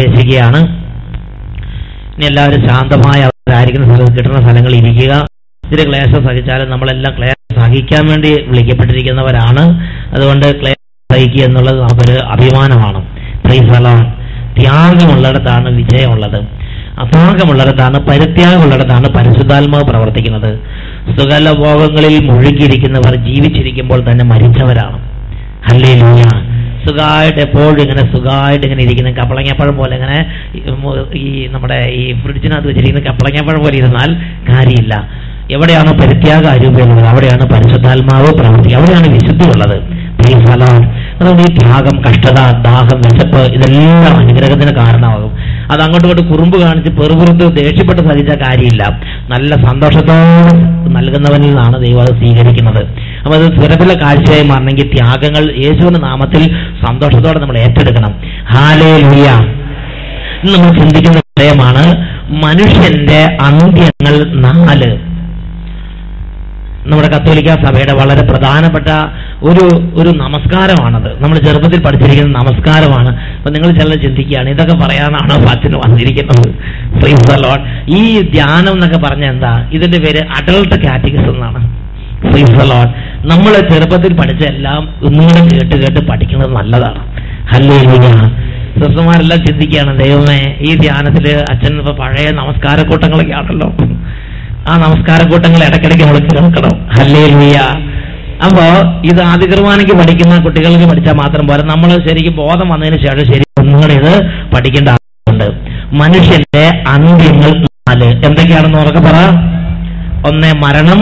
നിർദ്ദേശിക്കുകയാണ് ഇനി എല്ലാവരും ശാന്തമായ അവരായിരിക്കുന്ന സ്ഥലത്ത് കിട്ടുന്ന സ്ഥലങ്ങളിൽ ഇരിക്കുക ഇത്തിരി ക്ലേശം സഹിച്ചാലും നമ്മളെല്ലാം ക്ലേശം സഹിക്കാൻ വേണ്ടി വിളിക്കപ്പെട്ടിരിക്കുന്നവരാണ് അതുകൊണ്ട് ക്ലേശം സഹിക്കുക എന്നുള്ളത് നമുക്കൊരു അഭിമാനമാണ് പ്രീഫലം ത്യാഗമുള്ളിടത്താണ് വിജയമുള്ളത് അത്യാഗമുള്ളിടത്താണ് പരിത്യാഗമുള്ളിടത്താണ് പരിശുദ്ധാത്മാവ് പ്രവർത്തിക്കുന്നത് സുഖല ഭോഗങ്ങളിൽ മുഴുകിയിരിക്കുന്നവർ ജീവിച്ചിരിക്കുമ്പോൾ തന്നെ മരിച്ചവരാണ് അല്ലേ ലൂയ സുഖമായിട്ട് എപ്പോഴും ഇങ്ങനെ സുഖമായിട്ട് ഇങ്ങനെ ഇരിക്കുന്ന കപ്പളങ്ങപ്പഴം പോലെ ഇങ്ങനെ ഈ മു- ഈ നമ്മുടെ ഈ ഫ്രിഡ്ജിനകത്ത് വെച്ചിരിക്കുന്ന കപ്പളങ്ങപ്പഴം പോലെ ഇരുന്നാൽ കാര്യമില്ല എവിടെയാണോ പരിത്യാഗ അരൂപയുള്ളത് അവിടെയാണ് പരിശുദ്ധാത്മാവ് പ്രവർത്തിക്കുക അവിടെയാണ് വിശുദ്ധി ഉള്ളത് Praise the Lord. അതുകൊണ്ട് ഈ ത്യാഗം കഷ്ടത ദാഹം വിശപ്പ് ഇതെല്ലാം അനുഗ്രഹത്തിന് കാരണമാകും അത് അങ്ങോട്ടും ഇങ്ങോട്ട് കുറുമ്പ് കാണിച്ച് പെറുപുറത്ത് ദേഷ്യപ്പെട്ട് സഹിച്ച കാര്യമില്ല നല്ല സന്തോഷത്തോടെ നൽകുന്നവനിൽ നിന്നാണ് ദൈവം അത് സ്വീകരിക്കുന്നത് അപ്പൊ അത് സ്വരത്തിലെ കാഴ്ചയായി മാറണമെങ്കിൽ ത്യാഗങ്ങൾ യേശുവിന്റെ നാമത്തിൽ സന്തോഷത്തോടെ നമ്മൾ ഏറ്റെടുക്കണം ഹാലേ ലുയ ഇന്ന് നമ്മൾ ചിന്തിക്കുന്ന വിഷയമാണ് മനുഷ്യന്റെ അന്ത്യങ്ങൾ നാല് നമ്മുടെ കത്തോലിക്ക സഭയുടെ വളരെ പ്രധാനപ്പെട്ട ഒരു ഒരു നമസ്കാരമാണത് നമ്മൾ ചെറുപ്പത്തിൽ പഠിച്ചിരിക്കുന്ന നമസ്കാരമാണ് അപ്പൊ നിങ്ങൾ ചിലർ ചിന്തിക്കുകയാണ് ഇതൊക്കെ പറയാനാണോ അച്ഛന് വന്നിരിക്കുന്നത് Praise the Lord. ഈ ധ്യാനം എന്നൊക്കെ പറഞ്ഞ എന്താ ഇതിന്റെ പേര് അഡൾട്ട് കാറ്റഗറിസ് എന്നാണ് Praise the Lord. നമ്മൾ ചെറുപ്പത്തിൽ പഠിച്ച എല്ലാം ഒന്നുകൂടെ കേട്ട് കേട്ട് പഠിക്കുന്നത് നല്ലതാണ് അല്ലേ സിസ്റ്റർമാരെല്ലാം ചിന്തിക്കുകയാണ് ദൈവമേ ഈ ധ്യാനത്തിൽ അച്ഛൻ ഇപ്പൊ പഴയ നമസ്കാരക്കൂട്ടങ്ങളൊക്കെ ആണല്ലോ ആ നമസ്കാരക്കൂട്ടങ്ങൾ ഇടയ്ക്കിടയ്ക്ക് നമ്മൾ കേൾക്കണം ഹല്ലേ ലൂയ അപ്പോ ഇത് ആദ്യ കുർബാനയ്ക്ക് പഠിക്കുന്ന കുട്ടികൾക്ക് പഠിച്ചാൽ മാത്രം പോരാ നമ്മൾ ശരിക്കും ബോധം വന്നതിന് ശേഷം ശരി ഒന്നുകൂടെ ഇത് പഠിക്കേണ്ട ആവശ്യമുണ്ട് മനുഷ്യന്റെ അന്ത്യങ്ങൾ നാല് എന്തൊക്കെയാണെന്ന് ഉറക്കെ പറ ഒന്ന് മരണം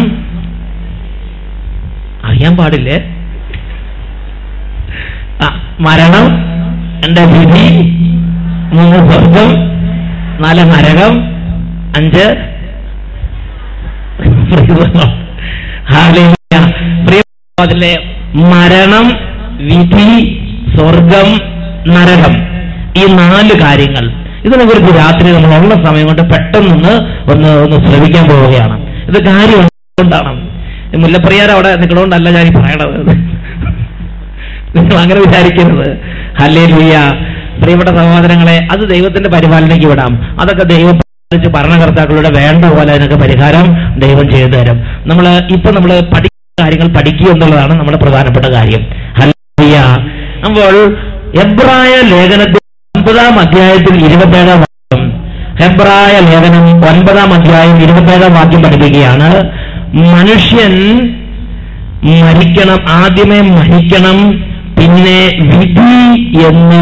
അറിയാൻ പാടില്ലേ ആ മരണം രണ്ട് വിധി മൂന്ന് സ്വർഗം നാല് നരകം അഞ്ച് ഹാലേലൂയ. പ്രിയ അതിലെ മരണം വിധി സ്വർഗം നരകം ഈ നാല് കാര്യങ്ങൾ ഇതിനെ കുറിച്ച് രാത്രി നമ്മൾ ഉള്ള സമയം കൊണ്ട് പെട്ടെന്നൊന്ന് ഒന്ന് ഒന്ന് ശ്രമിക്കാൻ പോവുകയാണ് ഇത് കാര്യം എന്തുകൊണ്ടാണ് ഈ മുല്ലപ്രിയാർ അവിടെ നിൽക്കണോണ്ടല്ല ഞാൻ ഈ പറയണത് നിങ്ങൾ അങ്ങനെ വിചാരിക്കരുത് ഹല്ലേ ലുയ്യ പ്രിയപ്പെട്ട സഹോദരങ്ങളെ അത് ദൈവത്തിന്റെ പരിപാലനയ്ക്ക് വിടാം അതൊക്കെ ദൈവം പരിപാലിച്ച് ഭരണകർത്താക്കളുടെ വേണ്ട പോലെ അതിനൊക്കെ പരിഹാരം ദൈവം ചെയ്തു തരും നമ്മൾ ഇപ്പൊ നമ്മൾ പഠിക്കുന്ന കാര്യങ്ങൾ പഠിക്കുക എന്നുള്ളതാണ് നമ്മുടെ പ്രധാനപ്പെട്ട കാര്യം ഹല്ലേലൂയ അപ്പോൾ എബ്രായ ലേഖനത്തിൽ ഒൻപതാം അധ്യായത്തിൽ ഇരുപത്തേഴാം വാക്യം ഹെബ്രായ ലേഖനം ഒൻപതാം അധ്യായം ഇരുപത്തേഴാം വാക്യം പഠിപ്പിക്കുകയാണ് മനുഷ്യൻ മരിക്കണം ആദ്യമേ മരിക്കണം പിന്നെ വിധി എന്ന്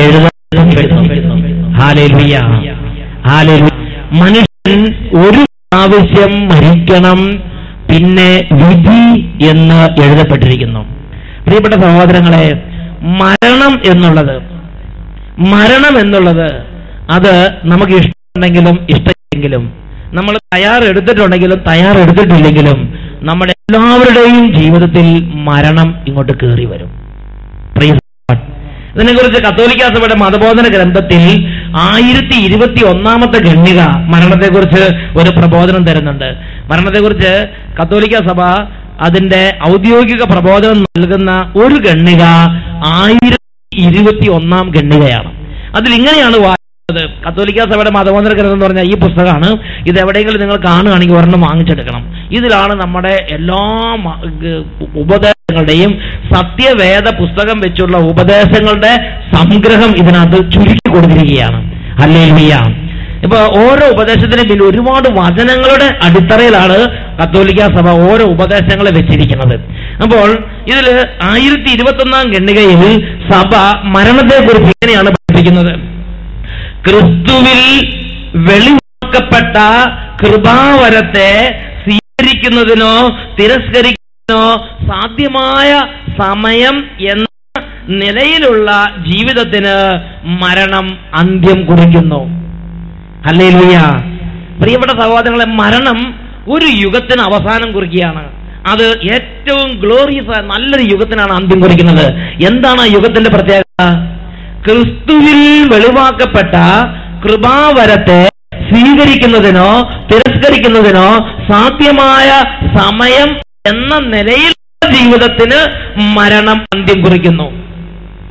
എഴുതാൻ ഹാലേലുയ ഹാലേലു മനുഷ്യൻ ഒരു പ്രാവശ്യം മരിക്കണം പിന്നെ വിധി എന്ന് എഴുതപ്പെട്ടിരിക്കുന്നു പ്രിയപ്പെട്ട സഹോദരങ്ങളെ മരണം എന്നുള്ളത് മരണം എന്നുള്ളത് അത് നമുക്ക് ഇഷ്ടമുണ്ടെങ്കിലും ഇഷ്ടമില്ലെങ്കിലും നമ്മൾ തയ്യാറെടുത്തിട്ടുണ്ടെങ്കിലും തയ്യാറെടുത്തിട്ടില്ലെങ്കിലും നമ്മുടെ എല്ലാവരുടെയും ജീവിതത്തിൽ മരണം ഇങ്ങോട്ട് കയറി വരും Praise God. ഇതിനെക്കുറിച്ച് കത്തോലിക്ക സഭയുടെ മതബോധന ഗ്രന്ഥത്തിൽ ആയിരത്തി ഇരുപത്തി ഒന്നാമത്തെ ഖണ്ഡിക മരണത്തെക്കുറിച്ച് ഒരു പ്രബോധനം തരുന്നുണ്ട് മരണത്തെക്കുറിച്ച് കത്തോലിക്ക സഭ അതിന്റെ ഔദ്യോഗിക പ്രബോധനം നൽകുന്ന ഒരു ഖണ്ഡിക ആയിരത്തി ഇരുപത്തി ഒന്നാം ഖണ്ഡികയാണ് അതിൽ ഇങ്ങനെയാണ് വായിക്കുന്നത് കത്തോലിക്ക സഭയുടെ മതബോധന ഗ്രന്ഥം എന്ന് പറഞ്ഞാൽ ഈ പുസ്തകമാണ് ഇത് എവിടെയെങ്കിലും നിങ്ങൾ കാണുകയാണെങ്കിൽ ഒരെണ്ണം വാങ്ങിച്ചെടുക്കണം ഇതിലാണ് നമ്മുടെ എല്ലാ മ- ഗ- ഉപദേശങ്ങളുടെയും സത്യവേദ പുസ്തകം വെച്ചുള്ള ഉപദേശങ്ങളുടെ സംഗ്രഹം ഇതിനകത്ത് ചുരുക്കി കൊടുത്തിരിക്കുകയാണ് അല്ലേലുയ്യ ഇപ്പൊ ഓരോ ഉപദേശത്തിന് പിന്നിൽ ഒരുപാട് വചനങ്ങളുടെ അടിത്തറയിലാണ് കത്തോലിക്ക സഭ ഓരോ ഉപദേശങ്ങളെ വെച്ചിരിക്കുന്നത് അപ്പോൾ ഇതിൽ ആയിരത്തി ഇരുപത്തി ഒന്നാം ഖണ്ഡികയിൽ സഭ മരണത്തെക്കുറിച്ച് ഇങ്ങനെയാണ് പഠിപ്പിക്കുന്നത് ക്രിസ്തുവിൽ വെളിവാക്കപ്പെട്ട കൃപാവരത്തെ സ്വീകരിക്കുന്നതിനോ തിരസ്കരിക്കുന്നതിനോ സാധ്യമായ സമയം എന്ന നിലയിലുള്ള ജീവിതത്തിന് മരണം അന്ത്യം കുറിക്കുന്നു അല്ലേ പ്രിയപ്പെട്ട സഹോദരങ്ങളെ മരണം ഒരു യുഗത്തിന് അവസാനം കുറിക്കുകയാണ് അത് ഏറ്റവും ഗ്ലോറിയസ് ആയ നല്ലൊരു യുഗത്തിനാണ് അന്ത്യം കുറിക്കുന്നത് എന്താണ് ആ യുഗത്തിന്റെ പ്രത്യേകത ക്രിസ്തുവിൽ വെളിവാക്കപ്പെട്ട കൃപാവരത്തെ സ്വീകരിക്കുന്നതിനോ തിരസ്കരിക്കുന്നതിനോ സാധ്യമായ സമയം എന്ന നിലയിൽ ജീവിതത്തിന് മരണം അന്ത്യം കുറിക്കുന്നു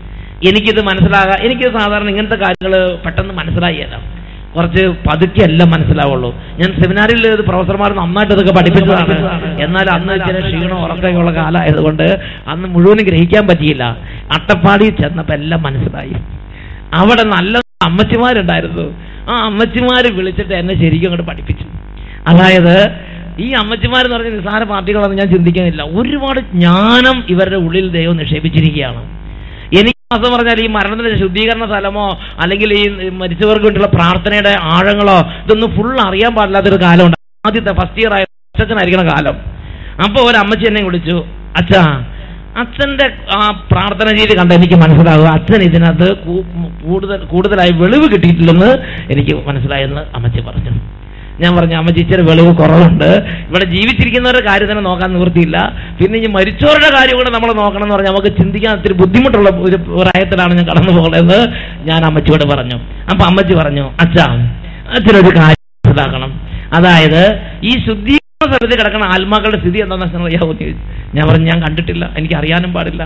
എനിക്കിത് മനസ്സിലാകാം എനിക്ക് സാധാരണ ഇങ്ങനത്തെ കാര്യങ്ങൾ പെട്ടെന്ന് മനസ്സിലായില്ല കുറച്ച് പതുക്കെ എല്ലാം മനസ്സിലാവുള്ളൂ ഞാൻ സെമിനാറിൽ ഇത് പ്രൊഫസർമാർ നന്നായിട്ട് ഇതൊക്കെ പഠിപ്പിച്ചതാണ് എന്നാൽ അന്ന് ചില ക്ഷീണം ഉറക്കമുള്ള കാലമായതുകൊണ്ട് അന്ന് മുഴുവനും ഗ്രഹിക്കാൻ പറ്റിയില്ല അട്ടപ്പാടി ചെന്നപ്പോൾ എല്ലാം മനസ്സിലായി അവിടെ നല്ല അമ്മച്ചിമാരുണ്ടായിരുന്നു ആ അമ്മച്ചിമാര് വിളിച്ചിട്ട് എന്നെ ശരിക്കും അങ്ങോട്ട് പഠിപ്പിച്ചു അതായത് ഈ അമ്മച്ചിമാരെന്ന് പറഞ്ഞ നിസ്സാര പാർട്ടികളൊന്നും ഞാൻ ചിന്തിക്കുന്നില്ല ഒരുപാട് ജ്ഞാനം ഇവരുടെ ഉള്ളിൽ ദൈവം നിക്ഷേപിച്ചിരിക്കുകയാണ് എനിക്ക് മാസം പറഞ്ഞാൽ ഈ മരണത്തിന്റെ ശുദ്ധീകരണ സ്ഥലമോ അല്ലെങ്കിൽ ഈ മരിച്ചവർക്ക് വേണ്ടിയുള്ള പ്രാർത്ഥനയുടെ ആഴങ്ങളോ ഇതൊന്നും ഫുൾ അറിയാൻ പാടില്ലാത്തൊരു കാലമുണ്ട് ആദ്യത്തെ ഫസ്റ്റ് ഇയർ ആയ അച്ഛനായിരിക്കണ കാലം അപ്പോൾ ഒരു അമ്മച്ചി എന്നെ വിളിച്ചു അച്ഛാ അച്ഛന്റെ ആ പ്രാർത്ഥന രീതി കണ്ട് എനിക്ക് മനസ്സിലാകുക അച്ഛൻ ഇതിനകത്ത് കൂ- കൂടുതൽ കൂടുതലായി വെളിവ് കിട്ടിയിട്ടില്ലെന്ന് എനിക്ക് മനസ്സിലായെന്ന് അമ്മച്ചി പറഞ്ഞു ഞാൻ പറഞ്ഞു അമ്മച്ചി ഇച്ചിരി വെളിവ് കുറവുണ്ട് ഇവിടെ ജീവിച്ചിരിക്കുന്നവരുടെ കാര്യം തന്നെ നോക്കാൻ നിവൃത്തിയില്ല പിന്നെ ഈ മരിച്ചവരുടെ കാര്യം കൂടെ നമ്മൾ നോക്കണം എന്ന് പറഞ്ഞാൽ നമുക്ക് ചിന്തിക്കാൻ ഒത്തിരി ബുദ്ധിമുട്ടുള്ള ഒരു പ്രായത്തിലാണ് ഞാൻ കടന്നു പോകുന്നത് ഞാൻ അമ്മച്ചിയോട് പറഞ്ഞു അപ്പൊ അമ്മച്ചി പറഞ്ഞു അച്ഛാ അച്ഛനൊരു കാര്യം മനസ്സിലാക്കണം അതായത് ഈ ശുദ്ധീകരണ സ്ഥലത്ത് കിടക്കുന്ന ആത്മാക്കളുടെ സ്ഥിതി എന്താണെന്ന് അച്ഛൻ അറിയാവോ എന്ന് ചോദിച്ചു ഞാൻ പറഞ്ഞു ഞാൻ കണ്ടിട്ടില്ല എനിക്ക് അറിയാനും പാടില്ല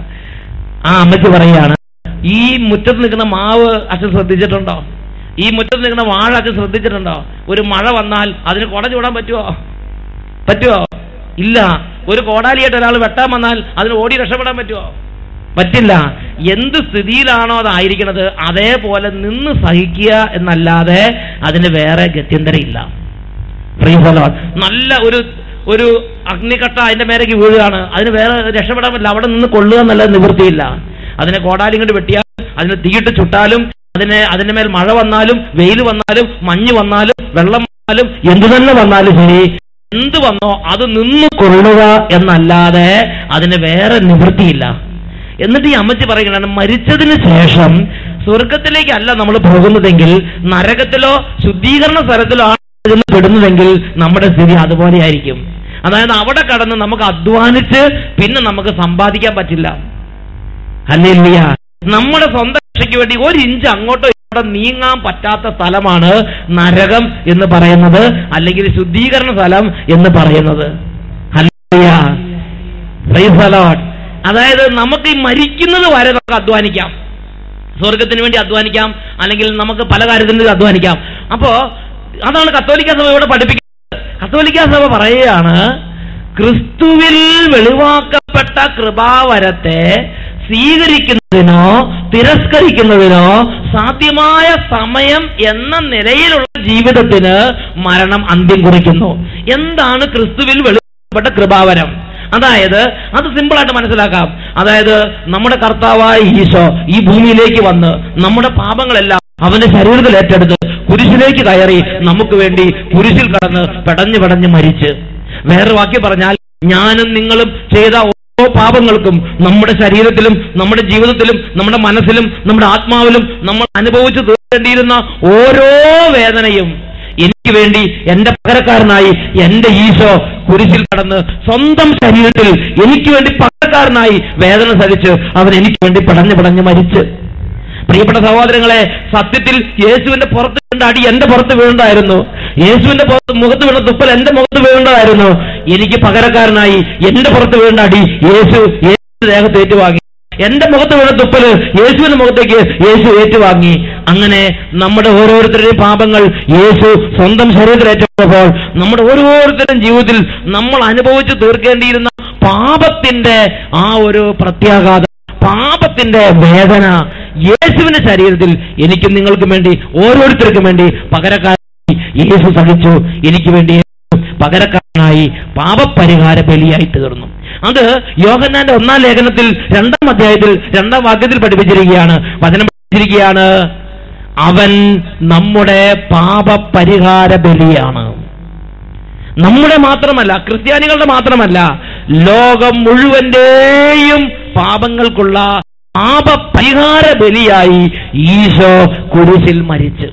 ആ അമ്മച്ചി പറയുകയാണ് ഈ മുറ്റത്ത് നിൽക്കുന്ന മാവ് അച്ഛൻ ശ്രദ്ധിച്ചിട്ടുണ്ടോ ഈ മുറ്റത്ത് നിൽക്കുന്ന വാഴ അച്ഛൻ ശ്രദ്ധിച്ചിട്ടുണ്ടോ ഒരു മഴ വന്നാൽ അതിന് കുട ചൂടാൻ പറ്റുമോ പറ്റുമോ ഇല്ല ഒരു കോടാലിയായിട്ട് ഒരാൾ വെട്ടാൻ വന്നാൽ അതിന് ഓടി രക്ഷപ്പെടാൻ പറ്റുമോ പറ്റില്ല എന്ത് സ്ഥിതിയിലാണോ അതായിരിക്കുന്നത് അതേപോലെ നിന്ന് സഹിക്കുക എന്നല്ലാതെ അതിന് വേറെ ഗത്യന്തരമില്ല Praise the Lord. നല്ല ഒരു ഒരു അഗ്നികട്ട അതിന്റെ മേലേക്ക് വീഴുകയാണ് അതിന് വേറെ രക്ഷപ്പെടാൻ പറ്റില്ല അവിടെ നിന്ന് കൊള്ളുക എന്നുള്ളത് നിവൃത്തിയില്ല അതിനെ കോടാലി ഇങ്ങോട്ട് വെട്ടിയാൽ അതിനെ തീയിട്ട് ചുട്ടാലും അതിനെ അതിന്റെ മേൽ മഴ വന്നാലും വെയിൽ വന്നാലും മഞ്ഞ് വന്നാലും വെള്ളം വന്നാലും എന്തു തന്നെ വന്നാലും ശരി എന്ത് വന്നോ അത് നിന്ന് കൊള്ളുക എന്നല്ലാതെ അതിന് വേറെ നിവൃത്തിയില്ല എന്നിട്ട് ഈ അമ്മച്ചി പറയുകയാണ് മരിച്ചതിന് ശേഷം സ്വർഗത്തിലേക്കല്ല നമ്മൾ പോകുന്നതെങ്കിൽ നരകത്തിലോ ശുദ്ധീകരണ സ്ഥലത്തിലോ ആണ് ഇതിൽ പെടുന്നതെങ്കിൽ നമ്മുടെ സ്ഥിതി അതുപോലെ ആയിരിക്കും അതായത് അവിടെ കടന്ന് നമുക്ക് അധ്വാനിച്ച് പിന്നെ നമുക്ക് സമ്പാദിക്കാൻ പറ്റില്ല അല്ലില്ല നമ്മുടെ സ്വന്തം രക്ഷയ്ക്ക് വേണ്ടി ഒരു ഇഞ്ച് അങ്ങോട്ടോ ഇങ്ങോട്ടോ നീങ്ങാൻ പറ്റാത്ത സ്ഥലമാണ് നരകം എന്ന് പറയുന്നത് അല്ലെങ്കിൽ ശുദ്ധീകരണ സ്ഥലം എന്ന് പറയുന്നത് ഹല്ലേലൂയ. Praise the Lord. അതായത് നമുക്ക് ഈ മരിക്കുന്നത് വരെ നമുക്ക് അധ്വാനിക്കാം സ്വർഗത്തിന് വേണ്ടി അധ്വാനിക്കാം അല്ലെങ്കിൽ നമുക്ക് പല കാര്യത്തിന് വേണ്ടി അധ്വാനിക്കാം അപ്പോ അതാണ് കത്തോലിക്ക സഭ ഇവിടെ പഠിപ്പിക്കുന്നത് കത്തോലിക്ക സഭ പറയുകയാണ് ക്രിസ്തുവിൽ വെളിവാക്കപ്പെട്ട കൃപാവരത്തെ സ്വീകരിക്കുന്നതിനോ തിരസ്കരിക്കുന്നതിനോ സാധ്യമായ സമയം എന്ന നിലയിലുള്ള ജീവിതത്തിന് മരണം അന്ത്യം കുറിക്കുന്നു എന്താണ് ക്രിസ്തുവിൽ വെളിവാക്കപ്പെട്ട കൃപാവരം അതായത് അത് സിമ്പിളായിട്ട് മനസ്സിലാക്കാം അതായത് നമ്മുടെ കർത്താവായ ഈശോ ഈ ഭൂമിയിലേക്ക് വന്ന് നമ്മുടെ പാപങ്ങളെല്ലാം അവന്റെ ശരീരത്തിൽ ഏറ്റെടുത്ത് കുരിശിലേക്ക് കയറി നമുക്ക് വേണ്ടി കുരിശിൽ കടന്ന് പെടഞ്ഞു പെടഞ്ഞ് മരിച്ച് വേറെ വാക്യം പറഞ്ഞാൽ ഞാനും നിങ്ങളും ചെയ്ത ഓരോ പാപങ്ങൾക്കും നമ്മുടെ ശരീരത്തിലും നമ്മുടെ ജീവിതത്തിലും നമ്മുടെ മനസ്സിലും നമ്മുടെ ആത്മാവിലും നമ്മൾ അനുഭവിച്ചു തീർക്കേണ്ടിയിരുന്ന ഓരോ വേദനയും എനിക്ക് വേണ്ടി എന്റെ പകരക്കാരനായി എന്റെ ഈശോ കുരിശിൽ കടന്ന് സ്വന്തം ശരീരത്തിൽ എനിക്ക് വേണ്ടി പകരക്കാരനായി വേദന സഹിച്ച് അവൻ എനിക്ക് വേണ്ടി പടഞ്ഞു പടഞ്ഞ് മരിച്ച് പ്രിയപ്പെട്ട സഹോദരങ്ങളെ സത്യത്തിൽ യേശുവിന്റെ പുറത്ത് വീണ്ട അടി എന്റെ പുറത്ത് വീണ്ടായിരുന്നു യേശുവിന്റെ പുറത്ത് മുഖത്ത് വീണ തുപ്പൽ എന്റെ മുഖത്ത് വീണ്ടതായിരുന്നു എനിക്ക് പകരക്കാരനായി എന്റെ പുറത്ത് വീണ്ട അടി യേശു യേശു ദേഹത്ത് ഏറ്റുവാങ്ങി എന്റെ മുഖത്ത് വീണ തുപ്പല് യേശുവിന്റെ മുഖത്തേക്ക് യേശു ഏറ്റുവാങ്ങി അങ്ങനെ നമ്മുടെ ഓരോരുത്തരുടെയും പാപങ്ങൾ യേശു സ്വന്തം ശരീരത്തിൽ ഏറ്റപ്പോൾ നമ്മുടെ ഓരോരുത്തരുടെയും ജീവിതത്തിൽ നമ്മൾ അനുഭവിച്ചു തീർക്കേണ്ടിയിരുന്ന പാപത്തിന്റെ ആ ഒരു പ്രത്യാഘാതം പാപത്തിന്റെ വേദന യേശുവിന്റെ ശരീരത്തിൽ എനിക്കും നിങ്ങൾക്കും വേണ്ടി ഓരോരുത്തർക്കും വേണ്ടി പകരക്കാരനായി യേശു സഹിച്ചു എനിക്ക് വേണ്ടി യേശു പകരക്കാരനായി പാപപരിഹാര ബലിയായി തീർന്നു അത് യോഹന്നാന്റെ ഒന്നാം ലേഖനത്തിൽ രണ്ടാം അധ്യായത്തിൽ രണ്ടാം വാക്യത്തിൽ പഠിപ്പിച്ചിരിക്കുകയാണ് വചനം പഠിപ്പിച്ചിരിക്കുകയാണ് അവൻ നമ്മുടെ പാപപരിഹാര ബലിയാണ് നമ്മുടെ മാത്രമല്ല ക്രിസ്ത്യാനികളുടെ മാത്രമല്ല ലോകം മുഴുവന്റെയും പാപങ്ങൾക്കുള്ള പാപപരിഹാര ബലിയായി ഈശോ കുരിശിൽ മരിച്ചു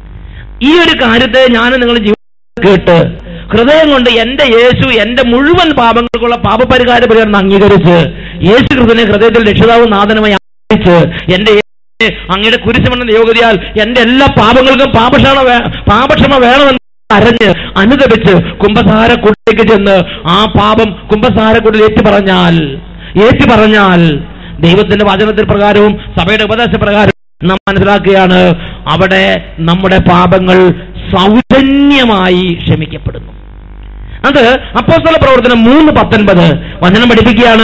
ഈ ഒരു കാര്യത്തെ ഞാൻ നിങ്ങൾ ജീവിതത്തിൽ കേട്ട് ഹൃദയം കൊണ്ട് എന്റെ യേശു എന്റെ മുഴുവൻ പാപങ്ങൾക്കുള്ള പാപപരിഹാര ബലിയാണെന്ന് അംഗീകരിച്ച് യേശു ക്രിസ്തുവിനെ ഹൃദയത്തിൽ രക്ഷിതാവും നാഥനുമായി അംഗീകരിച്ച് എന്റെ യേശുവേ, അങ്ങയുടെ കുരിശുമെന്ന യോഗ്യതയാൽ എന്റെ എല്ലാ പാപങ്ങൾക്കും പാപക്ഷമ വേ- പാപക്ഷമ വേണമെന്ന് അരഞ്ഞ് അനുദപിച്ച് കുംഭസാരക്കുട്ടിലേക്ക് ചെന്ന് ആ പാപം കുംഭസാരക്കുട്ടിൽ ഏറ്റു പറഞ്ഞാൽ ഏറ്റു പറഞ്ഞാൽ ദൈവത്തിന്റെ വചനത്തിൽ പ്രകാരവും സഭയുടെ ഉപദേശപ്രകാരവും നാം മനസ്സിലാക്കുകയാണ് അവിടെ നമ്മുടെ പാപങ്ങൾ സൗജന്യമായി ക്ഷമിക്കപ്പെടുന്നു അത് അപ്പോസ്തല പ്രവർത്തനം മൂന്ന് പത്തൊൻപത് വചനം പഠിപ്പിക്കുകയാണ്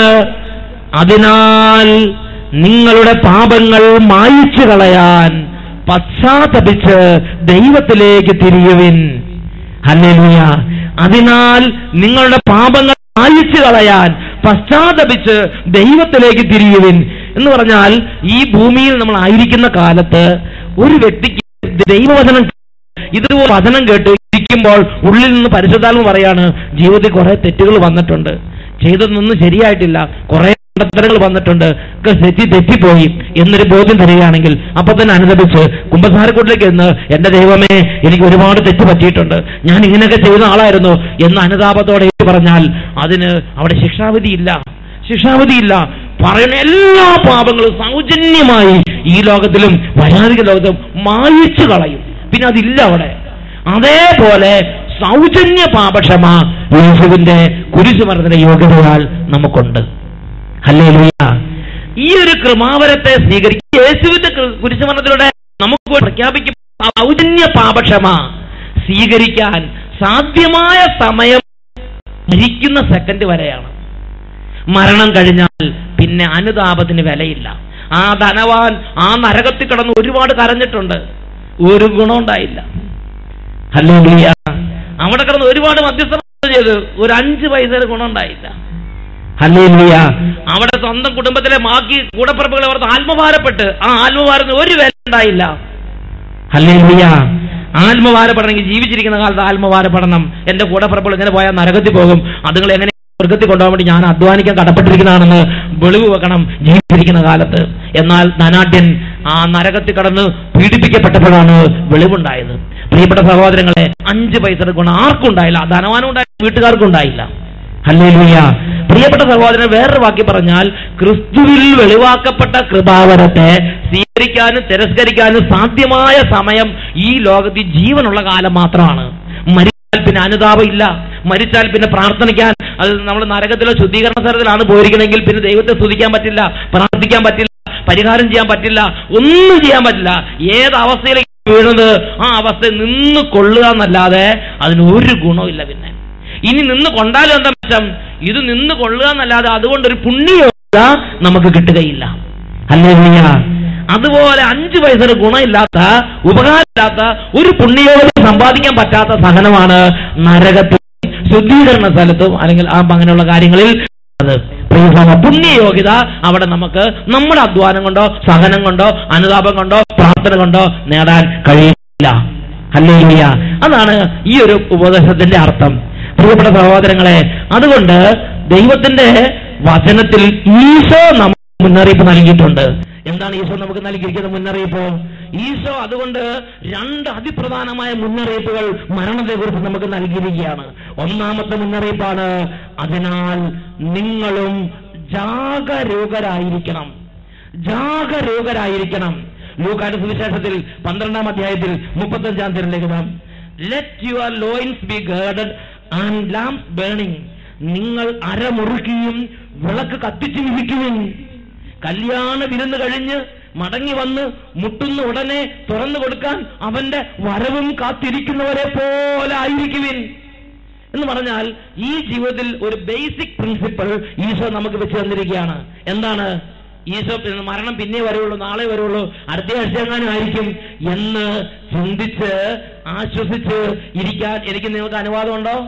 അതിനാൽ നിങ്ങളുടെ പാപങ്ങൾ മായിച്ചു കളയാൻ പശ്ചാത്തപിച്ച് ദൈവത്തിലേക്ക് തിരിയുവിൻ ഹല്ലേലൂയ അതിനാൽ നിങ്ങളുടെ പാപങ്ങൾ മായിച്ചു കളയാൻ പശ്ചാത്തപിച്ച് ദൈവത്തിലേക്ക് തിരിയുവിൻ എന്ന് പറഞ്ഞാൽ ഈ ഭൂമിയിൽ നമ്മൾ ആയിരിക്കുന്ന കാലത്ത് ഒരു വ്യക്തിക്ക് ദൈവവചനം ഇത് വചനം കേട്ട് ഇരിക്കുമ്പോൾ ഉള്ളിൽ നിന്ന് പരിശുദ്ധാത്മ പറയാണ് ജീവിതത്തിൽ കുറെ തെറ്റുകൾ വന്നിട്ടുണ്ട് ചെയ്തതൊന്നും ശരിയായിട്ടില്ല കുറെ കടത്തരങ്ങൾ വന്നിട്ടുണ്ട് ഒക്കെ തെറ്റി തെറ്റിപ്പോയി എന്നൊരു ബോധ്യം തരികയാണെങ്കിൽ അപ്പൊ തന്നെ അനുദപിച്ച് കുമ്പസാരക്കൂട്ടിലേക്ക് എന്ന് എന്റെ ദൈവമേ എനിക്ക് ഒരുപാട് തെറ്റ് പറ്റിയിട്ടുണ്ട് ഞാൻ ഇങ്ങനെയൊക്കെ ചെയ്ത ആളായിരുന്നു എന്ന് അനുതാപത്തോടെ ഏറ്റു പറഞ്ഞാൽ അതിന് അവിടെ ശിക്ഷാവിധിയില്ല ശിക്ഷാവിധിയില്ല പറയുന്ന എല്ലാ പാപങ്ങളും സൗജന്യമായി ഈ ലോകത്തിലും വരാതിക ലോകത്തും മായിച്ചു കളയും പിന്നെ അതില്ല അവിടെ അതേപോലെ സൗജന്യ പാപക്ഷമ യേശുവിന്റെ കുരിശുമരണത്തിന്റെ യോഗ്യതയാൽ നമുക്കുണ്ട് അല്ലേ ഈ ഒരു കൃമാവരത്തെ സ്വീകരിക്കുക യേശുവിന്റെ കൃ- കുരിശുമരണത്തിലൂടെ നമുക്ക് പ്രഖ്യാപിക്കും സൗജന്യ പാപക്ഷമ സ്വീകരിക്കാൻ സാധ്യമായ സമയം മരിക്കുന്ന സെക്കൻഡ് വരെയാണ് മരണം കഴിഞ്ഞാൽ പിന്നെ അനുതാപത്തിന് വിലയില്ല ആ ധനവാൻ ആ നരകത്തിൽ കിടന്ന് ഒരുപാട് കരഞ്ഞിട്ടുണ്ട് ഒരു ഗുണമുണ്ടായില്ല ഹല്ലേലൂയ അവിടെ കിടന്ന് ഒരുപാട് മധ്യസ്ഥം ചെയ്ത് ഒരു അഞ്ച് പൈസയുടെ ഗുണമുണ്ടായില്ല ഹല്ലേലൂയ അവിടെ സ്വന്തം കുടുംബത്തിലെ ബാക്കി കൂടപ്പിറപ്പുകളെ ഓർത്ത് ആത്മഭാരപ്പെട്ട് ആ ആത്മഭാരത്തിന് ഒരു വില ഉണ്ടായില്ല ഹല്ലേലൂയ ആത്മഭാരപ്പെടണമെങ്കിൽ ജീവിച്ചിരിക്കുന്ന കാലത്ത് ആത്മഭാരപ്പെടണം എന്റെ കൂടപ്പിറപ്പുകൾ ഇങ്ങനെ പോയാൽ നരകത്തിൽ പോകും അതുങ്ങൾ എങ്ങനെ സ്വർഗത്തിൽ കൊണ്ടുപോകാൻ വേണ്ടി ഞാൻ അധ്വാനിക്കാൻ കടപ്പെട്ടിരിക്കുന്നതാണെന്ന് വെളിവ് വെക്കണം ജീവിച്ചിരിക്കുന്ന കാലത്ത് എന്നാൽ ധനാഢ്യൻ ആ നരകത്തിൽ കടന്ന് പീഡിപ്പിക്കപ്പെട്ടപ്പോഴാണ് വെളിവുണ്ടായത് പ്രിയപ്പെട്ട സഹോദരങ്ങളെ അഞ്ച് പൈസയുടെ ഗുണം ആർക്കും ഉണ്ടായില്ല ധനവാനും ഉണ്ടായില്ല വീട്ടുകാർക്കും ഉണ്ടായില്ല ഹല്ലേലൂയ പ്രിയപ്പെട്ട സഹോദരൻ വേറൊരു വാക്യം പറഞ്ഞാൽ ക്രിസ്തുവിൽ വെളിവാക്കപ്പെട്ട കൃപാവരത്തെ സ്വീകരിക്കാനും തിരസ്കരിക്കാനും സാധ്യമായ സമയം ഈ ലോകത്തിൽ ജീവനുള്ള കാലം മാത്രമാണ് മരിച്ചാൽ പിന്നെ അനുതാപം ഇല്ല മരിച്ചാൽ പിന്നെ പ്രാർത്ഥനിക്കാൻ അത് നമ്മൾ നരകത്തിലോ ശുദ്ധീകരണ സ്ഥലത്തിലാണ് പോയിരിക്കണമെങ്കിൽ പിന്നെ ദൈവത്തെ സ്തുതിക്കാൻ പറ്റില്ല പ്രാർത്ഥിക്കാൻ പറ്റില്ല പരിഹാരം ചെയ്യാൻ പറ്റില്ല ഒന്നും ചെയ്യാൻ പറ്റില്ല ഏത് അവസ്ഥയിലേക്ക് വീണത് ആ അവസ്ഥ നിന്ന് കൊള്ളുക എന്നല്ലാതെ അതിന് ഒരു ഗുണമില്ല പിന്നെ ഇനി നിന്ന് കൊണ്ടാലും എന്താ മെച്ചം ഇത് നിന്ന് കൊള്ളുക എന്നല്ലാതെ അതുകൊണ്ടൊരു പുണ്യയോഗ്യത നമുക്ക് കിട്ടുകയില്ല അല്ലേ അതുപോലെ അഞ്ചു പൈസയുടെ ഗുണമില്ലാത്ത ഉപകാരമില്ലാത്ത ഒരു പുണ്യയോഗ്യത സമ്പാദിക്കാൻ പറ്റാത്ത സഹനമാണ് നരകത്തിൽ ശുദ്ധീകരണ സ്ഥലത്തും അല്ലെങ്കിൽ ആ അങ്ങനെയുള്ള കാര്യങ്ങളിൽ അത് പ്രിയസഹോദര, പുണ്യയോഗ്യത അവിടെ നമുക്ക് നമ്മുടെ അധ്വാനം കൊണ്ടോ സഹനം കൊണ്ടോ അനുതാപം കൊണ്ടോ പ്രാർത്ഥന കൊണ്ടോ നേടാൻ കഴിയില്ല ഹല്ലേലൂയ അതാണ് ഈ ഒരു ഉപദേശത്തിന്റെ അർത്ഥം പ്രിയപ്പെട്ട സഹോദരങ്ങളെ അതുകൊണ്ട് ദൈവത്തിന്റെ വചനത്തിൽ ഈശോ നമുക്ക് മുന്നറിയിപ്പ് നൽകിയിട്ടുണ്ട് എന്താണ് ഈശോ നമുക്ക് നൽകിയിരിക്കുന്ന മുന്നറിയിപ്പ് ഈശോ അതുകൊണ്ട് രണ്ട് അതിപ്രധാനമായ മുന്നറിയിപ്പുകൾ മരണത്തെക്കുറിച്ച് നമുക്ക് നൽകിയിരിക്കുകയാണ് ഒന്നാമത്തെ മുന്നറിയിപ്പാണ് അതിനാൽ നിങ്ങളും ജാഗരൂകരായിരിക്കണം ജാഗരൂകരായിരിക്കണം ലൂക്കാന്റെ സുവിശേഷത്തിൽ പന്ത്രണ്ടാം അധ്യായത്തിൽ മുപ്പത്തഞ്ചാം തിരലേഖനം let your loins be girded and lamps burning നിങ്ങൾ അരമുറുക്കിയും വിളക്ക് കത്തിച്ചു വിധിക്കുവിൻ കല്യാണ വിരുന്ന് കഴിഞ്ഞ് മടങ്ങി വന്ന് മുട്ടുന്ന ഉടനെ തുറന്നു കൊടുക്കാൻ അവന്റെ വരവും കാത്തിരിക്കുന്നവരെ പോലെ ആയിരിക്കുവിൻ എന്ന് പറഞ്ഞാൽ ഈ ജീവിതത്തിൽ ഒരു ബേസിക് പ്രിൻസിപ്പിൾ ഈശോ നമുക്ക് വെച്ച് തന്നിരിക്കുകയാണ് എന്താണ് ഈശോ പിന്നെ മരണം പിന്നെ വരുള്ളൂ നാളെ വരുള്ളൂ അടുത്ത ആഴ്ചയെങ്ങാനും ആയിരിക്കും എന്ന് ചിന്തിച്ച് ആശ്വസിച്ച് ഇരിക്കാൻ എനിക്ക് നിങ്ങൾക്ക് അനുവാദമുണ്ടോ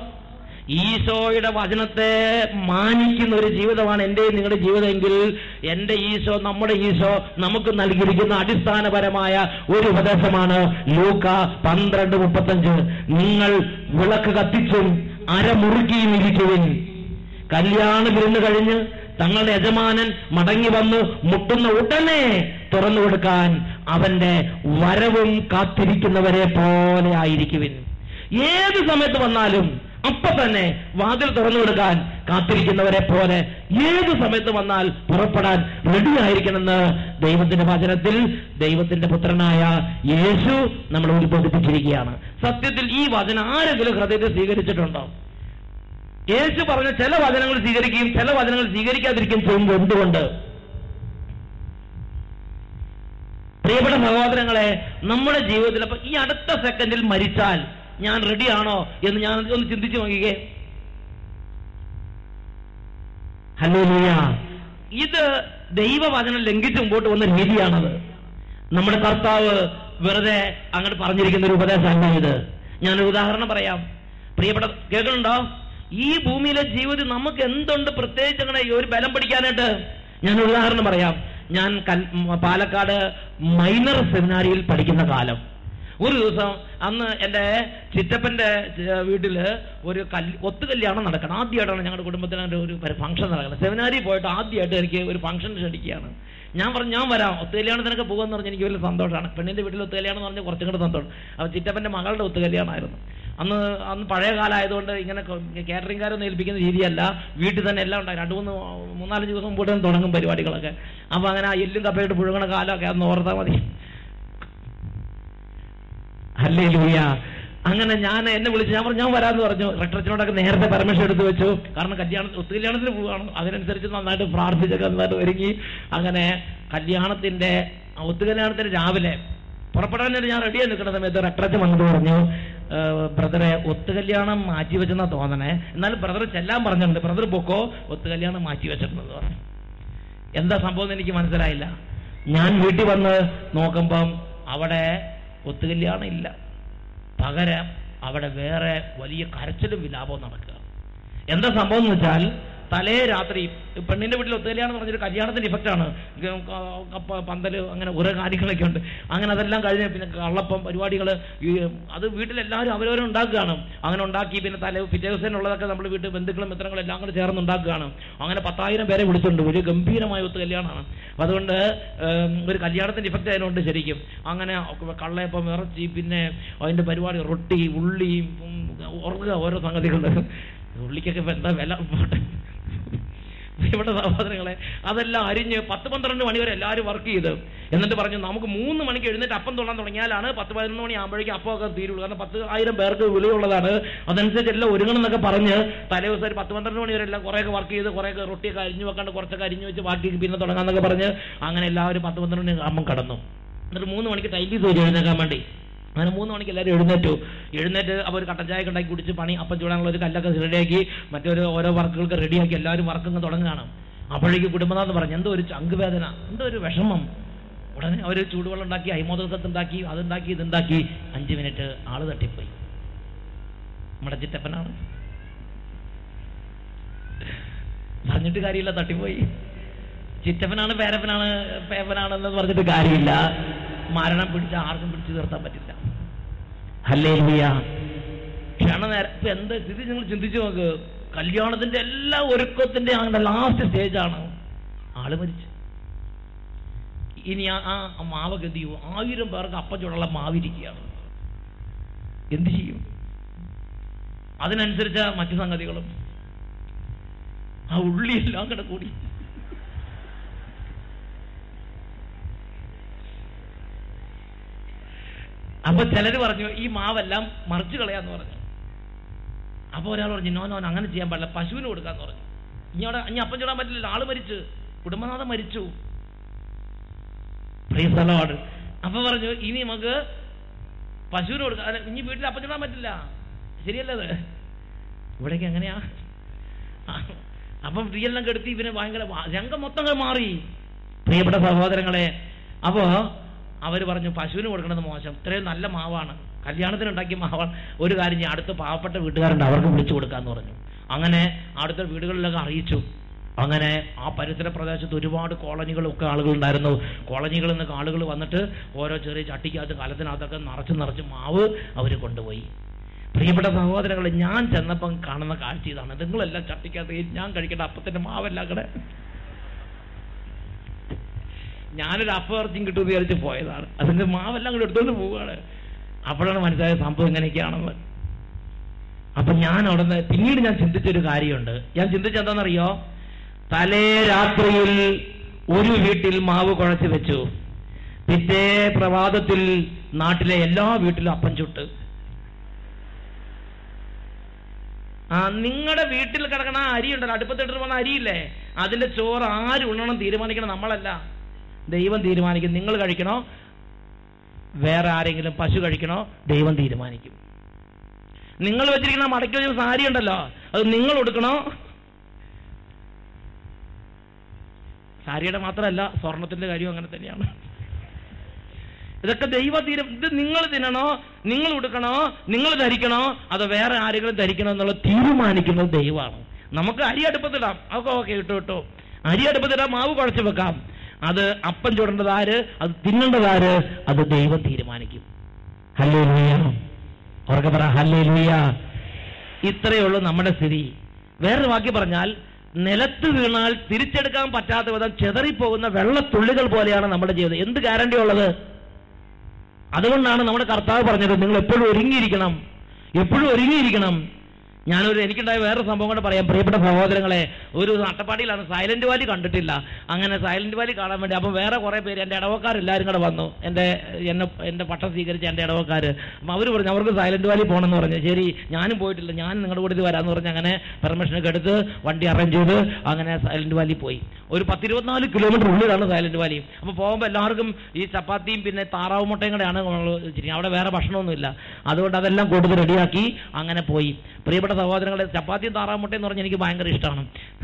ഈശോയുടെ വചനത്തെ മാനിക്കുന്ന ഒരു ജീവിതമാണ് എന്റെയും നിങ്ങളുടെ ജീവിതമെങ്കിൽ എന്റെ ഈശോ നമ്മുടെ ഈശോ നമുക്ക് നൽകിയിരിക്കുന്ന അടിസ്ഥാനപരമായ ഒരു ഉപദേശമാണ് ലൂക്ക പന്ത്രണ്ട് മുപ്പത്തഞ്ച് നിങ്ങൾ വിളക്ക് കത്തിച്ചും അരമുറുക്കിയും ഇരിക്കുവിൻ കല്യാണ വിരുന്ന് കഴിഞ്ഞ് തങ്ങളുടെ യജമാനൻ മടങ്ങി വന്ന് മുട്ടുന്ന ഉടനെ തുറന്നു കൊടുക്കാൻ അവന്റെ വരവും കാത്തിരിക്കുന്നവരെ പോലെ ആയിരിക്കുവിൻ ഏത് സമയത്ത് വന്നാലും അപ്പൊ തന്നെ വാതിൽ തുറന്നു കൊടുക്കാൻ കാത്തിരിക്കുന്നവരെ പോലെ ഏത് സമയത്ത് വന്നാൽ പുറപ്പെടാൻ റെഡി ആയിരിക്കണമെന്ന് ദൈവത്തിന്റെ വചനത്തിൽ ദൈവത്തിന്റെ പുത്രനായ യേശു നമ്മളെ ഉത്ബോധിപ്പിച്ചിരിക്കുകയാണ് സത്യത്തിൽ ഈ വചനം ആരെങ്കിലും ഹൃദയത്തിൽ സ്വീകരിച്ചിട്ടുണ്ടോ യേശു പറഞ്ഞ ചില വചനങ്ങൾ സ്വീകരിക്കുകയും ചില വചനങ്ങൾ സ്വീകരിക്കാതിരിക്കുകയും ചെയ്യുന്നത് എന്തുകൊണ്ട് പ്രിയപ്പെട്ട സഹോദരങ്ങളെ നമ്മുടെ ജീവിതത്തിൽ അപ്പൊ ഈ അടുത്ത സെക്കൻഡിൽ മരിച്ചാൽ ഞാൻ റെഡിയാണോ എന്ന് ഞാൻ ഒന്ന് ചിന്തിച്ചു നോക്കിക്കേ ഹലോ ഇത് ദൈവവചനം ലംഘിച്ച് മുമ്പോട്ട് വന്ന രീതിയാണത് നമ്മുടെ കർത്താവ് വെറുതെ അങ്ങോട്ട് പറഞ്ഞിരിക്കുന്ന ഒരു ഉപദേശമല്ല ഇത് ഞാനൊരു ഉദാഹരണം പറയാം പ്രിയപ്പെട്ട കേൾക്കുന്നുണ്ടോ ഈ ഭൂമിയിലെ ജീവിതം നമുക്ക് എന്തുണ്ട് പ്രത്യേകിച്ച് അങ്ങനെ ഒരു ബലം പിടിക്കാനായിട്ട് ഞാനൊരു ഉദാഹരണം പറയാം ഞാൻ കൽ പാലക്കാട് മൈനർ സെമിനാരിയിൽ പഠിക്കുന്ന കാലം ഒരു ദിവസം അന്ന് എൻ്റെ ചിറ്റപ്പൻ്റെ ചെ- വീട്ടില് ഒരു കല് ഒത്തു കല്യാണം നടക്കണം ആദ്യമായിട്ടാണ് ഞങ്ങളുടെ കുടുംബത്തിന് ഒരു ഒരു ഫംഗ്ഷൻ നടക്കുന്നത് സെമിനാരി പോയിട്ട് ആദ്യമായിട്ട് എനിക്ക് ഒരു ഫംഗ്ഷൻ ക്ഷണിക്കുകയാണ് ഞാൻ പറഞ്ഞു ഞാൻ വരാം ഒത്തു കല്യാണത്തിനൊക്കെ പോകുമെന്ന് പറഞ്ഞ് എനിക്ക് വലിയ സന്തോഷമാണ് പെണ്ണിൻ്റെ വീട്ടിൽ ഒത്തു കല്യാണം എന്ന് പറഞ്ഞാൽ കുറച്ചും കൂടെ സന്തോഷം അപ്പോൾ ചിറ്റപ്പൻ്റെ മകളുടെ ഒത്തു കല്യാണമായിരുന്നു അന്ന് അന്ന് പഴയ കാലമായതുകൊണ്ട് ഇങ്ങനെ കാറ്ററിംഗുകാരൊന്നും ഏൽപ്പിക്കുന്ന രീതിയല്ല വീട്ടിൽ തന്നെ എല്ലാം ഉണ്ടായി രണ്ട് മൂന്ന് മൂന്നാലഞ്ച് ദിവസം മുമ്പോട്ട് തന്നെ തുടങ്ങും പരിപാടികളൊക്കെ അപ്പോൾ അങ്ങനെ ആ എല്ലും കപ്പയിട്ട് പുഴുകണ കാലമൊക്കെ അന്ന് ഓർത്താൽ മതി അല്ലേ ലൂയ അങ്ങനെ ഞാൻ എന്നെ വിളിച്ച് ഞാൻ പറഞ്ഞു ഞാൻ വരാമെന്ന് പറഞ്ഞു റെക്ടറച്ചനോടൊക്കെ നേരത്തെ പെർമിഷൻ എടുത്ത് വെച്ചു കാരണം കല്യാണം ഒത്തുകല്യാണത്തിന് പോവുകയാണ് അതിനനുസരിച്ച് നന്നായിട്ട് പ്രാർത്ഥിച്ചൊക്കെ നന്നായിട്ട് ഒരുങ്ങി അങ്ങനെ കല്യാണത്തിന്റെ ആ ഒത്തുകല്യാണത്തിന് രാവിലെ പുറപ്പെടാനായിട്ട് ഞാൻ റെഡിയായി നിൽക്കുന്ന സമയത്ത് റെക്ടറച്ചൻ വന്നിട്ട് പറഞ്ഞു ബ്രദറെ ഒത്തുകല്യാണം മാറ്റി വെച്ചെന്നാ തോന്നണേ എന്നാലും ബ്രദർ ചെല്ലാൻ പറഞ്ഞിട്ടുണ്ട് ബ്രദർ പൊക്കോ ഒത്തുകല്യാണം മാറ്റി വെച്ചിട്ടുണ്ടെന്ന് പറഞ്ഞു എന്താ സംഭവം എന്ന് എനിക്ക് മനസ്സിലായില്ല ഞാൻ വീട്ടിൽ വന്ന് നോക്കുമ്പം അവിടെ ഒത്തുകല്യാണം ഇല്ല പകരം അവിടെ വേറെ വലിയ കരച്ചിലും വിലാപവും നടക്കുക എന്താ സംഭവം എന്ന് വെച്ചാൽ തലേ രാത്രി പെണ്ണിന്റെ വീട്ടിൽ ഒത്തുകല്യാണം എന്ന് പറഞ്ഞൊരു കല്യാണത്തിന്റെ ഇഫക്റ്റ് ആണ് ഗ- ക- കപ്പ പന്തല് അങ്ങനെ ഓരോ കാര്യങ്ങളൊക്കെ ഉണ്ട് അങ്ങനെ അതെല്ലാം കഴിഞ്ഞ് പിന്നെ കള്ളപ്പം പരിപാടികൾ അത് വീട്ടിലെല്ലാവരും അവരവരും ഉണ്ടാക്കുകയാണ് അങ്ങനെ ഉണ്ടാക്കി പിന്നെ തലേ പിറ്റേ ദിവസത്തിനുള്ളതൊക്കെ നമ്മൾ വീട്ടിൽ ബന്ധുക്കളും മിത്രങ്ങളും എല്ലാം കൂടെ ചേർന്ന് ഉണ്ടാക്കുകയാണ് അങ്ങനെ പത്തായിരം പേരെ വിളിച്ചിട്ടുണ്ട് വലിയ ഗംഭീരമായ ഒത്തു കല്യാണമാണ് അപ്പൊ അതുകൊണ്ട് ഏം, ഒരു കല്യാണത്തിന്റെ ഇഫക്റ്റ് അതിനുണ്ട് ശരിക്കും അങ്ങനെ കള്ളയപ്പം ഇറച്ചി പിന്നെ അതിന്റെ പരിപാടി റൊട്ടി ഉള്ളി ഉം, ഉറങ്ങുക ഓരോ സംഗതികൾ ഉള്ളിക്കൊക്കെ ഇപ്പൊ എന്താ വില പോട്ടെ ഇവിടെ സഹോദരങ്ങളെ അതെല്ലാം അരിഞ്ഞ് പത്ത് പന്ത്രണ്ട് മണി വരെ എല്ലാവരും വർക്ക് ചെയ്ത് എന്നിട്ട് പറഞ്ഞു നമുക്ക് മൂന്ന് മണിക്ക് എഴുന്നേറ്റ് അപ്പം തൊള്ളാൻ തുടങ്ങിയാലാണ് പത്ത് പതിനൊന്ന് മണി ആകുമ്പോഴേക്കും അപ്പമൊക്കെ തീരുള്ളൂ കാരണം പത്ത് ആയിരം പേർക്ക് വിളിയുള്ളതാണ് അതനുസരിച്ച് എല്ലാം ഒരുങ്ങണം എന്നൊക്കെ പറഞ്ഞ് തലേ ദിവസം ഒരു പത്ത് പന്ത്രണ്ട് മണി വരെ എല്ലാം കുറേയൊക്കെ വർക്ക് ചെയ്ത് കുറേയൊക്കെ റൊട്ടിയൊക്കെ അരിഞ്ഞു വെക്കാണ്ട് കുറച്ചൊക്കെ അരിഞ്ഞു വെച്ച് ബാക്കി പിന്നെ തുടങ്ങാന്നൊക്കെ പറഞ്ഞ് അങ്ങനെ എല്ലാവരും പത്ത് പന്ത്രണ്ട് മണി ആകുമ്പോൾ കടന്നു എന്നിട്ട് മൂന്ന് മണിക്ക് ടൈലീസ് വരും എഴുന്നേക്കാൻ വേണ്ടി അങ്ങനെ മൂന്ന് മണിക്ക് എല്ലാവരും എഴുന്നേറ്റു എഴുന്നേറ്റ് അപ്പോൾ ഒരു കട്ടൻ ചായ ഒക്കെ ഉണ്ടാക്കി കുടിച്ച് പണി അപ്പം ചൂടാനുള്ള ഒരു കല്ലൊക്കെ റെഡിയാക്കി മറ്റൊരു ഓരോ വർക്കുകൾക്ക് റെഡിയാക്കി എല്ലാവരും വർക്കങ്ങ് തുടങ്ങുകയാണ് അപ്പോഴേക്ക് കുടുംബനാഥ് പറഞ്ഞു എന്തോ ഒരു ചങ്കുവേദന എന്തോ ഒരു വിഷമം ഉടനെ അവർ ചൂടുവെള്ളം ഉണ്ടാക്കി അയ്മോദകത്ത് ഉണ്ടാക്കി അതുണ്ടാക്കി ഇതുണ്ടാക്കി അഞ്ച് മിനിറ്റ് ആള് തട്ടിപ്പോയി നമ്മുടെ ചിറ്റപ്പനാണ് പറഞ്ഞിട്ട് കാര്യമില്ല തട്ടിപ്പോയി ചിറ്റപ്പനാണ് പേരപ്പനാണ് പേപ്പനാണെന്ന് പറഞ്ഞിട്ട് കാര്യമില്ല മരണം പിടിച്ച ആർക്കും പിടിച്ചു നിർത്താൻ പറ്റില്ല അല്ലേ ക്ഷണനേരം ഇപ്പൊ എന്താ സ്ഥിതി നിങ്ങൾ ചിന്തിച്ചു നോക്ക് കല്യാണത്തിന്റെ എല്ലാ ഒരുക്കത്തിന്റെ അങ്ങനെ ലാസ്റ്റ് സ്റ്റേജാണ് ആള് മരിച്ചു ഇനി ആ ആ മാവ് ഗതിയോ ആയിരം പേർക്ക് അപ്പം ചുടുള്ള മാവിരിക്കുകയാണ് എന്ത് ചെയ്യും അതിനനുസരിച്ച മറ്റു സംഗതികളും ആ ഉള്ളിയെല്ലാം കൂടെ കൂടി അപ്പൊ ചിലര് പറഞ്ഞു ഈ മാവെല്ലാം മറിച്ചു കളയാന്ന് പറഞ്ഞു അപ്പൊ ഒരാൾ പറഞ്ഞു നോ നോ നോ, അങ്ങനെ ചെയ്യാൻ പാടില്ല പശുവിന് കൊടുക്കാന്ന് പറഞ്ഞു ഇനി അവിടെ ഇനി അപ്പം ചൂടാൻ പറ്റില്ല ആള് മരിച്ചു കുടുംബനാഥൻ മരിച്ചു Praise the Lord. അപ്പൊ പറഞ്ഞു ഇനി നമുക്ക് പശുവിന് കൊടുക്കാം അല്ല, ഇനി വീട്ടിൽ അപ്പം ചൂടാൻ പറ്റില്ല ശരിയല്ലേ അത് ഇവിടേക്ക് എങ്ങനെയാ ആ, അപ്പം ഫ്രീയെല്ലാം കെടുത്തി ഇവന് ഭയങ്കര വാ- രംഗം മൊത്തം അങ്ങ് മാറി പ്രിയപ്പെട്ട സഹോദരങ്ങളെ അപ്പോ അവർ പറഞ്ഞു പശുവിന് കൊടുക്കണത് മോശം ഇത്രയും നല്ല മാവാണ് കല്യാണത്തിന് ഉണ്ടാക്കിയ മാവാണ് ഒരു കാര്യം ഞാൻ അടുത്ത പാവപ്പെട്ട വീട്ടുകാരുണ്ട് അവർക്ക് വിളിച്ചു കൊടുക്കാന്ന് പറഞ്ഞു അങ്ങനെ അടുത്ത വീടുകളിലൊക്കെ അറിയിച്ചു അങ്ങനെ ആ പരിസര പ്രദേശത്ത് ഒരുപാട് കോളനികളൊക്കെ ആളുകൾ ഉണ്ടായിരുന്നു കോളനികളിൽ നിന്നൊക്കെ ആളുകൾ വന്നിട്ട് ഓരോ ചെറിയ ചട്ടിക്കകത്ത് കലത്തിനകത്തൊക്കെ നിറച്ച് നിറച്ച് മാവ് അവർ കൊണ്ടുപോയി പ്രിയപ്പെട്ട സഹോദരങ്ങളെ ഞാൻ ചെന്നപ്പം കാണുന്ന കാഴ്ച ഇതാണ് നിങ്ങളെല്ലാം ചട്ടിക്കകത്ത് ഈ ഞാൻ കഴിക്കേണ്ട അപ്പത്തിന്റെ മാവെല്ലാം കൂടെ ഞാനൊരു അപ്പവർത്തിയും കിട്ടുമെന്ന് വിചാരിച്ച് പോയതാണ് അതിന്റെ മാവെല്ലാം കൂടെ എടുത്തുകൊണ്ട് പോവുകയാണ് അപ്പോഴാണ് മനസ്സിലായ സംഭവം ഇങ്ങനെയൊക്കെയാണെന്ന് അപ്പൊ ഞാൻ അവിടെ നിന്ന് പിന്നീട് ഞാൻ ചിന്തിച്ചൊരു കാര്യമുണ്ട് ഞാൻ ചിന്തിച്ചെന്താണെന്നറിയോ തലേ രാത്രിയിൽ ഒരു വീട്ടിൽ മാവ് കുഴച്ച് വെച്ചു പിറ്റേ പ്രഭാതത്തിൽ നാട്ടിലെ എല്ലാ വീട്ടിലും അപ്പം ചുട്ട് ആ നിങ്ങളുടെ വീട്ടിൽ കിടക്കണ ആ അരി ഉണ്ടല്ലോ അടുപ്പത്തിട്ട് പോകുന്ന അരിയില്ലേ അതിന്റെ ചോറ് ആര് ഉണ്ണണം തീരുമാനിക്കണം നമ്മളല്ല ദൈവം തീരുമാനിക്കും നിങ്ങൾ കഴിക്കണോ വേറെ ആരെങ്കിലും പശു കഴിക്കണോ ദൈവം തീരുമാനിക്കും നിങ്ങൾ വെച്ചിരിക്കുന്ന മടക്കി വെച്ചിരിക്കുന്ന സാരി ഉണ്ടല്ലോ അത് നിങ്ങൾ ഉടുക്കണോ സാരിയുടെ മാത്രമല്ല സ്വർണത്തിന്റെ കാര്യവും അങ്ങനെ തന്നെയാണ് ഇതൊക്കെ ദൈവ തീരം ഇത് നിങ്ങൾ തിന്നണോ നിങ്ങൾ ഉടുക്കണോ നിങ്ങൾ ധരിക്കണോ അതോ വേറെ ആരെങ്കിലും ധരിക്കണോ എന്നുള്ള തീരുമാനിക്കുന്നത് ദൈവമാണ് നമുക്ക് അരി അടുപ്പത്തിടാം അതൊക്കെ ഓക്കെ ഇട്ടു ഇട്ടു അരി അടുപ്പത്തിടാം മാവ് കുഴച്ച് വെക്കാം അത് അപ്പം ചുടേണ്ടത് ആര് അത് തിന്നേണ്ടത് ആര് അത് ദൈവം തീരുമാനിക്കും ഹല്ലേ ലൂയ ഉറക്കെ പറ ഹല്ലേ ലൂയ ഇത്രയേ ഉള്ളൂ നമ്മുടെ സ്ഥിതി വേറൊരു വാക്കി പറഞ്ഞാൽ നിലത്ത് വീണാൽ തിരിച്ചെടുക്കാൻ പറ്റാത്ത വിധം ചെതറിപ്പോകുന്ന വെള്ളത്തുള്ളികൾ പോലെയാണ് നമ്മുടെ ജീവിതം എന്ത് ഗ്യാരണ്ടി ഉള്ളത് അതുകൊണ്ടാണ് നമ്മുടെ കർത്താവ് പറഞ്ഞത് നിങ്ങൾ എപ്പോഴും ഒരുങ്ങിയിരിക്കണം എപ്പോഴും ഒരുങ്ങിയിരിക്കണം ഞാനൊരു എനിക്കുണ്ടായ വേറെ സംഭവം കൂടെ പറയാം പ്രിയപ്പെട്ട സഹോദരങ്ങളെ ഒരു അട്ടപ്പാടിയിലാണ് സൈലന്റ് വാലി കണ്ടിട്ടില്ല അങ്ങനെ സൈലന്റ് വാലി കാണാൻ വേണ്ടി അപ്പം വേറെ കുറേ പേര് എൻ്റെ ഇടവക്കാരെല്ലാവരും കൂടെ വന്നു എൻ്റെ എന്നെ എൻ്റെ പട്ടം സ്വീകരിച്ച എൻ്റെ ഇടവക്കാർ അപ്പം അവർ പറഞ്ഞു അവർക്ക് സൈലന്റ് വാലി പോകണമെന്ന് പറഞ്ഞു ശരി ഞാനും പോയിട്ടില്ല ഞാൻ നിങ്ങളുടെ കൂടെ ഇത് വരാമെന്ന് പറഞ്ഞ് അങ്ങനെ പെർമിഷനൊക്കെ എടുത്ത് വണ്ടി അറേഞ്ച് ചെയ്ത് അങ്ങനെ സൈലന്റ് വാലി പോയി ഒരു പത്തിരുപത്തിനാല് കിലോമീറ്റർ ഉള്ളിലാണ് സൈലന്റ് വാലി അപ്പോൾ പോകുമ്പോൾ എല്ലാവർക്കും ഈ ചപ്പാത്തിയും പിന്നെ താറാവ് മുട്ടയും കൂടെയാണ് നമ്മൾ വെച്ചിരിക്കുന്നത് അവിടെ വേറെ ഭക്ഷണമൊന്നുമില്ല അതുകൊണ്ട് അതെല്ലാം കൊടുത്ത് റെഡിയാക്കി അങ്ങനെ പോയി പ്രിയപ്പെട്ട സഹോദരങ്ങളെ ചപ്പാത്തിയും താറാവ് മുട്ടയും എന്ന് പറഞ്ഞാൽ എനിക്ക് ഭയങ്കര ഇഷ്ടമാണ്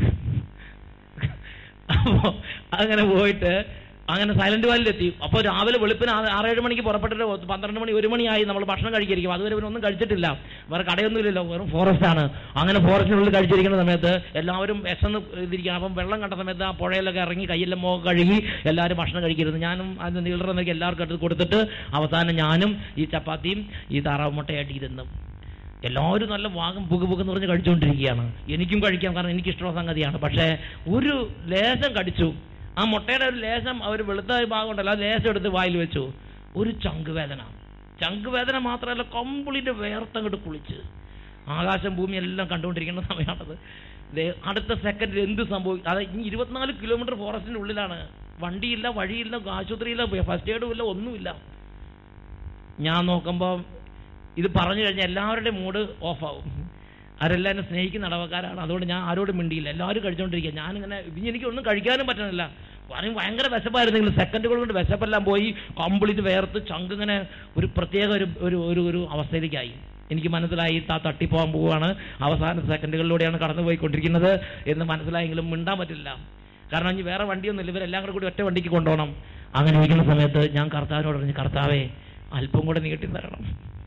അപ്പോൾ അങ്ങനെ പോയിട്ട് അങ്ങനെ സൈലന്റ് വാലിലെത്തി അപ്പോൾ രാവിലെ വെളുപ്പിന് ആ- ആറേഴ് മണിക്ക് പുറപ്പെട്ടിട്ട് പന്ത്രണ്ട് മണി ഒരു മണിയായി നമ്മൾ ഭക്ഷണം കഴിക്കായിരിക്കും അതുവരെ ഇവരൊന്നും കഴിച്ചിട്ടില്ല വേറെ കടയൊന്നും ഇല്ലല്ലോ വെറും ഫോറസ്റ്റ് ആണ് അങ്ങനെ ഫോറസ്റ്റിനുള്ളിൽ കഴിച്ചിരിക്കുന്ന സമയത്ത് എല്ലാവരും വിശന്ന് ഇതിരിക്കണം അപ്പം വെള്ളം കണ്ട സമയത്ത് ആ പുഴയിലൊക്കെ ഇറങ്ങി കയ്യെല്ലാം മുഖം കഴുകി എല്ലാവരും ഭക്ഷണം കഴിക്കരുത് ഞാനും അതിന് നീളറന്നൊക്കെ എല്ലാവർക്കും എടുത്ത് കൊടുത്തിട്ട് അവസാനം ഞാനും ഈ ചപ്പാത്തിയും ഈ താറാവ് മുട്ടയായിട്ട് ഇരുന്നു എല്ലാവരും നല്ല വാഗം പുക പുക എന്ന് പറഞ്ഞ് കഴിച്ചുകൊണ്ടിരിക്കുകയാണ് എനിക്കും കഴിക്കാം കാരണം എനിക്ക് ഇഷ്ടമുള്ള സംഗതിയാണ് പക്ഷേ ഒരു ലേശം കടിച്ചു ആ മുട്ടയുടെ ഒരു ലേശം ഒരു വെളുത്ത ഭാഗം ഉണ്ടല്ലോ ആ ലേശം എടുത്ത് വായിൽ വെച്ചു ഒരു ചങ്ക് വേദന ചങ്ക് വേദന മാത്രമല്ല കംപ്ലീറ്റ് വേർത്തങ്ങോട്ട് കുളിച്ച് ആകാശം ഭൂമി എല്ലാം കണ്ടുകൊണ്ടിരിക്കുന്ന സമയമാണത് ദേ അടുത്ത സെക്കൻഡിൽ എന്ത് സംഭവിക്കും അത് ഇനി ഇരുപത്തിനാല് കിലോമീറ്റർ ഫോറസ്റ്റിന്റെ ഉള്ളിലാണ് വണ്ടിയില്ല വഴിയില്ല ആശുപത്രിയില്ല ഫസ്റ്റ് എയ്ഡും ഇല്ല ഒന്നുമില്ല ഞാൻ നോക്കുമ്പോൾ ഇത് പറഞ്ഞു കഴിഞ്ഞാൽ എല്ലാവരുടെയും മൂഡ് ഓഫാവും അവരെല്ലാം എന്നെ സ്നേഹിക്കുന്ന ഇടവക്കാരാണ് അതുകൊണ്ട് ഞാൻ ആരോടും മിണ്ടിയില്ല എല്ലാവരും കഴിച്ചുകൊണ്ടിരിക്കുക ഞാനിങ്ങനെ ഇനി എനിക്ക് ഒന്നും കഴിക്കാനും പറ്റണില്ല പറയും ഭയങ്കര വിശപ്പായിരുന്നെങ്കിൽ സെക്കൻഡുകൾ കൊണ്ട് വിശപ്പെല്ലാം പോയി കംപ്ലീറ്റ് വേർത്ത് ചങ്ക് ഇങ്ങനെ ഒരു പ്രത്യേക ഒരു ഒരു ഒരു ഒരു അവസ്ഥയിലേക്കായി എനിക്ക് മനസ്സിലായി താ തട്ടിപ്പോകാൻ പോവുകയാണ് അവസാന സെക്കൻഡുകളിലൂടെയാണ് കടന്നു പോയിക്കൊണ്ടിരിക്കുന്നത് എന്ന് മനസ്സിലായെങ്കിലും മിണ്ടാൻ പറ്റില്ല കാരണം ഇനി വേറെ വണ്ടിയൊന്നുമില്ല ഇവരെല്ലാം കൂടെ കൂടി ഒറ്റ വണ്ടിക്ക് കൊണ്ടുപോകണം അങ്ങനെ ഇരിക്കുന്ന സമയത്ത് ഞാൻ കർത്താവിനോട് പറഞ്ഞു കർത്താവേ അല്പം കൂടെ നീട്ടി തരണം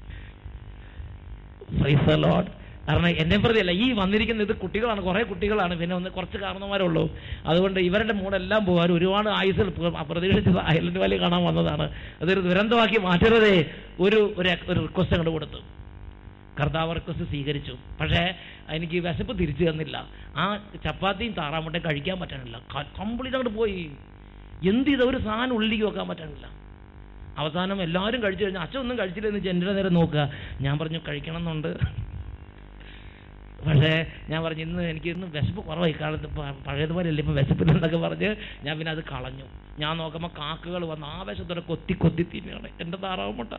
Praise the Lord. കാരണം എന്നെ പ്രതിയല്ല ഈ വന്നിരിക്കുന്ന ഇത് കുട്ടികളാണ് കുറേ കുട്ടികളാണ് പിന്നെ ഒന്ന് കുറച്ച് കാരണന്മാരുള്ളൂ അതുകൊണ്ട് ഇവരുടെ മൂടെല്ലാം പോകാൻ ഒരുപാട് ആയുസിൽ പ്രതീക്ഷിച്ച് ഐലൻഡ് വാലി കാണാൻ വന്നതാണ് അതൊരു ദുരന്തമാക്കി മാറ്റരുതേ ഒരു ഒരു ഒരു റിക്വസ്റ്റ് അങ്ങോട്ട് കൊടുത്തു കർത്താവ് റിക്വസ്റ്റ് സ്വീകരിച്ചു പക്ഷേ എനിക്ക് വിശപ്പ് തിരിച്ചു തന്നില്ല ആ ചപ്പാത്തിയും താറാമുട്ടയും കഴിക്കാൻ പറ്റണില്ല കംപ്ലീറ്റ് അങ്ങോട്ട് പോയി എന്ത് ചെയ്ത ഒരു സാധനം ഉള്ളിലേക്ക് വെക്കാൻ പറ്റണില്ല അവസാനം എല്ലാവരും കഴിച്ചു കഴിഞ്ഞാൽ അച്ഛൻ ഒന്നും കഴിച്ചില്ലെന്ന് എൻ്റെ നേരെ നോക്കുക ഞാൻ പറഞ്ഞു കഴിക്കണം എന്നുണ്ട് പക്ഷേ ഞാൻ പറഞ്ഞു ഇന്ന് എനിക്ക് ഇന്ന് വിശപ്പ് കുറവായി കാലത്ത് പ- പഴയതുപോലെ അല്ല ഇപ്പം വിശപ്പില്ലെന്നൊക്കെ പറഞ്ഞ് ഞാൻ പിന്നെ അത് കളഞ്ഞു ഞാൻ നോക്കുമ്പോൾ കാക്കകൾ വന്ന് ആവേശത്തോടെ കൊത്തി കൊത്തി തിന്നുകയാണ് എൻ്റെ താറാവ് മുട്ട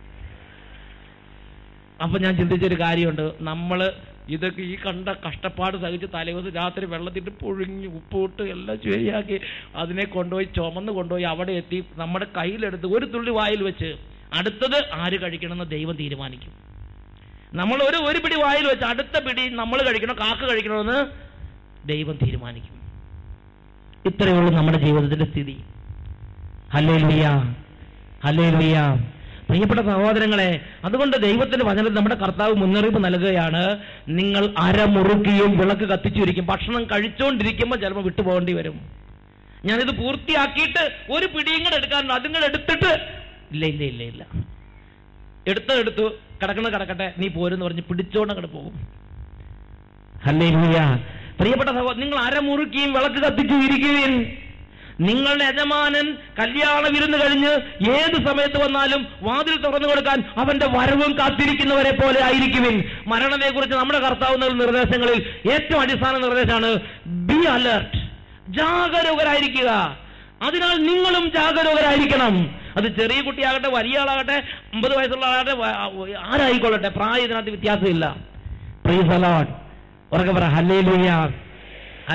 അപ്പൊ ഞാൻ ചിന്തിച്ചൊരു കാര്യമുണ്ട് നമ്മൾ ഇതൊക്കെ ഈ കണ്ട കഷ്ടപ്പാട് സഹിച്ച് തലേദിവസം രാത്രി വെള്ളത്തിട്ട് പുഴുങ്ങി ഉപ്പിട്ട് എല്ലാം ശരിയാക്കി അതിനെ കൊണ്ടുപോയി ചുമന്ന് കൊണ്ടുപോയി അവിടെ എത്തി നമ്മുടെ കയ്യിലെടുത്ത് ഒരു തുള്ളി വായിൽ വെച്ച് അടുത്തത് ആര് കഴിക്കണമെന്ന് ദൈവം തീരുമാനിക്കും നമ്മൾ ഒരു ഒരു പിടി വായിൽ വെച്ച് അടുത്ത പിടി നമ്മൾ കഴിക്കണോ കാക്ക കഴിക്കണമെന്ന് ദൈവം തീരുമാനിക്കും ഇത്രയേ ഉള്ളൂ നമ്മുടെ ജീവിതത്തിന്റെ സ്ഥിതി ഹല്ലേ ലുയ്യ ഹല്ലേ ലുയ്യ പ്രിയപ്പെട്ട സഹോദരങ്ങളെ അതുകൊണ്ട് ദൈവത്തിന്റെ വചനത്തിൽ നമ്മുടെ കർത്താവ് മുന്നറിയിപ്പ് നൽകുകയാണ് നിങ്ങൾ അരമുറുക്കിയും വിളക്ക് കത്തിച്ചിരിക്കും ഭക്ഷണം കഴിച്ചുകൊണ്ടിരിക്കുമ്പോൾ ചിലപ്പോൾ വിട്ടുപോകേണ്ടി വരും ഞാനിത് പൂർത്തിയാക്കിയിട്ട് ഒരു പിടിയും കൂടെ എടുക്കാറുണ്ട് അതും കൂടെ എടുത്തിട്ട് ഇല്ല ഇല്ല ഇല്ല ഇല്ല എടുത്ത എടുത്തു കിടക്കണ കിടക്കട്ടെ നീ പോരെന്ന് പറഞ്ഞ് പിടിച്ചോണ്ട് അങ്ങോട്ട് പോകും ഹല്ലേലൂയ പ്രിയപ്പെട്ട സഹോദരൻ നിങ്ങൾ അരമുറുക്കിയും വിളക്ക് കത്തിച്ചു ഇരിക്കുകയും നിങ്ങളുടെ യജമാനൻ കല്യാണ വിരുന്ന് കഴിഞ്ഞ് ഏത് സമയത്ത് വന്നാലും വാതിൽ തുറന്നു കൊടുക്കാൻ അവന്റെ വരവും കാത്തിരിക്കുന്നവരെ പോലെ ആയിരിക്കുവിൻ മരണത്തെ കുറിച്ച് നമ്മുടെ കർത്താവ് നൽകുന്ന നിർദ്ദേശങ്ങളിൽ ഏറ്റവും അടിസ്ഥാന നിർദ്ദേശമാണ് ബി അലർട്ട് ജാഗരൂകരായിരിക്കുക അതിനാൽ നിങ്ങളും ജാഗരൂകരായിരിക്കണം അത് ചെറിയ കുട്ടിയാകട്ടെ വലിയ ആളാകട്ടെ അമ്പത് വയസ്സുള്ള ആളാകട്ടെ വ- ആരായിക്കൊള്ളട്ടെ പ്രായം ഇതിനകത്ത് വ്യത്യാസമില്ല പ്രീസ് അലോട്ട് ഉറക്കെ പറ ഹല്ലേ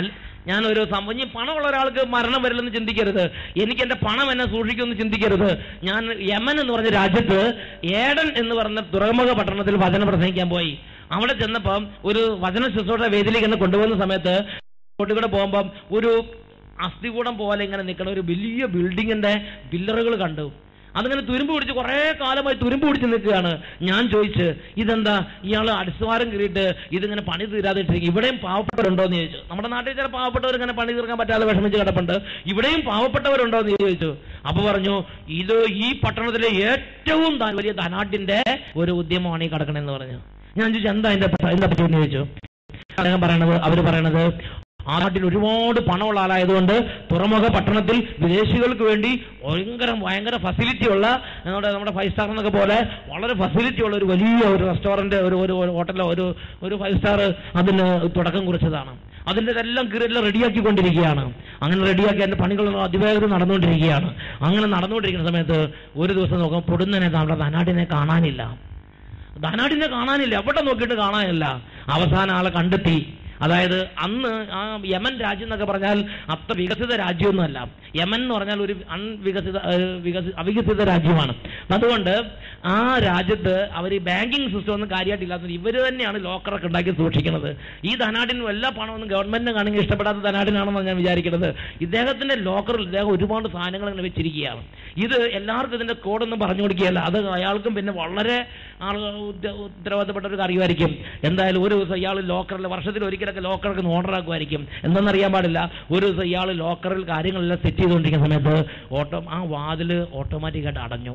ഞാൻ ഒരു സംഭവം ഇനി പണമുള്ള ഒരാൾക്ക് മരണം വരില്ലെന്ന് ചിന്തിക്കരുത് എനിക്ക് എന്റെ പണം എന്നെ സൂക്ഷിക്കുമെന്ന് ചിന്തിക്കരുത് ഞാൻ യമൻ എന്ന് പറഞ്ഞ രാജ്യത്ത് ഏഡൻ എന്ന് പറഞ്ഞ തുറമുഖ പട്ടണത്തിൽ വചനം പ്രസംഗിക്കാൻ പോയി അവിടെ ചെന്നപ്പം ഒരു വചന ശുശ്രൂഷ വേദിയിലേക്ക് എന്നെ കൊണ്ടുപോകുന്ന സമയത്ത് റോഡിൽ കൂടെ പോകുമ്പം ഒരു അസ്ഥികൂടം പോലെ ഇങ്ങനെ നിൽക്കുന്ന ഒരു വലിയ ബിൽഡിങ്ങിന്റെ പില്ലറുകൾ കണ്ടു അതിങ്ങനെ തുരുമ്പ് പിടിച്ച് കുറേ കാലമായി തുരുമ്പ് പിടിച്ച് നിൽക്കുകയാണ് ഞാൻ ചോദിച്ച് ഇതെന്താ ഇയാൾ അടിസ്ഥാനം കയറിയിട്ട് ഇതിങ്ങനെ പണി തീരാതെ ഇട്ടിരിക്കും ഇവിടെയും പാവപ്പെട്ടവരുണ്ടോ എന്ന് ചോദിച്ചു നമ്മുടെ നാട്ടിൽ ചില പാവപ്പെട്ടവർ ഇങ്ങനെ പണി തീർക്കാൻ പറ്റാതെ വിഷമിച്ച് കിടപ്പുണ്ട് ഇവിടെയും പാവപ്പെട്ടവരുണ്ടോ എന്ന് ചോദിച്ചു അപ്പൊ പറഞ്ഞു ഇത് ഈ പട്ടണത്തിലെ ഏറ്റവും ധ- വലിയ ധനാട്ടിന്റെ ഒരു ഉദ്യമമാണ് ഈ കിടക്കണെന്ന് പറഞ്ഞു ഞാൻ ചോദിച്ചു എന്താ അതിന്റെ പ- എന്താ പറ്റുമെന്ന് ചോദിച്ചു അദ്ദേഹം പറയണത് അവര് പറയണത് ആ നാട്ടിൽ ഒരുപാട് പണമുള്ള ആളായതുകൊണ്ട് തുറമുഖ പട്ടണത്തിൽ വിദേശികൾക്ക് വേണ്ടി ഭയങ്കര ഭയങ്കര ഫെസിലിറ്റി ഉള്ള നമ്മുടെ നമ്മുടെ ഫൈവ് സ്റ്റാർ എന്നൊക്കെ പോലെ വളരെ ഫെസിലിറ്റി ഉള്ള ഒരു വലിയ ഒരു റെസ്റ്റോറന്റ് ഒരു ഒരു ഒരു ഹോട്ടലോ ഒരു ഒരു ഫൈവ് സ്റ്റാർ അതിന് തുടക്കം കുറിച്ചതാണ് അതിൻ്റെ എല്ലാം കീറെല്ലാം റെഡിയാക്കിക്കൊണ്ടിരിക്കുകയാണ് അങ്ങനെ റെഡിയാക്കി അതിന്റെ പണികൾ അതിവേഗത നടന്നുകൊണ്ടിരിക്കുകയാണ് അങ്ങനെ നടന്നുകൊണ്ടിരിക്കുന്ന സമയത്ത് ഒരു ദിവസം നോക്കാം പൊടുന്നനെ നമ്മുടെ ധനാടിനെ കാണാനില്ല ധനാടിനെ കാണാനില്ല എവിടെ നോക്കിയിട്ട് കാണാനില്ല അവസാന ആളെ കണ്ടെത്തി അതായത് അന്ന് ആ യമൻ രാജ്യം എന്നൊക്കെ പറഞ്ഞാൽ അത്ര വികസിത രാജ്യമൊന്നുമല്ല യമൻ എന്ന് പറഞ്ഞാൽ ഒരു അൺവികസിത ഏഹ്, വികസി അവികസിത രാജ്യമാണ് അതുകൊണ്ട് ആ രാജ്യത്ത് അവർ ഈ ബാങ്കിങ് സിസ്റ്റം ഒന്നും കാര്യമായിട്ടില്ലാത്തത് ഇവർ തന്നെയാണ് ലോക്കറൊക്കെ ഉണ്ടാക്കി സൂക്ഷിക്കുന്നത് ഈ ധനാടിനും എല്ലാ പണമൊന്നും ഗവൺമെന്റിന് കാണെങ്കിൽ ഇഷ്ടപ്പെടാത്ത ധനാടിനാണെന്നാണ് ഞാൻ വിചാരിക്കുന്നത് ഇദ്ദേഹത്തിന്റെ ലോക്കറിൽ ഇദ്ദേഹം ഒരുപാട് സാധനങ്ങൾ ഇങ്ങനെ വെച്ചിരിക്കുകയാണ് ഇത് എല്ലാവർക്കും ഇതിന്റെ കോഡൊന്നും പറഞ്ഞു കൊടുക്കുകയല്ല അത് അയാൾക്കും പിന്നെ വളരെ ആളുകൾ ഉത്ത- ഉത്തരവാദിത്തപ്പെട്ട ഒരു കാര്യമായിരിക്കും എന്തായാലും ഒരു ദിവസം ഇയാൾ ലോക്കറിൽ വർഷത്തിൽ ഒരിക്കലൊക്കെ ലോക്കറൊക്കെ ഓർഡർ ആക്കുമായിരിക്കും എന്തെന്നറിയാൻ പാടില്ല ഒരു ദിവസം ഇയാൾ ലോക്കറിൽ കാര്യങ്ങളെല്ലാം സെറ്റ് ചെയ്തുകൊണ്ടിരിക്കുന്ന സമയത്ത് ഓട്ടോ ആ വാതിൽ ഓട്ടോമാറ്റിക്കായിട്ട് അടഞ്ഞു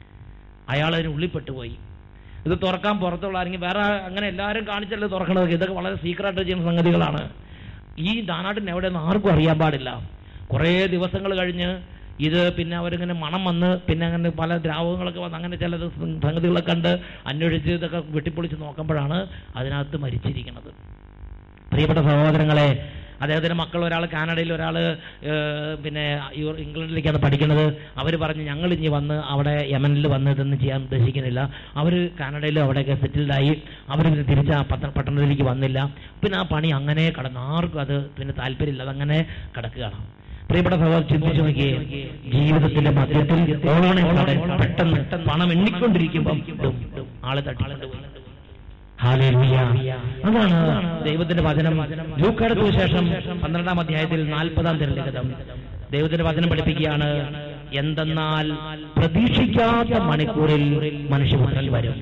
അയാൾ അതിന് ഉള്ളിപ്പെട്ടു പോയി ഇത് തുറക്കാൻ പുറത്തുള്ള ആരെങ്കിലും വേറെ അങ്ങനെ എല്ലാവരും കാണിച്ചല്ലേ തുറക്കണത് ഇതൊക്കെ വളരെ സീക്രട്ടായിട്ട് ചെയ്യുന്ന സംഗതികളാണ് ഈ ദാനാട്ടിന് എവിടെയെന്ന് ആർക്കും അറിയാൻ പാടില്ല കുറേ ദിവസങ്ങൾ കഴിഞ്ഞ് ഇത് പിന്നെ അവരിങ്ങനെ മണം വന്ന് പിന്നെ അങ്ങനെ പല ദ്രാവകങ്ങളൊക്കെ വന്ന് അങ്ങനെ ചില സംഗതികളൊക്കെ കണ്ട് അന്വേഷിച്ച് ഇതൊക്കെ വെട്ടിപ്പൊളിച്ച് നോക്കുമ്പോഴാണ് അതിനകത്ത് മരിച്ചിരിക്കുന്നത് പ്രിയപ്പെട്ട സഹോദരങ്ങളെ അദ്ദേഹത്തിന്റെ മക്കൾ ഒരാൾ കാനഡയിൽ ഒരാൾ പിന്നെ യു- ഇംഗ്ലണ്ടിലേക്കാണ് പഠിക്കുന്നത് അവർ പറഞ്ഞു ഞങ്ങൾ ഇനി വന്ന് അവിടെ യമനിൽ വന്ന് ഇതൊന്നും ചെയ്യാൻ ഉദ്ദേശിക്കുന്നില്ല അവർ കാനഡയിലും അവിടെയൊക്കെ സെറ്റിൽഡായി അവർ പിന്നെ തിരിച്ച് ആ പട്ട പട്ടണത്തിലേക്ക് വന്നില്ല പിന്നെ ആ പണി അങ്ങനെ കടന്നു ആർക്കും അത് പിന്നെ താല്പര്യമില്ല അതങ്ങനെ കിടക്കുകയാണ് പ്രിയപ്പെട്ട സഹോദരൻ ചിന്തിച്ചു നോക്കിയേ ജീവിതത്തിന്റെ മധ്യത്തിൽ ഓളോണെ പോലെ പെട്ടെന്ന് പണം എണ്ണിക്കൊണ്ടിരിക്കുമ്പം ഡും ഡും ആള് തട്ടിക്കൊണ്ട് പോയി ഹാലേലൂയ. അതാണ് ദൈവത്തിന്റെ വചനം ലൂക്കാട് സുവിശേഷം പന്ത്രണ്ടാം അധ്യായത്തിൽ നാൽപ്പതാം തിരഞ്ഞെടുക്കതം ദൈവത്തിന്റെ വചനം പഠിപ്പിക്കുകയാണ് എന്തെന്നാൽ പ്രതീക്ഷിക്കാത്ത മണിക്കൂറിൽ മനുഷ്യപുത്രൻ വരും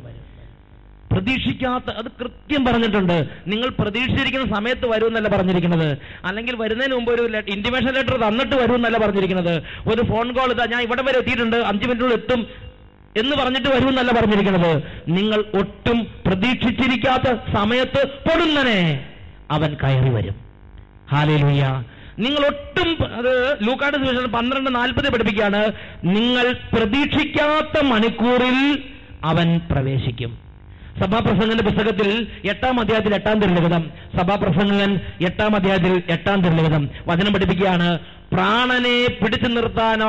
പ്രതീക്ഷിക്കാത്ത അത് കൃത്യം പറഞ്ഞിട്ടുണ്ട് നിങ്ങൾ പ്രതീക്ഷിച്ചിരിക്കുന്ന സമയത്ത് വരും എന്നല്ല പറഞ്ഞിരിക്കുന്നത് അല്ലെങ്കിൽ വരുന്നതിന് മുമ്പ് ഒരു ഇന്റിമേഷൻ ലെറ്റർ തന്നിട്ട് വരും എന്നല്ല പറഞ്ഞിരിക്കുന്നത് ഒരു ഫോൺ കോൾ ഇതാ ഞാൻ ഇവിടെ വരെ എത്തിയിട്ടുണ്ട് അഞ്ച് മിനിറ്റിനുള്ളിൽ എത്തും എന്ന് പറഞ്ഞിട്ട് വരും എന്നല്ല പറഞ്ഞിരിക്കുന്നത് നിങ്ങൾ ഒട്ടും പ്രതീക്ഷിച്ചിരിക്കാത്ത സമയത്ത് പൊടുന്നനെ അവൻ കയറി വരും ഹാലേലൂയ നിങ്ങൾ ഒട്ടും പ- അത് ലൂക്കാട് സുവിശേഷം പന്ത്രണ്ട് നാൽപ്പത് പഠിപ്പിക്കുകയാണ് നിങ്ങൾ പ്രതീക്ഷിക്കാത്ത മണിക്കൂറിൽ അവൻ പ്രവേശിക്കും സഭാപ്രസംഗന്റെ പുസ്തകത്തിൽ എട്ടാം അധ്യായത്തിൽ എട്ടാം തിരുലിഖിതം സഭാപ്രസംഗൻ എട്ടാം അധ്യായത്തിൽ എട്ടാം തിരുലിഖിതം വചനം പഠിപ്പിക്കുകയാണ് പ്രാണനെ പിടിച്ചു നിർത്താനോ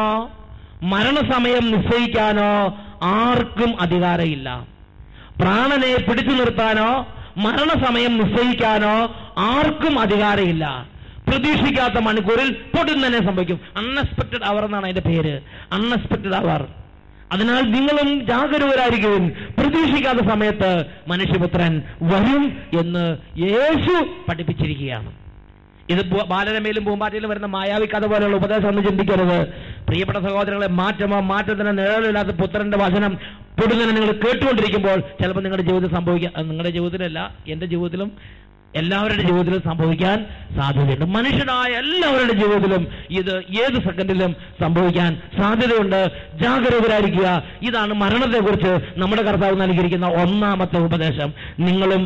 മരണസമയം നിശ്ചയിക്കാനോ ആർക്കും അധികാരമില്ല പ്രാണനെ പിടിച്ചു നിർത്താനോ മരണസമയം നിശ്ചയിക്കാനോ ആർക്കും അധികാരമില്ല പ്രതീക്ഷിക്കാത്ത മണിക്കൂറിൽ പൊടുന്നനെ സംഭവിക്കും അൺഎക്സ്പെക്ടഡ് അവർ എന്നാണ് അതിന്റെ പേര് അൺഎക്സ്പെക്ടഡ് അവർ അതിനാൽ നിങ്ങളും ജാഗരൂകരായിരിക്കും പ്രതീക്ഷിക്കാത്ത സമയത്ത് മനുഷ്യപുത്രൻ വരും എന്ന് യേശു പഠിപ്പിച്ചിരിക്കുകയാണ് ഇത് ബു- ബാലരമയിലും പൂമ്പാറ്റയിലും വരുന്ന മായാവി കഥ പോലെയുള്ള ഉപദേശം ഒന്ന് ചിന്തിക്കരുത് പ്രിയപ്പെട്ട സഹോദരങ്ങളെ മാറ്റമോ മാറ്റത്തിന് നിഴലില്ലാത്ത പുത്രന്റെ വചനം പൊടുന്നതിനെ നിങ്ങൾ കേട്ടുകൊണ്ടിരിക്കുമ്പോൾ ചിലപ്പോൾ നിങ്ങളുടെ ജീവിതത്തിൽ സംഭവിക്കാം അത് നിങ്ങളുടെ ജീവിതത്തിലല്ല എന്റെ ജീവിതത്തിലും എല്ലാവരുടെ ജീവിതത്തിലും സംഭവിക്കാൻ സാധ്യതയുണ്ട് മനുഷ്യനായ എല്ലാവരുടെ ജീവിതത്തിലും ഇത് ഏത് സെക്കൻഡിലും സംഭവിക്കാൻ സാധ്യതയുണ്ട് ജാഗരൂകരായിരിക്കുക ഇതാണ് മരണത്തെക്കുറിച്ച് നമ്മുടെ കർത്താവ് നൽകിയിരിക്കുന്ന ഒന്നാമത്തെ ഉപദേശം നിങ്ങളും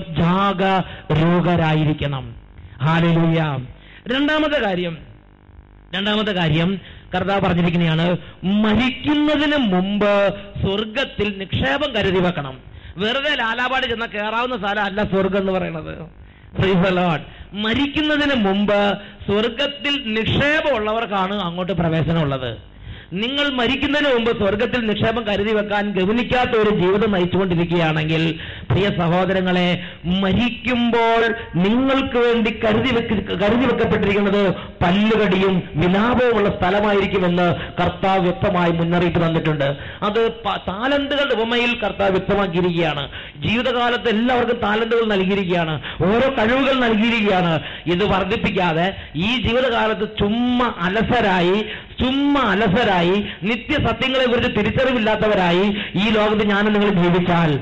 ജാഗരൂകരായിരിക്കണം ഹാലലൂയ രണ്ടാമത്തെ കാര്യം രണ്ടാമത്തെ കാര്യം കർത്താവ് പറഞ്ഞിരിക്കുന്നതാണ് മരിക്കുന്നതിന് മുമ്പ് സ്വർഗത്തിൽ നിക്ഷേപം കരുതി വെക്കണം വെറുതെ ലാലാപാട് ചെന്ന കയറാവുന്ന സ്ഥലം അല്ല സ്വർഗം എന്ന് പറയുന്നത് Praise the Lord. മരിക്കുന്നതിന് മുമ്പ് സ്വർഗത്തിൽ നിക്ഷേപമുള്ളവർക്കാണ് അങ്ങോട്ട് പ്രവേശനമുള്ളത് നിങ്ങൾ മരിക്കുന്നതിന് മുമ്പ് സ്വർഗത്തിൽ നിക്ഷേപം കരുതി വെക്കാൻ ഗവനിക്കാത്ത ഒരു ജീവിതം നയിച്ചുകൊണ്ടിരിക്കുകയാണെങ്കിൽ പ്രിയ സഹോദരങ്ങളെ മരിക്കുമ്പോൾ നിങ്ങൾക്ക് വേണ്ടി കരുതി വെക്ക കരുതി വെക്കപ്പെട്ടിരിക്കുന്നത് പല്ലുകടിയും വിലാപവുമുള്ള സ്ഥലമായിരിക്കുമെന്ന് കർത്താവ് വ്യക്തമായി മുന്നറിയിപ്പ് തന്നിട്ടുണ്ട് അത് പ- താലന്തുകളുടെ ഉപമയിൽ കർത്താവ് വ്യക്തമാക്കിയിരിക്കുകയാണ് ജീവിതകാലത്ത് എല്ലാവർക്കും താലന്തുകൾ നൽകിയിരിക്കുകയാണ് ഓരോ കഴിവുകൾ നൽകിയിരിക്കുകയാണ് ഇത് വർദ്ധിപ്പിക്കാതെ ഈ ജീവിതകാലത്ത് ചുമ്മാ അലസരായി ചുമ്മാ അലസരായി നിത്യസത്യങ്ങളെ കുറിച്ച് തിരിച്ചറിവില്ലാത്തവരായി ഈ ലോകത്ത് ഞാൻ നിങ്ങൾ ജീവിച്ചാൽ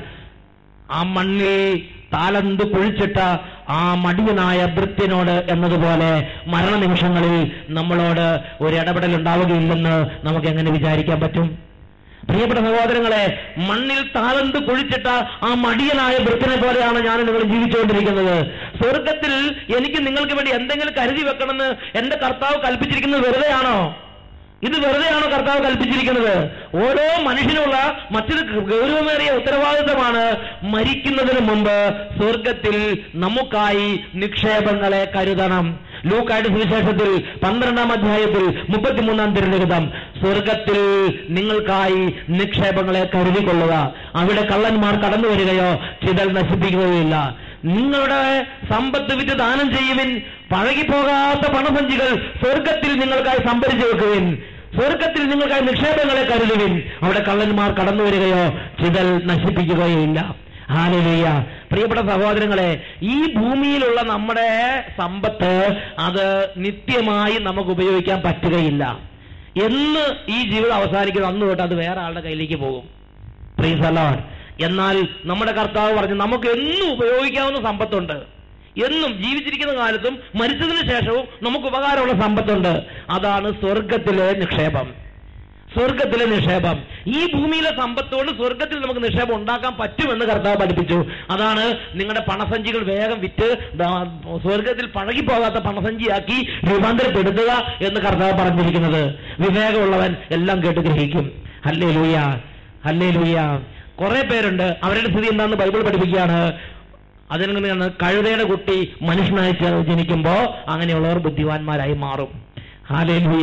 ആ മണ്ണിൽ താലന്ത് കുഴിച്ചിട്ട ആ മടിയനായ ഭൃത്യനോട് എന്നതുപോലെ മരണനിമിഷങ്ങളിൽ നമ്മളോട് ഒരു ഇടപെടൽ ഉണ്ടാവുകയില്ലെന്ന് നമുക്ക് എങ്ങനെ വിചാരിക്കാൻ പറ്റും പ്രിയപ്പെട്ട സഹോദരങ്ങളെ മണ്ണിൽ താലന്ത് കുഴിച്ചിട്ട ആ മടിയനായ വൃത്തിനെ പോലെയാണ് ഞാൻ നിങ്ങൾ ജീവിച്ചുകൊണ്ടിരിക്കുന്നത് സ്വർഗത്തിൽ എനിക്ക് നിങ്ങൾക്ക് വേണ്ടി എന്തെങ്കിലും കരുതി വെക്കണമെന്ന് എന്റെ കർത്താവ് കൽപ്പിച്ചിരിക്കുന്നത് വെറുതെയാണോ ഇത് വെറുതെയാണോ കർത്താവ് കൽപ്പിച്ചിരിക്കുന്നത് ഓരോ മനുഷ്യനുള്ള മറ്റൊരു ഗൗരവമേറിയ ഉത്തരവാദിത്തമാണ് മരിക്കുന്നതിന് മുമ്പ് സ്വർഗത്തിൽ നമുക്കായി നിക്ഷേപങ്ങളെ കരുതണം ലൂക്കായുടെ സുവിശേഷത്തിൽ പന്ത്രണ്ടാം അധ്യായത്തിൽ മുപ്പത്തിമൂന്നാം തിരുലിഖിതം സ്വർഗത്തിൽ നിങ്ങൾക്കായി നിക്ഷേപങ്ങളെ കരുതിക്കൊള്ളുക അവിടെ കള്ളന്മാർ കടന്നു വരികയോ ചിതൽ നശിപ്പിക്കുകയില്ല നിങ്ങളുടെ സമ്പത്ത് വിറ്റ് ദാനം ചെയ്യുവിൻ പഴകിപ്പോകാത്ത പണസഞ്ചികൾ സ്വർഗത്തിൽ നിങ്ങൾക്കായി സംഭരിച്ചു വെക്കുവിൻ സ്വർഗത്തിൽ നിങ്ങൾക്കായി നിക്ഷേപങ്ങളെ കരുതുവിൻ അവിടെ കള്ളന്മാർ കടന്നു വരികയോ ചിതൽ നശിപ്പിക്കുകയില്ല ഹാലലുയ്യ പ്രിയപ്പെട്ട സഹോദരങ്ങളെ ഈ ഭൂമിയിലുള്ള നമ്മുടെ സമ്പത്ത് അത് നിത്യമായി നമുക്ക് ഉപയോഗിക്കാൻ പറ്റുകയില്ല എന്ന് ഈ ജീവിതം അവസാനിക്കുന്നത് അന്ന് തൊട്ട് അത് വേറെ ആളുടെ കയ്യിലേക്ക് പോകും പ്രീസ് അലോഡ് എന്നാൽ നമ്മുടെ കർത്താവ് പറഞ്ഞു നമുക്ക് എന്നും ഉപയോഗിക്കാവുന്ന സമ്പത്തുണ്ട് എന്നും ജീവിച്ചിരിക്കുന്ന കാലത്തും മരിച്ചതിന് ശേഷവും നമുക്ക് ഉപകാരമുള്ള സമ്പത്തുണ്ട് അതാണ് സ്വർഗത്തിലെ നിക്ഷേപം സ്വർഗത്തിലെ നിക്ഷേപം ഈ ഭൂമിയിലെ സമ്പത്തോട് സ്വർഗത്തിൽ നമുക്ക് നിക്ഷേപം ഉണ്ടാക്കാൻ പറ്റുമെന്ന് കർത്താവ് പഠിപ്പിച്ചു അതാണ് നിങ്ങളുടെ പണസഞ്ചികൾ വേഗം വിറ്റ് ദാ- സ്വർഗത്തിൽ പഴകിപ്പോകാത്ത പണസഞ്ചിയാക്കി രൂപാന്തരപ്പെടുത്തുക എന്ന് കർത്താവ് പറഞ്ഞിരിക്കുന്നത് വിവേകമുള്ളവൻ എല്ലാം കേട്ട് ഗ്രഹിക്കും അല്ലേ ലൂയ അല്ലേ ലൂയ കുറെ പേരുണ്ട് അവരുടെ സ്ഥിതി എന്താണെന്ന് ബൈബിൾ പഠിപ്പിക്കുകയാണ് അതിനെങ്ങനെയാണ് കഴുതയുടെ കുട്ടി മനുഷ്യനായി ജ- ജനിക്കുമ്പോ അങ്ങനെയുള്ളവർ ബുദ്ധിമാന്മാരായി മാറും ഹാലേ ലൂയ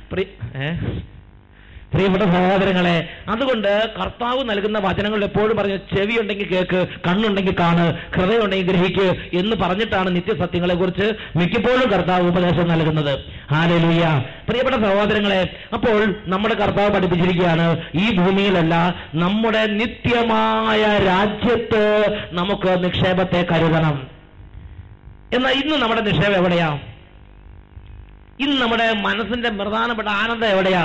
ഏഹ് പ്രിയപ്പെട്ട സഹോദരങ്ങളെ അതുകൊണ്ട് കർത്താവ് നൽകുന്ന വചനങ്ങൾ എപ്പോഴും പറഞ്ഞു ചെവി ഉണ്ടെങ്കിൽ കേക്ക് കണ്ണുണ്ടെങ്കിൽ കാണ് ഹൃദയം ഉണ്ടെങ്കിൽ ഗ്രഹിക്ക് എന്ന് പറഞ്ഞിട്ടാണ് നിത്യസത്യങ്ങളെ കുറിച്ച് മിക്കപ്പോഴും കർത്താവ് ഉപദേശം നൽകുന്നത് ഹാലലുയ്യ പ്രിയപ്പെട്ട സഹോദരങ്ങളെ അപ്പോൾ നമ്മുടെ കർത്താവ് പഠിപ്പിച്ചിരിക്കുകയാണ് ഈ ഭൂമിയിലല്ല നമ്മുടെ നിത്യമായ രാജ്യത്ത് നമുക്ക് നിക്ഷേപത്തെ കരുതണം എന്നാൽ ഇന്ന് നമ്മുടെ നിക്ഷേപം എവിടെയാ ഇന്ന് നമ്മുടെ മനസ്സിന്റെ പ്രധാനപ്പെട്ട ആനന്ദം എവിടെയാ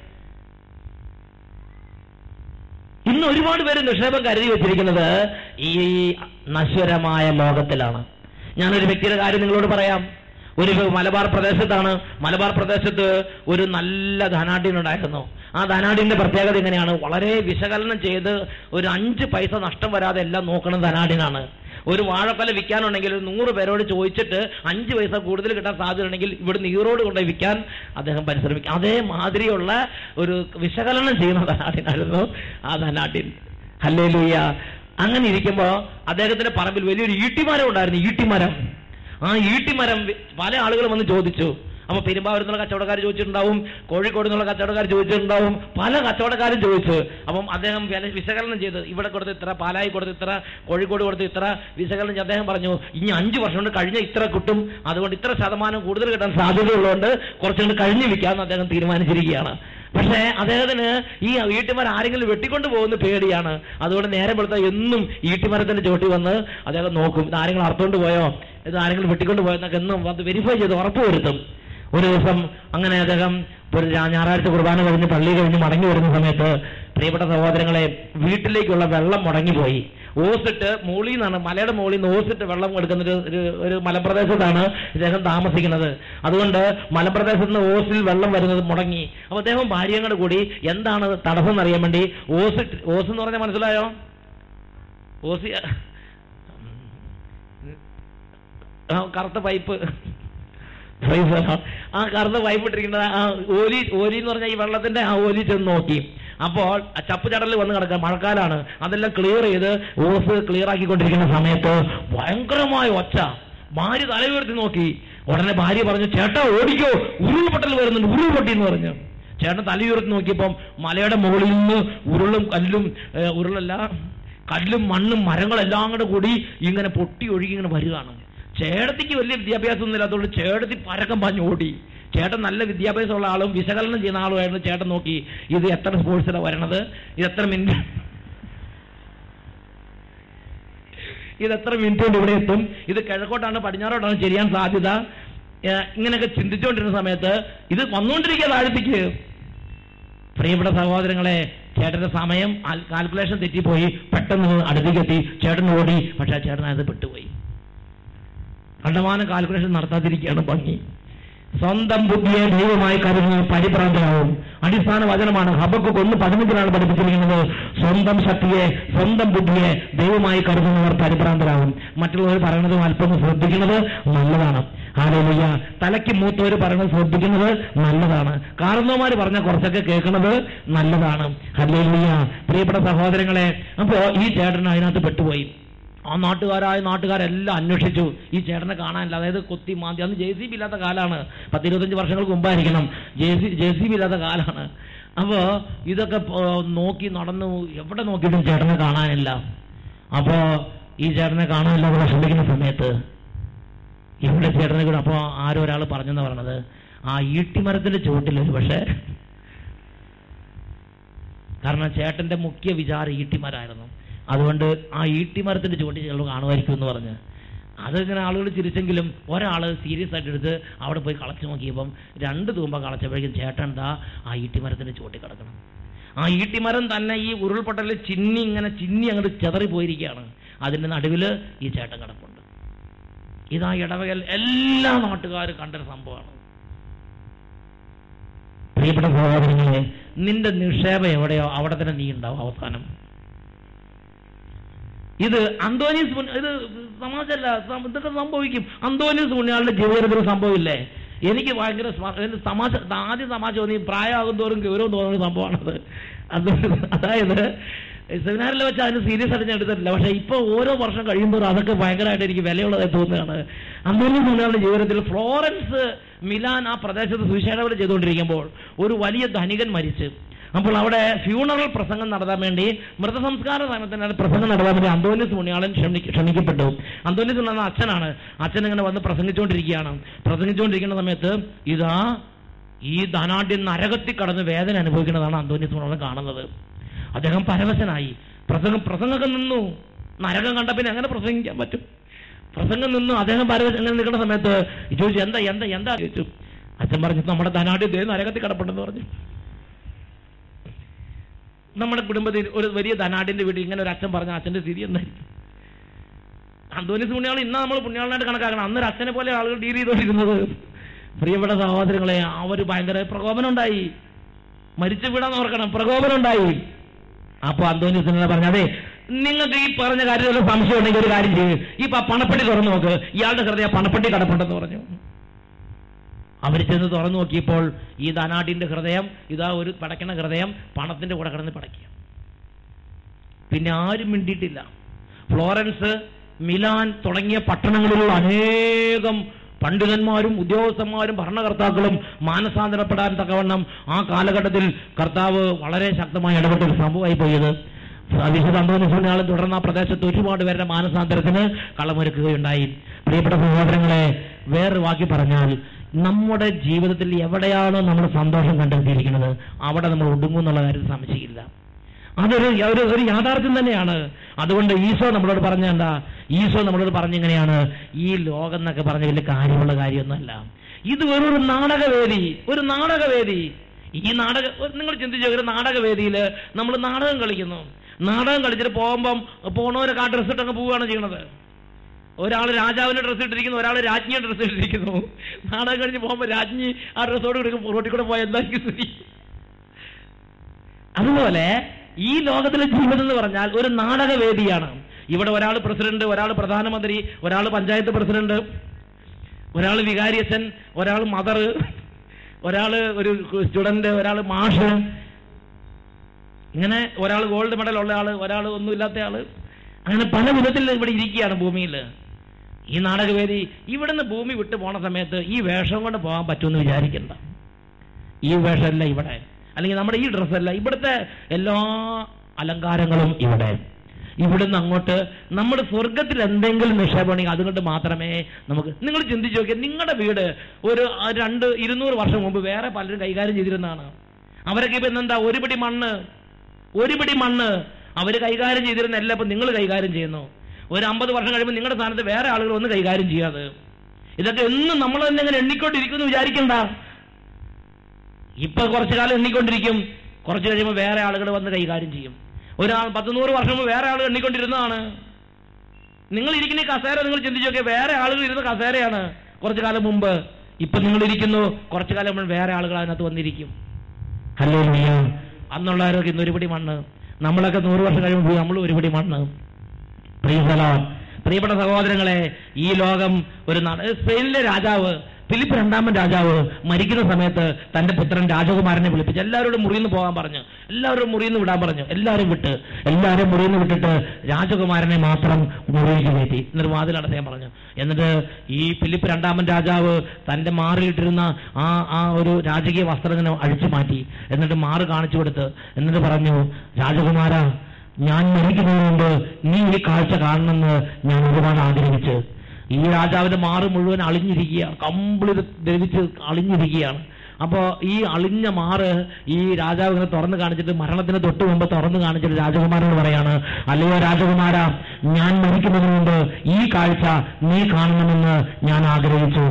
ഇന്ന് ഒരുപാട് പേര് നിക്ഷേപം കരുതി വെച്ചിരിക്കുന്നത് ഈ നശ്വരമായ ലോകത്തിലാണ് ഞാനൊരു വ്യക്തിയുടെ കാര്യം നിങ്ങളോട് പറയാം ഒരു മലബാർ പ്രദേശത്താണ് മലബാർ പ്രദേശത്ത് ഒരു നല്ല ധനാഢ്യനുണ്ടായിരുന്നു ആ ധനാഢ്യന്റെ പ്രത്യേകത എങ്ങനെയാണ് വളരെ വിശകലനം ചെയ്ത് ഒരു അഞ്ച് പൈസ നഷ്ടം വരാതെ എല്ലാം നോക്കുന്ന ധനാഢ്യനാണ് ഒരു വാഴക്കൊല വിൽക്കാനുണ്ടെങ്കിൽ ഒരു നൂറ് പേരോട് ചോദിച്ചിട്ട് അഞ്ച് പൈസ കൂടുതൽ കിട്ടാൻ സാധ്യതയുണ്ടെങ്കിൽ ഇവിടുന്ന് ഈറോഡ് കൊണ്ടുപോയി വിൽക്കാൻ അദ്ദേഹം പരിശ്രമിക്കും അതേ മാതിരിയുള്ള ഒരു വിശകലനം ചെയ്യുന്ന ധനാഢ്യനായിരുന്നു ആ ധനാഢ്യൻ ഹല്ലേ ലൂയ അങ്ങനെ ഇരിക്കുമ്പോ അദ്ദേഹത്തിന്റെ പറമ്പിൽ വലിയൊരു ഈട്ടിമരം ഉണ്ടായിരുന്നു ഈട്ടിമരം ആ ഈട്ടിമരം വി- പല ആളുകളും വന്ന് ചോദിച്ചു അപ്പൊ പെരുമ്പാവൂരിൽ കച്ചവടക്കാർ ചോദിച്ചിട്ടുണ്ടാവും കോഴിക്കോട് നിന്നുള്ള കച്ചവടക്കാർ ചോദിച്ചിട്ടുണ്ടാവും പല കച്ചവടക്കാരും ചോദിച്ചു അപ്പം അദ്ദേഹം വില വിശകലനം ചെയ്ത് ഇവിടെ കൊടുത്ത് ഇത്ര പാലായി കൊടുത്ത് ഇത്ര കോഴിക്കോട് കൊടുത്ത് ഇത്ര വിശകലനം ചെയ്ത് അദ്ദേഹം പറഞ്ഞു ഇനി അഞ്ച് വർഷം കൊണ്ട് കഴിഞ്ഞ ഇത്ര കിട്ടും അതുകൊണ്ട് ഇത്ര ശതമാനം കൂടുതൽ കിട്ടാൻ സാധ്യതയുള്ളതുകൊണ്ട് കുറച്ചുകൊണ്ട് കഴിഞ്ഞ് വിൽക്കാമെന്ന് അദ്ദേഹം തീരുമാനിച്ചിരിക്കുകയാണ് പക്ഷേ അദ്ദേഹത്തിന് ഈ ഈട്ടിമരം ആരെങ്കിലും വെട്ടിക്കൊണ്ട് പോകുന്ന പേടിയാണ് അതുകൊണ്ട് നേരെ വെളുത്ത എന്നും ഈട്ടിമരത്തിന്റെ ചോട്ടി വന്ന് അദ്ദേഹം നോക്കും ഇത് ആരെങ്കിലും അറുത്തോണ്ട് പോയോ ഇത് ആരെങ്കിലും വെട്ടിക്കൊണ്ട് പോയോ എന്നൊക്കെ എന്നും വന്ന് വെരിഫൈ ചെയ്ത് ഉറപ്പ് വരുത്തും ഒരു ദിവസം അങ്ങനെ അദ്ദേഹം ഒരു ഞാ- ഞായറാഴ്ച കുർബാന കഴിഞ്ഞ് പള്ളി കഴിഞ്ഞ് മടങ്ങി വരുന്ന സമയത്ത് പ്രിയപ്പെട്ട സഹോദരങ്ങളെ വീട്ടിലേക്കുള്ള വെള്ളം മുടങ്ങിപ്പോയി ഓസിട്ട് മോളിൽ നിന്നാണ് മലയുടെ മുകളിൽ നിന്ന് ഓസിട്ട് വെള്ളം എടുക്കുന്ന ഒരു ഒരു- ഒരു മലപ്രദേശത്താണ് ഇദ്ദേഹം താമസിക്കുന്നത് അതുകൊണ്ട് മലപ്രദേശത്ത് നിന്ന് ഓസിൽ വെള്ളം വരുന്നത് മുടങ്ങി അപ്പൊ അദ്ദേഹം ഭാര്യയും കൂടെ കൂടി എന്താണ് തടസ്സം എന്നറിയാൻ വേണ്ടി ഓസ് ഓസ് എന്ന് പറഞ്ഞാൽ മനസ്സിലായോ ഓസി ആ കറുത്ത പൈപ്പ് Praise the Lord. ആ കറുത്ത പൈപ്പ് ഇട്ടിരിക്കുന്നത് ആ ഓലി ഓലി എന്ന് പറഞ്ഞാൽ ഈ വെള്ളത്തിന്റെ ആ ഓലി ചെന്ന് നോക്കി അപ്പോൾ ആ ചപ്പ് ചടലിൽ വന്ന് കിടക്കുക മഴക്കാലാണ് അതെല്ലാം ക്ലിയർ ചെയ്ത് ഓസ് ക്ലിയർ ആക്കിക്കൊണ്ടിരിക്കുന്ന സമയത്ത് ഭയങ്കരമായ ഒച്ച ഭാര്യ തല ഉയർത്തി നോക്കി ഉടനെ ഭാര്യ പറഞ്ഞു ചേട്ടാ ഓടിക്കോ ഉരുൾപൊട്ടൽ വരുന്നുണ്ട് ഉരുൾപൊട്ടി എന്ന് പറഞ്ഞു ചേട്ടൻ തല ഉയർത്തി നോക്കിയപ്പം മലയുടെ മുകളിൽ നിന്ന് ഉരുളും കല്ലും ഏ, ഉരുളല്ല കല്ലും മണ്ണും മരങ്ങളെല്ലാം കൂടെ കൂടി ഇങ്ങനെ പൊട്ടി ഒഴുകി ഇങ്ങനെ വരികയാണ് ചേട്ടത്തിക്ക് വലിയ വിദ്യാഭ്യാസം ഒന്നും ഇല്ലാത്തതുകൊണ്ട് ചേട്ടത്തി പരക്കം പാഞ്ഞ് ഓടി ചേട്ടൻ നല്ല വിദ്യാഭ്യാസമുള്ള ആളും വിശകലനം ചെയ്യുന്ന ആളുമായിരുന്നു ചേട്ടൻ നോക്കി ഇത് എത്ര സ്പോർട്സിലാണ് വരണത് ഇത് എത്ര മിനിറ്റ് ഇത് എത്ര മിനിറ്റ് കൊണ്ട് ഇവിടെ എത്തും ഇത് കിഴക്കോട്ടാണ് പടിഞ്ഞാറോട്ടാണ് ചെരിയാൻ സാധ്യത ഏഹ് ഇങ്ങനെയൊക്കെ ചിന്തിച്ചുകൊണ്ടിരുന്ന സമയത്ത് ഇത് വന്നുകൊണ്ടിരിക്കുക താഴ്ത്തിക്ക് പ്രിയപ്പെട്ട സഹോദരങ്ങളെ ചേട്ടന്റെ സമയം കാൽക്കുലേഷൻ തെറ്റിപ്പോയി പെട്ടെന്ന് അടുത്തേക്ക് എത്തി ചേട്ടൻ ഓടി പക്ഷെ ആ ചേട്ടൻ അത് പെട്ടുപോയി കണ്ടമാനം കാൽക്കുലേഷൻ നടത്താതിരിക്കുകയാണ് ഭംഗി സ്വന്തം ബുദ്ധിയെ ദൈവമായി കരുതുന്ന പരിഭ്രാന്തരാവും അടിസ്ഥാന വചനമാണ് ഹബക്ക് ഒന്ന് പതിനഞ്ചിലാണ് പഠിപ്പിച്ചിരിക്കുന്നത് സ്വന്തം ശക്തിയെ സ്വന്തം ബുദ്ധിയെ ദൈവമായി കരുതുന്നവർ പരിഭ്രാന്തരാകും മറ്റുള്ളവർ പറയുന്നതും അല്പം ശ്രദ്ധിക്കുന്നത് നല്ലതാണ് ആരോഗ്യ തലയ്ക്ക് മൂത്തവർ പറയുന്നത് ശ്രദ്ധിക്കുന്നത് നല്ലതാണ് കാരണവന്മാർ പറഞ്ഞ കുറച്ചൊക്കെ കേൾക്കുന്നത് നല്ലതാണ് ഹല്ലേലൂയ പ്രിയപ്പെട്ട സഹോദരങ്ങളെ അപ്പോ ഈ ചേട്ടൻ അതിനകത്ത് പെട്ടുപോയി ആ നാട്ടുകാരായ നാട്ടുകാരെല്ലാം അന്വേഷിച്ചു ഈ ചേട്ടനെ കാണാനില്ല അതായത് കൊത്തി മാന്തി അന്ന് ജെ സി ബി ഇല്ലാത്ത കാലമാണ് പത്തിരുപത്തഞ്ച് വർഷങ്ങൾക്ക് മുമ്പായിരിക്കണം J C J C B ഇല്ലാത്ത കാലമാണ് അപ്പോ ഇതൊക്കെ പോ- നോക്കി നടന്നു എവിടെ നോക്കിയിട്ടും ചേട്ടനെ കാണാനില്ല അപ്പോ ഈ ചേട്ടനെ കാണാനില്ല ഇവിടെ ശ്രമിക്കുന്ന സമയത്ത് ഇവിടെ ചേട്ടനെ കൂടെ അപ്പോ ആരോ ഒരാൾ പറഞ്ഞെന്ന് പറഞ്ഞത് ആ ഈട്ടിമരത്തിന്റെ ചുവട്ടിൽ ഒരു പക്ഷേ കാരണം ചേട്ടന്റെ മുഖ്യ വിചാരം ഈട്ടിമരായിരുന്നു അതുകൊണ്ട് ആ ഈട്ടിമരത്തിന്റെ ചുവട്ടിൽ ചിലപ്പോൾ കാണുമായിരിക്കും എന്ന് പറഞ്ഞ് അതിങ്ങനെ ആളുകൾ ചിരിച്ചെങ്കിലും ഒരാൾ സീരിയസ് ആയിട്ട് എടുത്ത് അവിടെ പോയി കളച്ചു നോക്കിയപ്പം രണ്ട് തൂമ്പ കളച്ചപ്പോഴേക്കും ചേട്ടൻ ദാ ആ ഈട്ടിമരത്തിന്റെ ചുവട്ടിൽ കിടക്കണം ആ ഈട്ടിമരം തന്നെ ഈ ഉരുൾപൊട്ടലിൽ ചിന്നി ഇങ്ങനെ ചിന്നി അങ്ങോട്ട് ചെതറി പോയിരിക്കുകയാണ് അതിന്റെ നടുവിൽ ഈ ചേട്ടൻ കിടപ്പുണ്ട് ഇതാ ഇടവകൽ എല്ലാ നാട്ടുകാരും കണ്ടൊരു സംഭവമാണ് പ്രിയപ്പെട്ട സഹോദരങ്ങളെ നിന്റെ നിക്ഷേപം എവിടെയോ അവിടെ തന്നെ നീ ഉണ്ടാവും അവസാനം ഇത് അന്തോനീസ് പുണ്യ- ഇത് സമാജമല്ല സം- ഇതൊക്കെ സംഭവിക്കും അന്തോനീസ് പുണ്യാളുടെ ജീവിതത്തിൽ സംഭവമില്ലേ എനിക്ക് ഭയങ്കര സ്മ- എനിക്ക് തമാശ ആദ്യം തമാശ തോന്നി പ്രായമാകും തോറും ഗൗരവം തോന്നുന്ന സംഭവമാണത് അത് അതായത് സെമിനാറിൽ വെച്ച് അതിന് സീരിയസ് ആയിട്ട് ഞാൻ എടുത്തിട്ടില്ല പക്ഷേ ഇപ്പോൾ ഓരോ വർഷം കഴിയുമ്പോൾ അതൊക്കെ ഭയങ്കരമായിട്ട് എനിക്ക് വിലയുള്ളതായി തോന്നുകയാണ് അന്തോനീസ് പുണ്യാളുടെ ജീവിതത്തിൽ ഫ്ലോറൻസ് മിലാൻ ആ പ്രദേശത്ത് സുവിശേഷവരെ ചെയ്തുകൊണ്ടിരിക്കുമ്പോൾ ഒരു വലിയ ധനികൻ മരിച്ച് അപ്പോൾ അവിടെ ഫ്യൂണറൽ പ്രസംഗം നടത്താൻ വേണ്ടി മൃതസംസ്കാര സമയത്തിന് പ്രസംഗം നടത്താൻ വേണ്ടി അന്തോനിസ് പുണ്യാളൻ ക്ഷണി ക്ഷണിക്കപ്പെട്ടു അന്തോനിസ് എന്ന അച്ഛനാണ് അച്ഛൻ ഇങ്ങനെ വന്ന് പ്രസംഗിച്ചുകൊണ്ടിരിക്കുകയാണ് പ്രസംഗിച്ചുകൊണ്ടിരിക്കുന്ന സമയത്ത് ഇതാ ഈ ധനാഢ്യൻ നരകത്തിൽ കടന്ന് വേദന അനുഭവിക്കുന്നതാണ് അന്തോനിസ് പുണ്യാളൻ കാണുന്നത് അദ്ദേഹം പരവശനായി പ്രസംഗം പ്രസംഗമൊക്കെ നിന്നു നരകം കണ്ട പിന്നെ എങ്ങനെ പ്രസംഗിക്കാൻ പറ്റും പ്രസംഗം നിന്നു അദ്ദേഹം പരവശം ഇങ്ങനെ നിൽക്കുന്ന സമയത്ത് ചോദിച്ചു എന്താ എന്താ എന്താ ചോദിച്ചു അച്ഛൻ പറഞ്ഞു നമ്മുടെ ധനാഢ്യം ദേ നരകത്തിൽ കിടപ്പുണ്ടെന്ന് പറഞ്ഞു നമ്മുടെ കുടുംബത്തിൽ ഒരു വലിയ ധനാടിന്റെ വീട്ടിൽ ഇങ്ങനെ ഒരു അച്ഛൻ പറഞ്ഞ അച്ഛന്റെ സ്ഥിതി എന്തായിരിക്കും അന്തോനിസ് പുണ്യാൾ ഇന്ന് നമ്മൾ പുണ്യാളനായിട്ട് കണക്കാക്കണം അന്നൊരു അച്ഛനെ പോലെ ആളുകൾ ഡീൽ ചെയ്തുകൊണ്ടിരുന്നത് പ്രിയപ്പെട്ട സഹോദരങ്ങളെ ആ ഒരു ഭയങ്കര പ്രകോപനം ഉണ്ടായി മരിച്ചു വിടാന്ന് ഓർക്കണം പ്രകോപനം ഉണ്ടായി അപ്പൊ അന്തോനിസിനെ പറഞ്ഞ അതെ നിങ്ങൾക്ക് ഈ പറഞ്ഞ കാര്യത്തിൽ സംശയം ഉണ്ടെങ്കിൽ ഒരു കാര്യം ചെയ്യും ഈ പ- പണപ്പെട്ടി തുറന്നു നോക്ക് ഇയാളുടെ ഹൃദയ പണപ്പെട്ടി കടപ്പുണ്ടെന്ന് പറഞ്ഞു അവർ ചെന്ന് തുറന്നു നോക്കിയപ്പോൾ ഈ ധനാടിന്റെ ഹൃദയം ഇതാ ഒരു പടയ്ക്കണ ഹൃദയം പണത്തിന്റെ കൂടെ കിടന്ന് പടയ്ക്കുക പിന്നെ ആരും മിണ്ടിയിട്ടില്ല ഫ്ലോറൻസ് മിലാൻ തുടങ്ങിയ പട്ടണങ്ങളിലുള്ള അനേകം പണ്ഡിതന്മാരും ഉദ്യോഗസ്ഥന്മാരും ഭരണകർത്താക്കളും മാനസാന്തരപ്പെടാൻ തക്കവണ്ണം ആ കാലഘട്ടത്തിൽ കർത്താവ് വളരെ ശക്തമായി ഇടപെട്ട ഒരു സംഭവമായി പോയത് വിശുദ്ധ അന്തോനിസുനാൾ തുടർന്ന് ആ പ്രദേശത്ത് ഒരുപാട് പേരുടെ മാനസാന്തരത്തിന് കളമൊരുക്കുകയുണ്ടായി പ്രിയപ്പെട്ട സഹോദരങ്ങളെ വേറൊരു വാക്കി പറഞ്ഞാൽ നമ്മുടെ ജീവിതത്തിൽ എവിടെയാണോ നമ്മൾ സന്തോഷം കണ്ടെത്തിയിരിക്കുന്നത് അവിടെ നമ്മൾ ഒടുങ്ങും എന്നുള്ള കാര്യത്തിൽ സംശയമില്ല അതൊരു ഒരു ഒരു യാഥാർത്ഥ്യം തന്നെയാണ് അതുകൊണ്ട് ഈശോ നമ്മളോട് പറഞ്ഞ എന്താ ഈശോ നമ്മളോട് പറഞ്ഞെങ്ങനെയാണ് ഈ ലോകം എന്നൊക്കെ പറഞ്ഞ വലിയ കാര്യമുള്ള കാര്യമൊന്നുമല്ല ഇത് വെറും ഒരു നാടകവേദി ഒരു നാടകവേദി ഈ നാടക നിങ്ങൾ ചിന്തിച്ചു ഒരു നാടകവേദിയിൽ നമ്മൾ നാടകം കളിക്കുന്നു നാടകം കളിച്ചിട്ട് പോകുമ്പം പോണവരൊക്കെ ആ ഡ്രസ്സ് ഇട്ടങ്ങ് പോവുകയാണ് ചെയ്യണത് ഒരാൾ രാജാവിന്റെ ഡ്രസ്സ് ഇട്ടിരിക്കുന്നു ഒരാൾ രാജ്ഞിയുടെ ഡ്രസ്സ് ഇട്ടിരിക്കുന്നു നാടകം കഴിഞ്ഞ് പോകുമ്പോൾ രാജ്ഞി ആ ഡ്രസ്സോട് കൂടി റോട്ടിൽ കൂടെ പോയ എന്തായിരിക്കും സ്ഥിതി അതുപോലെ ഈ ലോകത്തിലെ ജീവിതം എന്ന് പറഞ്ഞാൽ ഒരു നാടകവേദിയാണ് ഇവിടെ ഒരാൾ പ്രസിഡന്റ് ഒരാൾ പ്രധാനമന്ത്രി ഒരാൾ പഞ്ചായത്ത് പ്രസിഡന്റ് ഒരാൾ വികാരിയച്ഛൻ ഒരാൾ മദർ ഒരാൾ ഒരു സ്റ്റുഡന്റ് ഒരാൾ മാഷ് ഇങ്ങനെ ഒരാൾ ഗോൾഡ് മെഡൽ ഉള്ള ആള് ഒരാൾ ഒന്നുമില്ലാത്ത ആള് അങ്ങനെ പല വിധത്തിൽ ഇവിടെ ഇരിക്കുകയാണ് ഭൂമിയിൽ ഈ നാടകവേദി ഇവിടുന്ന് ഭൂമി വിട്ടു പോണ സമയത്ത് ഈ വേഷം കൊണ്ട് പോകാൻ പറ്റുമെന്ന് വിചാരിക്കണ്ട ഈ വേഷമല്ല ഇവിടെ അല്ലെങ്കിൽ നമ്മുടെ ഈ ഡ്രസ്സല്ല ഇവിടുത്തെ എല്ലാ അലങ്കാരങ്ങളും ഇവിടെ ഇവിടുന്ന് അങ്ങോട്ട് നമ്മുടെ സ്വർഗത്തിൽ എന്തെങ്കിലും നിക്ഷേപമാണെങ്കിൽ അതുകൊണ്ട് മാത്രമേ നമുക്ക് നിങ്ങൾ ചിന്തിച്ചു നോക്കിയാൽ നിങ്ങളുടെ വീട് ഒരു ആ, രണ്ട് ഇരുന്നൂറ് വർഷം മുമ്പ് വേറെ പലരും കൈകാര്യം ചെയ്തിരുന്നതാണ് അവരൊക്കെ ഇപ്പൊ എന്താ ഒരു പിടി മണ്ണ് ഒരു പിടി മണ്ണ് അവര് കൈകാര്യം ചെയ്തിരുന്ന എല്ലാം ഇപ്പൊ നിങ്ങൾ കൈകാര്യം ചെയ്യുന്നു ഒരു അമ്പത് വർഷം കഴിയുമ്പോൾ നിങ്ങളുടെ സ്ഥാനത്ത് വേറെ ആളുകൾ വന്ന് കൈകാര്യം ചെയ്യാതെ ഇതൊക്കെ എന്നും നമ്മൾ തന്നെ ഇങ്ങനെ എണ്ണിക്കൊണ്ടിരിക്കുമെന്ന് വിചാരിക്കണ്ട ഇപ്പൊ കുറച്ചു കാലം എണ്ണിക്കൊണ്ടിരിക്കും കുറച്ച് കഴിയുമ്പോൾ വേറെ ആളുകൾ വന്ന് കൈകാര്യം ചെയ്യും ഒരാൾ പത്ത് നൂറ് വർഷം മുമ്പ് വേറെ ആൾ എണ്ണിക്കൊണ്ടിരുന്നതാണ് നിങ്ങൾ ഇരിക്കുന്ന ഈ കസേര നിങ്ങൾ ചിന്തിച്ചു നോക്കിയാൽ വേറെ ആളുകൾ ഇരുന്ന കസേരയാണ് കുറച്ചു കാലം മുമ്പ് ഇപ്പൊ നിങ്ങൾ ഇരിക്കുന്നു കുറച്ചു കാലം മുമ്പ് വേറെ ആളുകൾ അതിനകത്ത് വന്നിരിക്കും ഹലോ മിയ അന്നുള്ളവരൊക്കെ ഇന്ന് ഒരുപിടി മണ്ണ് നമ്മളൊക്കെ നൂറ് വർഷം കഴിയുമ്പോൾ നമ്മൾ ഒരുപിടി മണ്ണ് പ്രിയസലാം പ്രിയപ്പെട്ട സഹോദരങ്ങളെ ഈ ലോകം ഒരു നാട് സ്പെയിനിലെ രാജാവ് ഫിലിപ്പ് രണ്ടാമൻ രാജാവ് മരിക്കുന്ന സമയത്ത് തന്റെ പുത്രൻ രാജകുമാരനെ വിളിപ്പിച്ച് എല്ലാവരോടും മുറിയിൽ നിന്ന് പോകാൻ പറഞ്ഞു എല്ലാവരും മുറിയിൽ നിന്ന് വിടാൻ പറഞ്ഞു എല്ലാവരും വിട്ട് എല്ലാവരും മുറിയിൽ നിന്ന് വിട്ടിട്ട് രാജകുമാരനെ മാത്രം മുറിയിലേക്ക് കയറ്റി എന്നിട്ട് വാതിൽ അടച്ചാൻ പറഞ്ഞു എന്നിട്ട് ഈ ഫിലിപ്പ് രണ്ടാമൻ രാജാവ് തന്റെ മാറിയിട്ടിരുന്ന ആ ആ ഒരു രാജകീയ വസ്ത്രം ഇങ്ങനെ അഴിച്ചു മാറ്റി എന്നിട്ട് മാറ് കാണിച്ചു കൊടുത്ത് എന്നിട്ട് പറഞ്ഞു രാജകുമാര ഞാൻ മരിക്കുന്നതിന് മുമ്പ് നീ ഈ കാഴ്ച കാണണമെന്ന് ഞാൻ ഒരുപാട് ആഗ്രഹിച്ച് ഈ രാജാവിന്റെ മാറ് മുഴുവൻ അളിഞ്ഞിരിക്കുകയാണ് കമ്പിളി ധരിച്ച് അളിഞ്ഞിരിക്കുകയാണ് അപ്പോ ഈ അളിഞ്ഞ മാറ് ഈ രാജാവ് ഇങ്ങനെ തുറന്നു കാണിച്ചിട്ട് മരണത്തിന് തൊട്ട് മുമ്പ് തുറന്നു കാണിച്ചിട്ട് രാജകുമാരനോട് പറയാണ് അല്ലയോ രാജകുമാര ഞാൻ മരിക്കുന്നതിന് മുമ്പ് ഈ കാഴ്ച നീ കാണണമെന്ന് ഞാൻ ആഗ്രഹിച്ചു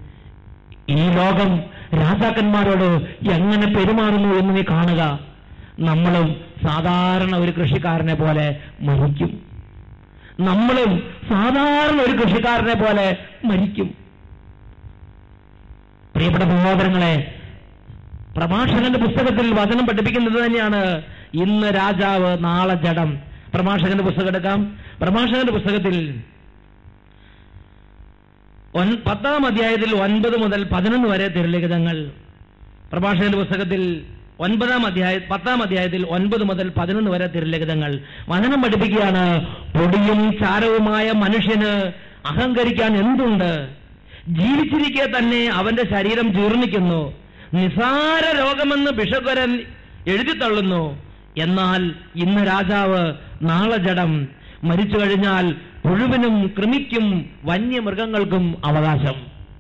ഈ ലോകം രാജാക്കന്മാരോട് എങ്ങനെ പെരുമാറുന്നു എന്ന് നീ കാണുക നമ്മളും സാധാരണ ഒരു കൃഷിക്കാരനെ പോലെ മരിക്കും നമ്മളും സാധാരണ ഒരു കൃഷിക്കാരനെ പോലെ മരിക്കും പ്രിയപ്പെട്ട സഹോദരങ്ങളെ പ്രഭാഷകന്റെ പുസ്തകത്തിൽ വചനം പഠിപ്പിക്കുന്നത് തന്നെയാണ് ഇന്ന് രാജാവ് നാളെ ജഡം പ്രഭാഷകന്റെ പുസ്തകം എടുക്കാം പ്രഭാഷകന്റെ പുസ്തകത്തിൽ ഒൻ- പത്താം അധ്യായത്തിൽ ഒൻപത് മുതൽ പതിനൊന്ന് വരെ തിരുലിഖിതങ്ങൾ പ്രഭാഷകന്റെ പുസ്തകത്തിൽ ഒൻപതാം അധ്യായ പത്താം അധ്യായത്തിൽ ഒൻപത് മുതൽ പതിനൊന്ന് വരെ തിരുലിഖിതങ്ങൾ വചനം പഠിപ്പിക്കുകയാണ് പൊടിയും ചാരവുമായ മനുഷ്യന് അഹങ്കരിക്കാൻ എന്തുണ്ട് ജീവിച്ചിരിക്കെ തന്നെ അവന്റെ ശരീരം ജീർണിക്കുന്നു നിസാര രോഗമെന്ന് ബിഷഗ്വരൻ എഴുതിത്തള്ളുന്നു എന്നാൽ ഇന്ന് രാജാവ് നാളെ ജഡം മരിച്ചു കഴിഞ്ഞാൽ പുഴുവിനും കൃമിക്കും വന്യമൃഗങ്ങൾക്കും അവകാശം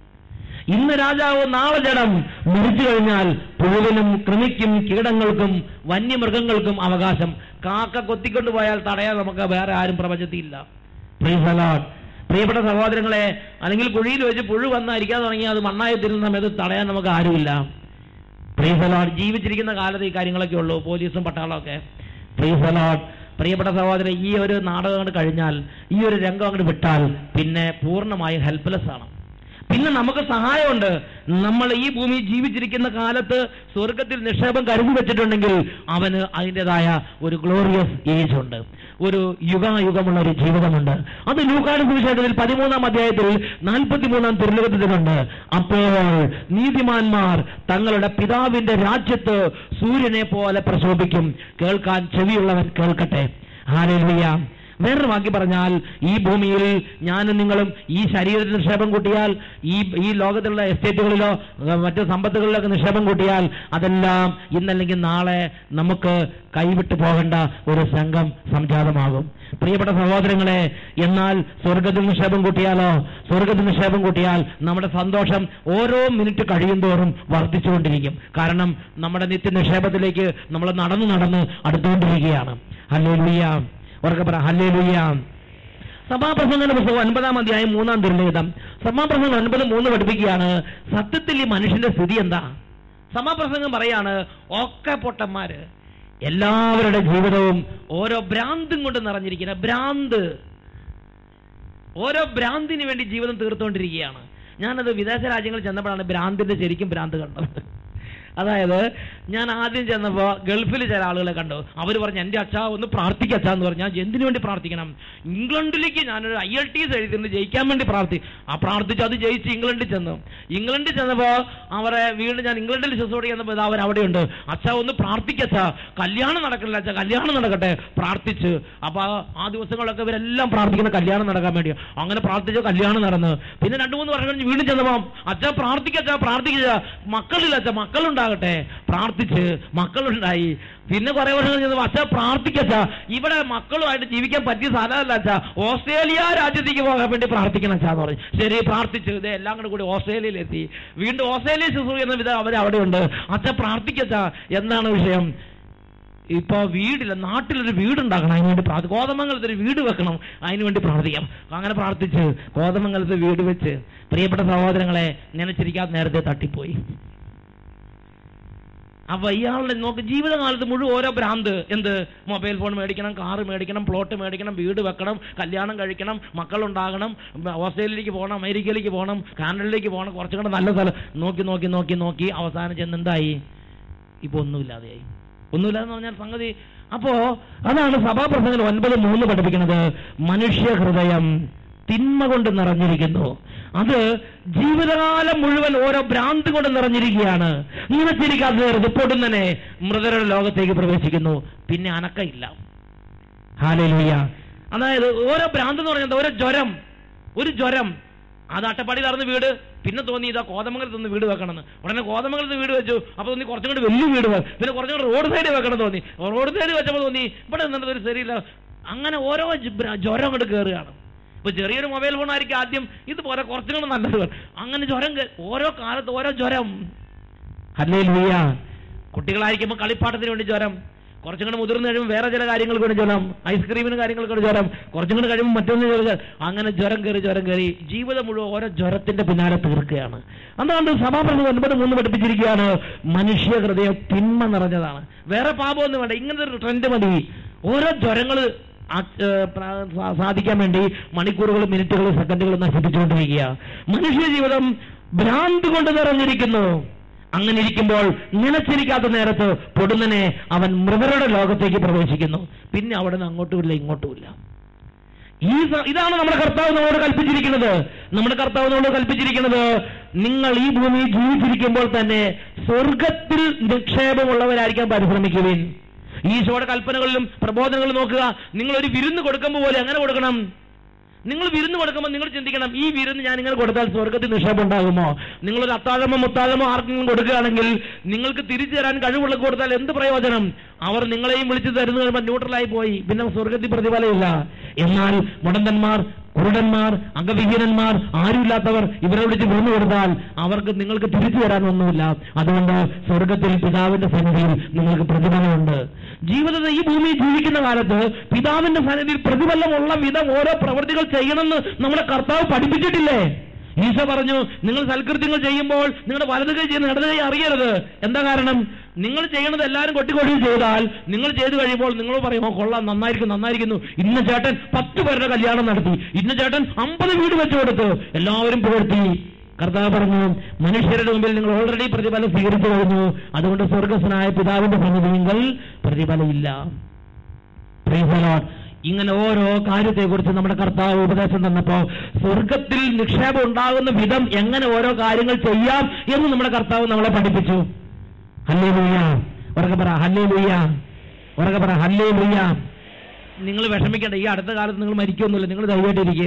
ഇന്ന് രാജാവ് നാളെ ജഡം മരിച്ചു കഴിഞ്ഞാൽ പുഴുവിനും കൃമിക്കും കീടങ്ങൾക്കും വന്യമൃഗങ്ങൾക്കും അവകാശം കാക്ക കൊത്തിക്കൊണ്ട് പോയാൽ തടയാൻ നമുക്ക് വേറെ ആരും പ്രപഞ്ചത്തിയില്ല Praise the Lord. പ്രിയപ്പെട്ട സഹോദരങ്ങളെ അല്ലെങ്കിൽ കുഴിയിൽ വെച്ച് പുഴു വന്നരിക്കാൻ തുടങ്ങി അത് മണ്ണായി തരുന്ന സമയത്ത് തടയാൻ നമുക്ക് ആരുമില്ല Praise the Lord. ജീവിച്ചിരിക്കുന്ന കാലത്ത് ഈ കാര്യങ്ങളൊക്കെ ഉള്ളൂ പോലീസും പട്ടാളമൊക്കെ Praise the Lord. പ്രിയപ്പെട്ട സഹോദരൻ ഈ ഒരു നാടകം അങ്ങോട്ട് കഴിഞ്ഞാൽ ഈ ഒരു രംഗം അങ്ങോട്ട് വിട്ടാൽ പിന്നെ പൂർണ്ണമായും ഹെൽപ്ലെസ് ആണ് പിന്നെ നമുക്ക് സഹായമുണ്ട് നമ്മൾ ഈ ഭൂമി ജീവിച്ചിരിക്കുന്ന കാലത്ത് സ്വർഗത്തിൽ നിക്ഷേപം കരുതി വെച്ചിട്ടുണ്ടെങ്കിൽ അവന് അതിൻ്റെതായ ഒരു ഗ്ലോറിയസ് ഏജ് ഉണ്ട് ഒരു യുഗായുഗമുള്ള ഒരു ജീവിതമുണ്ട് അത് ലൂക്കാട് സുവിശേഷത്തിൽ പതിമൂന്നാം അധ്യായത്തിൽ നാൽപ്പത്തിമൂന്നാം തിരുലകത്തിലുണ്ട് അപ്പോൾ നീതിമാന്മാർ തങ്ങളുടെ പിതാവിന്റെ രാജ്യത്ത് സൂര്യനെ പോലെ പ്രശോഭിക്കും കേൾക്കാൻ ചെവിയുള്ളവൻ കേൾക്കട്ടെ ഹാലേലുയ്യ വേറൊരു വാക്കി പറഞ്ഞാൽ ഈ ഭൂമിയിൽ ഞാനും നിങ്ങളും ഈ ശരീരത്തിൽ നിക്ഷേപം കൂട്ടിയാൽ ഈ ഈ ലോകത്തിലുള്ള എസ്റ്റേറ്റുകളിലോ ഏഹ്, മറ്റു സമ്പത്തുകളിലൊക്കെ നിക്ഷേപം കൂട്ടിയാൽ അതെല്ലാം ഇന്നല്ലെങ്കിൽ നാളെ നമുക്ക് കൈവിട്ടു പോകേണ്ട ഒരു സംഘം സംജാതമാകും പ്രിയപ്പെട്ട സഹോദരങ്ങളെ എന്നാൽ സ്വർഗത്തിൽ നിക്ഷേപം കൂട്ടിയാലോ സ്വർഗത്തിൽ നിക്ഷേപം കൂട്ടിയാൽ നമ്മുടെ സന്തോഷം ഓരോ മിനിറ്റ് കഴിയും തോറും വർദ്ധിച്ചുകൊണ്ടിരിക്കും കാരണം നമ്മുടെ നിത്യ നിക്ഷേപത്തിലേക്ക് നമ്മൾ നടന്നു നടന്ന് അടുത്തുകൊണ്ടിരിക്കുകയാണ് ഹല്ലേലൂയ ഉറക്കെ പറ ഹല്ലേലൂയ സഭാപ്രസംഗന്റെ പുസ്തകം ഒൻപതാം അധ്യായം മൂന്നാം തിരുലേഖം സഭാപ്രസംഗം ഒൻപത് മൂന്ന് പഠിപ്പിക്കുകയാണ് സത്യത്തിൽ ഈ മനുഷ്യന്റെ സ്ഥിതി എന്താ സഭാപ്രസംഗം പറയാണ് ഒക്കെ പൊട്ടന്മാര് എല്ലാവരുടെ ജീവിതവും ഓരോ ഭ്രാന്തും കൊണ്ട് നിറഞ്ഞിരിക്കുന്ന ഭ്രാന്ത് ഓരോ ഭ്രാന്തിന് വേണ്ടി ജീവിതം തീർത്തുകൊണ്ടിരിക്കുകയാണ് ഞാനത് വിദേശ രാജ്യങ്ങളിൽ ചെന്നപ്പോഴാണ് ഭ്രാന്തിന്റെ ശരിക്കും ഭ്രാന്ത് കണ്ടത് അതായത് ഞാൻ ആദ്യം ചെന്നപ്പോൾ ഗൾഫിൽ ചില ആളുകളെ കണ്ടു അവർ പറഞ്ഞു എൻ്റെ അച്ഛാ ഒന്ന് പ്രാർത്ഥിക്കുക അച്ഛാ എന്ന് പറഞ്ഞു ഞാൻ എന്തിനു വേണ്ടി പ്രാർത്ഥിക്കണം ഇംഗ്ലണ്ടിലേക്ക് ഞാനൊരു ഐ എൽ ടി എസ് എഴുതിയിട്ടുണ്ട് ജയിക്കാൻ വേണ്ടി പ്രാർത്ഥി ആ പ്രാർത്ഥിച്ചു അത് ജയിച്ച് ഇംഗ്ലണ്ടിൽ ചെന്നു ഇംഗ്ലണ്ടിൽ ചെന്നപ്പോൾ അവരെ വീണ്ടും ഞാൻ ഇംഗ്ലണ്ടിൽ ശുശ്രൂഷ ചെന്നപ്പോൾ അവർ അവിടെയുണ്ട് അച്ഛാ ഒന്ന് പ്രാർത്ഥിക്കുക അച്ഛാ കല്യാണം നടക്കണില്ല അച്ഛാ കല്യാണം നടക്കട്ടെ പ്രാർത്ഥിച്ച് അപ്പൊ ആ ദിവസങ്ങളൊക്കെ ഇവരെല്ലാം പ്രാർത്ഥിക്കുന്ന കല്യാണം നടക്കാൻ വേണ്ടി അങ്ങനെ പ്രാർത്ഥിച്ച് കല്യാണം നടന്ന് പിന്നെ രണ്ടു മൂന്ന് വർഷം കഴിഞ്ഞ് വീണ്ടും ചെന്നപ്പോ അച്ഛാ പ്രാർത്ഥിക്കച്ചാ പ്രാർത്ഥിക്കുക മക്കളില്ല അച്ഛാ മക്കളുണ്ടായി മക്കളുണ്ടാകട്ടെ പ്രാർത്ഥിച്ച് മക്കളുണ്ടായി പിന്നെ കുറെ വർഷം കഴിഞ്ഞപ്പോൾ അച്ഛാ പ്രാർത്ഥിക്കച്ചാ ഇവിടെ മക്കളുമായിട്ട് ജീവിക്കാൻ പറ്റിയ സ്ഥലമല്ല അച്ഛാ ഓസ്ട്രേലിയ രാജ്യത്തേക്ക് പോകാൻ വേണ്ടി പ്രാർത്ഥിക്കണം അച്ഛാ എന്ന് പറഞ്ഞു ശരി പ്രാർത്ഥിച്ചു ഇത് എല്ലാം കൂടെ കൂടി ഓസ്ട്രേലിയയിലെത്തി വീണ്ടും ഓസ്ട്രേലിയ ശുശ്രൂഷ എന്ന വിധം അവർ അവിടെയുണ്ട് അച്ഛാ പ്രാർത്ഥിക്കച്ചാ എന്താണ് വിഷയം ഇപ്പൊ വീടില്ല നാട്ടിലൊരു വീടുണ്ടാക്കണം അതിന് വേണ്ടി പ്രാർത്ഥി കോതമംഗലത്ത് ഒരു വീട് വെക്കണം അതിന് വേണ്ടി പ്രാർത്ഥിക്കാം അങ്ങനെ പ്രാർത്ഥിച്ച് കോതമംഗലത്ത് വീട് വെച്ച് പ്രിയപ്പെട്ട സഹോദരങ്ങളെ നനച്ചിരിക്കാത്ത നേരത്തെ തട്ടിപ്പോയി അപ്പൊ ഇയാളുടെ നോക്ക് ജീവിതകാലത്ത് മുഴുവൻ ഓരോ ഭ്രാന്ത് എന്ത് മൊബൈൽ ഫോൺ മേടിക്കണം കാറ് മേടിക്കണം പ്ലോട്ട് മേടിക്കണം വീട് വെക്കണം കല്യാണം കഴിക്കണം മക്കളുണ്ടാകണം ഓസ്ട്രേലിയയിലേക്ക് പോകണം അമേരിക്കയിലേക്ക് പോകണം കാനഡയിലേക്ക് പോകണം കുറച്ചും കൂടെ നല്ല സ്ഥലം നോക്കി നോക്കി നോക്കി നോക്കി അവസാനം ചെന്ന് എന്തായി ഇപ്പൊ ഒന്നുമില്ലാതെയായി ഒന്നുമില്ലാന്ന് പറഞ്ഞാൽ സംഗതി അപ്പോ അതാണ് സഭാപ്രസംഗത്തിൽ ഒൻപത് മൂന്ന് പഠിപ്പിക്കുന്നത് മനുഷ്യ ഹൃദയം തിന്മ കൊണ്ട് നിറഞ്ഞിരിക്കുന്നു അത് ജീവിതകാലം മുഴുവൻ ഓരോ ഭ്രാന്ത് കൊണ്ട് നിറഞ്ഞിരിക്കുകയാണ് നിനച്ചിരിക്കാത്ത നേരത്ത് പൊടുന്നനെ മൃതരുടെ ലോകത്തേക്ക് പ്രവേശിക്കുന്നു പിന്നെ അനക്കയില്ല ഹാലലുയ്യ അതായത് ഓരോ ഭ്രാന്ത് എന്ന് പറഞ്ഞാൽ ഓരോ ജ്വരം ഒരു ജ്വരം അത് അട്ടപ്പാടി നടന്ന് വീട് പിന്നെ തോന്നി ഇതാ കോതമംഗലത്ത് നിന്ന് വീട് വെക്കണമെന്ന് ഉടനെ കോതമംഗലത്ത് വീട് വെച്ചു അപ്പൊ തോന്നി കുറച്ചും കൂടി വലിയ വീട് വെക്കും പിന്നെ കുറച്ചും കൂടി റോഡ് സൈഡ് വെക്കണം തോന്നി റോഡ് സൈഡ് വെച്ചപ്പോൾ തോന്നി ഇവിടെ നിന്നിട്ട് ഒരു ശരിയില്ല അങ്ങനെ ഓരോ ജ്- ഭ്ര- ജ്വരം അങ്ങോട്ട് കയറുകയാണ് ഇപ്പൊ ചെറിയൊരു മൊബൈൽ ഫോൺ ആയിരിക്കും ആദ്യം ഇതുപോലെ കുറച്ചും കൂടെ നല്ലത് വേണം. അങ്ങനെ ജ്വരം കേ- ഓരോ കാലത്ത് ഓരോ ജ്വരം അല്ലേ ലൂയ കുട്ടികളായിരിക്കുമ്പോൾ കളിപ്പാട്ടത്തിന് വേണ്ടി ജ്വരം കുറച്ചും കൂടെ മുതിർന്നു കഴിയുമ്പോൾ വേറെ ചില കാര്യങ്ങൾക്ക് വേണ്ടി ജ്വരം ഐസ്ക്രീമിന് കാര്യങ്ങൾക്ക് വേണ്ടി ജ്വരം കുറച്ചും കൂടെ കഴിയുമ്പോൾ മറ്റൊന്ന് ജ്വരം അങ്ങനെ ജ്വരം കയറി ജ്വരം കയറി ജീവിതം മുഴുവൻ ഓരോ ജ്വരത്തിന്റെ പിന്നാലെ തീർക്കുകയാണ് അതുകൊണ്ട് സഭാപ്രഭു ഒൻപത് മൂന്ന് പഠിപ്പിച്ചിരിക്കുകയാണ് മനുഷ്യ ഹൃദയം തിന്മ നിറഞ്ഞതാണ് വേറെ പാപമൊന്നും വേണ്ട ഇങ്ങനത്തെ ഒരു ട്രെൻഡ് മതി ഓരോ ജ്വരങ്ങൾ സാധിക്കാൻ വേണ്ടി മണിക്കൂറുകളും മിനിറ്റുകളും സെക്കൻഡുകളും നശിപ്പിച്ചുകൊണ്ടിരിക്കുക മനുഷ്യ ജീവിതം ഭ്രാന്ത് കൊണ്ട് നിറഞ്ഞിരിക്കുന്നു അങ്ങനെ ഇരിക്കുമ്പോൾ നിലച്ചിരിക്കാത്ത നേരത്ത് പൊടുന്നനെ അവൻ മൃതരുടെ ലോകത്തേക്ക് പ്രവേശിക്കുന്നു പിന്നെ അവിടെ നിന്ന് അങ്ങോട്ടുമില്ല ഇങ്ങോട്ടുമില്ല ഈ സ- ഇതാണ് നമ്മുടെ കർത്താവ് നമ്മളോട് കൽപ്പിച്ചിരിക്കുന്നത് നമ്മുടെ കർത്താവ് നമ്മളോട് കൽപ്പിച്ചിരിക്കുന്നത് നിങ്ങൾ ഈ ഭൂമിയിൽ ജീവിച്ചിരിക്കുമ്പോൾ തന്നെ സ്വർഗത്തിൽ നിക്ഷേപമുള്ളവരായിരിക്കാൻ പരിശ്രമിക്കുവിൻ ഈശോയുടെ കൽപ്പനകളിലും പ്രബോധനങ്ങളിലും നോക്കുക നിങ്ങൾ ഒരു വിരുന്ന് കൊടുക്കുമ്പോൾ പോലെ അങ്ങനെ കൊടുക്കണം നിങ്ങൾ വിരുന്ന് കൊടുക്കുമ്പോൾ നിങ്ങൾ ചിന്തിക്കണം ഈ വിരുന്ന് ഞാൻ ഇങ്ങനെ കൊടുത്താൽ സ്വർഗത്തിൽ നിക്ഷേപം ഉണ്ടാകുമോ നിങ്ങളൊരു അത്താഴമോ മുത്താഴമോ ആർക്കെങ്കിലും കൊടുക്കുകയാണെങ്കിൽ നിങ്ങൾക്ക് തിരിച്ചു തരാൻ കഴിവുള്ള കൊടുത്താൽ എന്ത് പ്രയോജനം അവർ നിങ്ങളെയും വിളിച്ചു തരുന്നു കഴിയുമ്പോൾ ന്യൂട്രലായി പോയി പിന്നെ സ്വർഗത്തിൽ പ്രതിഫലമില്ല എന്നാൽ മുടന്തന്മാർ കുരുടന്മാർ അംഗവിഹീനന്മാർ ആരുമില്ലാത്തവർ ഇവരെ വിളിച്ച് വിരുന്ന് കൊടുത്താൽ അവർക്ക് നിങ്ങൾക്ക് തിരിച്ചു തരാൻ ഒന്നുമില്ല അതുകൊണ്ട് സ്വർഗത്തിൽ പിതാവിന്റെ സന്നിധിയിൽ നിങ്ങൾക്ക് പ്രതിഫലമുണ്ട് ജീവിതത്തിൽ ഈ ഭൂമിയിൽ ജീവിക്കുന്ന കാലത്ത് പിതാവിന്റെ സന്നിധിയിൽ പ്രതിഫലമുള്ള വിധം ഓരോ പ്രവൃത്തികൾ ചെയ്യണമെന്ന് നമ്മുടെ കർത്താവ് പഠിപ്പിച്ചിട്ടില്ലേ ഈശോ പറഞ്ഞു നിങ്ങൾ സൽകൃത്യങ്ങൾ ചെയ്യുമ്പോൾ നിങ്ങളുടെ വലത് കൈ ചെയ്യുന്ന ഇടത് കൈ അറിയരുത് എന്താ കാരണം നിങ്ങൾ ചെയ്യണത് എല്ലാവരും കൊട്ടിക്കൊട്ടി ചെയ്താൽ നിങ്ങൾ ചെയ്തു കഴിയുമ്പോൾ നിങ്ങൾ പറയുമോ കൊള്ളാം നന്നായിരിക്കും നന്നായിരിക്കുന്നു ഇന്ന ചേട്ടൻ പത്ത് പേരുടെ കല്യാണം നടത്തി ഇന്ന ചേട്ടൻ അമ്പത് വീട് വെച്ചു കൊടുത്തു എല്ലാവരും പുകഴ്ത്തി കർത്താവ് പറഞ്ഞു മനുഷ്യരുടെ മുമ്പിൽ നിങ്ങൾ ഓൾറെഡി പ്രതിഫലം സ്വീകരിച്ചു കഴിഞ്ഞു അതുകൊണ്ട് സ്വർഗസ്വനായ പിതാവിന്റെ സന്നിധികൾ പ്രതിഫലമില്ല Praise the Lord. ഇങ്ങനെ ഓരോ കാര്യത്തെക്കുറിച്ച് നമ്മുടെ കർത്താവ് ഉപദേശം തന്നപ്പോ സ്വർഗത്തിൽ നിക്ഷേപം ഉണ്ടാകുന്ന വിധം എങ്ങനെ ഓരോ കാര്യങ്ങൾ ചെയ്യാം എന്ന് നമ്മുടെ കർത്താവ് നമ്മളെ പഠിപ്പിച്ചു ഹല്ലേ ലൂയ ഉറക്കെ പറ ഹല്ലേ ലൂയ ഉറക്കെ പറ ഹല്ലേ ലൂയ നിങ്ങൾ വിഷമിക്കണ്ട ഈ അടുത്ത കാലത്ത് നിങ്ങൾ മരിക്കൊന്നുമില്ല നിങ്ങൾ ധൈര്യമായിട്ടിരിക്കുക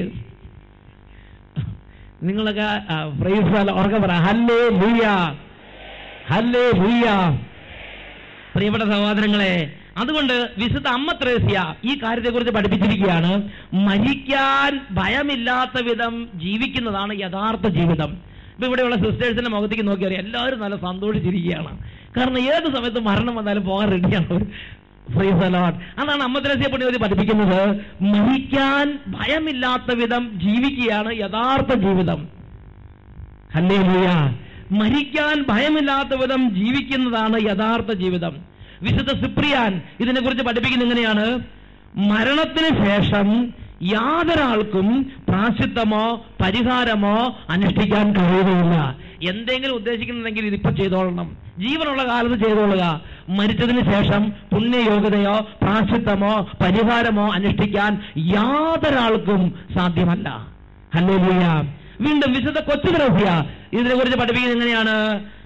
നിങ്ങളൊക്കെ പ്രൈസ് ഉറക്കെ പറ ഹല്ലേ ലൂയ ഹല്ലേ ലൂയ പ്രിയപ്പെട്ട സഹോദരങ്ങളെ അതുകൊണ്ട് വിശുദ്ധ അമ്മ ത്രേസ്യ ഈ കാര്യത്തെക്കുറിച്ച് പഠിപ്പിച്ചിരിക്കുകയാണ് മരിക്കാൻ ഭയമില്ലാത്ത വിധം ജീവിക്കുന്നതാണ് യഥാർത്ഥ ജീവിതം ഇപ്പൊ ഇവിടെയുള്ള സിസ്റ്റേഴ്സിന്റെ മുഖത്തേക്ക് നോക്കിയാൽ എല്ലാവരും നല്ല സന്തോഷിച്ചിരിക്കുകയാണ് കാരണം ഏത് സമയത്ത് മരണം വന്നാലും പോകാൻ റെഡിയാണ് അവർ Praise the Lord. അതാണ് അമ്മ ത്രേസ്യ പുണ്യവതി പഠിപ്പിക്കുന്നത് മരിക്കാൻ ഭയമില്ലാത്ത വിധം ജീവിക്കുകയാണ് യഥാർത്ഥ ജീവിതം ഹല്ലേലൂയ മരിക്കാൻ ഭയമില്ലാത്ത വിധം ജീവിക്കുന്നതാണ് യഥാർത്ഥ ജീവിതം വിശുദ്ധ സിപ്രിയാൻ ഇതിനെക്കുറിച്ച് പഠിപ്പിക്കുന്ന എങ്ങനെയാണ് മരണത്തിന് ശേഷം യാതൊരാൾക്കും പ്രാശിത്വമോ പരിഹാരമോ അനുഷ്ഠിക്കാൻ കഴിയുകയില്ല എന്തെങ്കിലും ഉദ്ദേശിക്കുന്നുണ്ടെങ്കിൽ ഇതിപ്പോ ചെയ്തോളണം ജീവനുള്ള കാലത്ത് ചെയ്തോളുക മരിച്ചതിന് ശേഷം പുണ്യയോഗ്യതയോ പ്രാശിത്വമോ പരിഹാരമോ അനുഷ്ഠിക്കാൻ യാതൊരാൾക്കും സാധ്യമല്ല ഹല്ലേലൂയ വീണ്ടും വിശുദ്ധ കൊച്ചു ദ്രവ്യ ഇതിനെ കുറിച്ച് പഠിപ്പിക്കുന്നത് എങ്ങനെയാണ്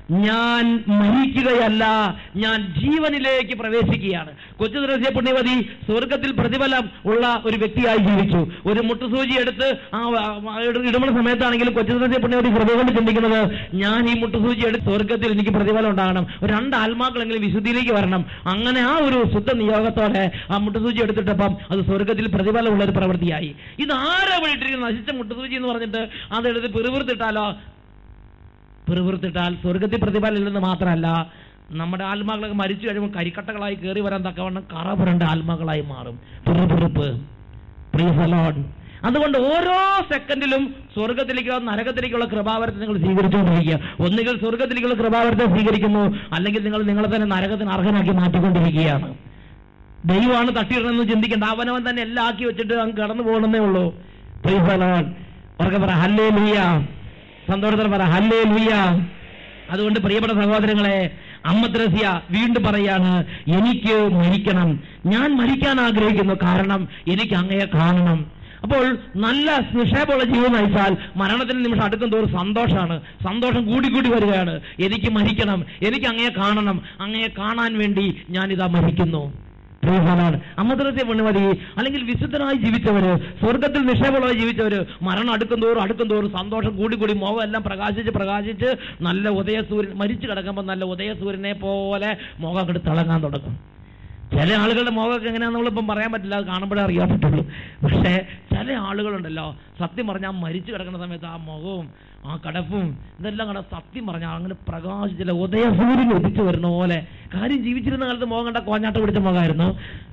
ഞാൻ മരിക്കുകയല്ല ഞാൻ ജീവനിലേക്ക് പ്രവേശിക്കുകയാണ് കൊച്ചു ദ്രസ്യ പുണ്യവതി സ്വർഗത്തിൽ പ്രതിഫലം ഉള്ള ഒരു വ്യക്തിയായി ജീവിച്ചു ഒരു മുട്ടുസൂചി എടുത്ത് ആ ആ, ഇട- ഇടുന്ന സമയത്താണെങ്കിലും കൊച്ചു ദ്രസ്യ പുണ്യവതി ഹൃദയം കൊണ്ട് ചിന്തിക്കുന്നത് ഞാൻ ഈ മുട്ടുസൂചി എടുത്ത് സ്വർഗത്തിൽ എനിക്ക് പ്രതിഫലം ഉണ്ടാകണം ഒരു രണ്ട് ആത്മാക്കളെങ്കിലും വിശുദ്ധിയിലേക്ക് വരണം അങ്ങനെ ആ ഒരു ശുദ്ധ നിയോഗത്തോടെ ആ മുട്ടുസൂചി എടുത്തിട്ടപ്പം അത് സ്വർഗത്തിൽ പ്രതിഫലമുള്ള ഒരു പ്രവൃത്തിയായി ഇത് ആരാ വിട്ടിരിക്കുന്നത് നശിച്ച മുട്ടുസൂചി എന്ന് പറഞ്ഞിട്ട് അതെടുത്ത് പിറുപിറുത്തിട്ടാലോ പിറുപിറുത്തിട്ടാൽ സ്വർഗത്തിൽ പ്രതിഫലം ഇല്ലെന്ന് മാത്രമല്ല നമ്മുടെ ആത്മാക്കളൊക്കെ മരിച്ചു കഴിയുമ്പോൾ കരിക്കട്ടകളായി കയറി വരാൻ തക്കവണ്ണം കറ പുരണ്ട ആത്മാക്കളായി മാറും പിറുപിറുപ്പ് Praise the Lord. അതുകൊണ്ട് ഓരോ സെക്കൻഡിലും സ്വർഗത്തിലേക്കോ നരകത്തിലേക്കുള്ള കൃപാവരത്തെ നിങ്ങൾ സ്വീകരിച്ചുകൊണ്ടിരിക്കുക ഒന്നുകിൽ സ്വർഗത്തിലേക്കുള്ള കൃപാവരത്തെ സ്വീകരിക്കുന്നു അല്ലെങ്കിൽ നിങ്ങൾ നിങ്ങളെ തന്നെ നരകത്തിന് അർഹനാക്കി മാറ്റിക്കൊണ്ടിരിക്കുകയാണ് ദൈവമാണ് തട്ടിയിടണമെന്ന് ചിന്തിക്കേണ്ട അവനവൻ തന്നെ എല്ലാം ആക്കി വെച്ചിട്ട് അങ്ങ് കടന്നു പോകണമെന്നേ ഉള്ളൂ Praise the Lord. ഉറക്കെ പറ ഹല്ലേ ലൂയ സന്തോഷത്തോടെ പറ ഹല്ലേ ലൂയ അതുകൊണ്ട് പ്രിയപ്പെട്ട സഹോദരങ്ങളെ അമ്മ ത്രസ്യ വീണ്ടും പറയാണ് എനിക്ക് മരിക്കണം ഞാൻ മരിക്കാൻ ആഗ്രഹിക്കുന്നു കാരണം എനിക്ക് അങ്ങയെ കാണണം അപ്പോൾ നല്ല നിക്ഷേപമുള്ള ജീവിതം നയിച്ചാൽ മരണത്തിന് നിമിഷം അടുക്കും തോറും സന്തോഷമാണ് സന്തോഷം കൂടി കൂടി വരികയാണ് എനിക്ക് മരിക്കണം എനിക്ക് അങ്ങയെ കാണണം അങ്ങയെ കാണാൻ വേണ്ടി ഞാനിതാ മരിക്കുന്നു പ്രിയപ്പെട്ടവരാണ് അമ്മദ്രസ്യ പെണ്ണുമതി അല്ലെങ്കിൽ വിശുദ്ധനായി ജീവിച്ചവര് സ്വർഗത്തിൽ നിക്ഷേപമുള്ളവർ ജീവിച്ചവര് മരണം അടുക്കും തോറും അടുക്കും തോറും സന്തോഷം കൂടി കൂടി മോഹം എല്ലാം പ്രകാശിച്ച് പ്രകാശിച്ച് നല്ല ഉദയസൂര്യൻ മരിച്ചു കിടക്കുമ്പോൾ നല്ല ഉദയസൂര്യനെ പോലെ മോഹം അങ്ങോട്ട് തിളങ്ങാൻ തുടങ്ങും ചില ആളുകളുടെ മുഖമൊക്കെ എങ്ങനെയാണെന്ന് നമ്മളിപ്പം പറയാൻ പറ്റില്ല അത് കാണുമ്പോഴേ അറിയാൻ പറ്റുള്ളൂ പക്ഷേ ചില ആളുകളുണ്ടല്ലോ സത്യം പറഞ്ഞാൽ മരിച്ചു കിടക്കുന്ന സമയത്ത് ആ മുഖവും ആ കടപ്പും ഇതെല്ലാം കണ്ട സത്യം പറഞ്ഞാൽ അങ്ങനെ പ്രകാശിച്ചില്ല ഉദയസൂര്യൻ ഉദിച്ചു വരുന്ന പോലെ കാര്യം ജീവിച്ചിരുന്ന കാലത്ത് മുഖം കണ്ട കോഞ്ഞാട്ടം പിടിച്ച മുഖമായിരുന്നു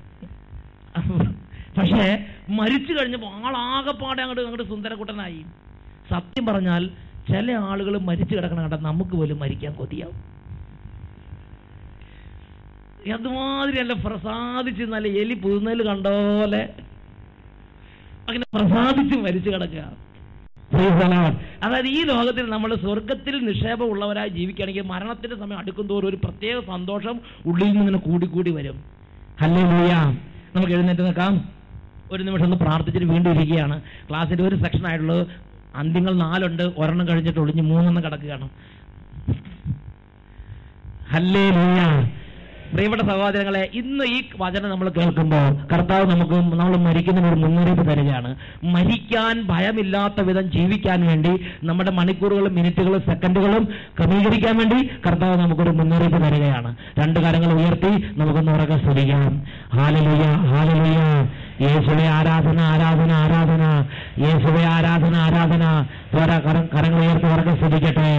പക്ഷേ മരിച്ചു കഴിഞ്ഞപ്പോൾ ആളാകപ്പാടെ അങ്ങോട്ട് അങ്ങോട്ട് സുന്ദരക്കുട്ടനായി സത്യം പറഞ്ഞാൽ ചില ആളുകൾ മരിച്ചു കിടക്കണ കണ്ട നമുക്ക് പോലും മരിക്കാൻ കൊതിയാവും അതുമാതിരി അല്ല പ്രസാദിച്ച് നല്ല എലി പുതുന്നതിൽ കണ്ട പോലെ അങ്ങനെ പ്രസാദിച്ച് മരിച്ചു കിടക്കുക Praise the Lord. അതായത് ഈ ലോകത്തിൽ നമ്മൾ സ്വർഗത്തിൽ നിക്ഷേപമുള്ളവരായി ജീവിക്കുകയാണെങ്കിൽ മരണത്തിന്റെ സമയം അടുക്കും തോറും ഒരു പ്രത്യേക സന്തോഷം ഉള്ളിൽ നിന്ന് ഇങ്ങനെ കൂടി കൂടി വരും ഹല്ലേ നമുക്ക് എഴുന്നേറ്റ് നിൽക്കാം ഒരു നിമിഷം ഒന്ന് പ്രാർത്ഥിച്ചിട്ട് വീണ്ടും ഇരിക്കുകയാണ് ക്ലാസ്സിൽ ഒരു സെക്ഷൻ ആയിട്ടുള്ളത് അന്ത്യങ്ങൾ നാലുണ്ട് ഒരെണ്ണം കഴിഞ്ഞിട്ട് ഒളിഞ്ഞ് മൂന്നെണ്ണം കിടക്കുകയാണ് ഹല്ലേ പ്രിയപ്പെട്ട സഹോദരങ്ങളെ ഇന്ന് ഈ വചനം നമ്മൾ കേൾക്കുമ്പോൾ കർത്താവ് നമുക്ക് നമ്മൾ മരിക്കുന്ന ഒരു മുന്നറിയിപ്പ് തരികയാണ് മരിക്കാൻ ഭയമില്ലാത്ത വിധം ജീവിക്കാൻ വേണ്ടി നമ്മുടെ മണിക്കൂറുകളും മിനിറ്റുകളും സെക്കൻഡുകളും ക്രമീകരിക്കാൻ വേണ്ടി കർത്താവ് നമുക്കൊരു മുന്നറിയിപ്പ് തരികയാണ് രണ്ട് കാര്യങ്ങൾ ഉയർത്തി നമുക്കൊന്ന് ഉറക്കെ സ്തുതിക്കാം ഹാലലുയ ഹാലലുയ യേശുവെ ആരാധന ആരാധന ആരാധന യേശുവെ ആരാധന ആരാധന പോരാ കരം കരങ്ങൾ ഉയർത്തി ഉറക്കെ സ്തുതിക്കട്ടെ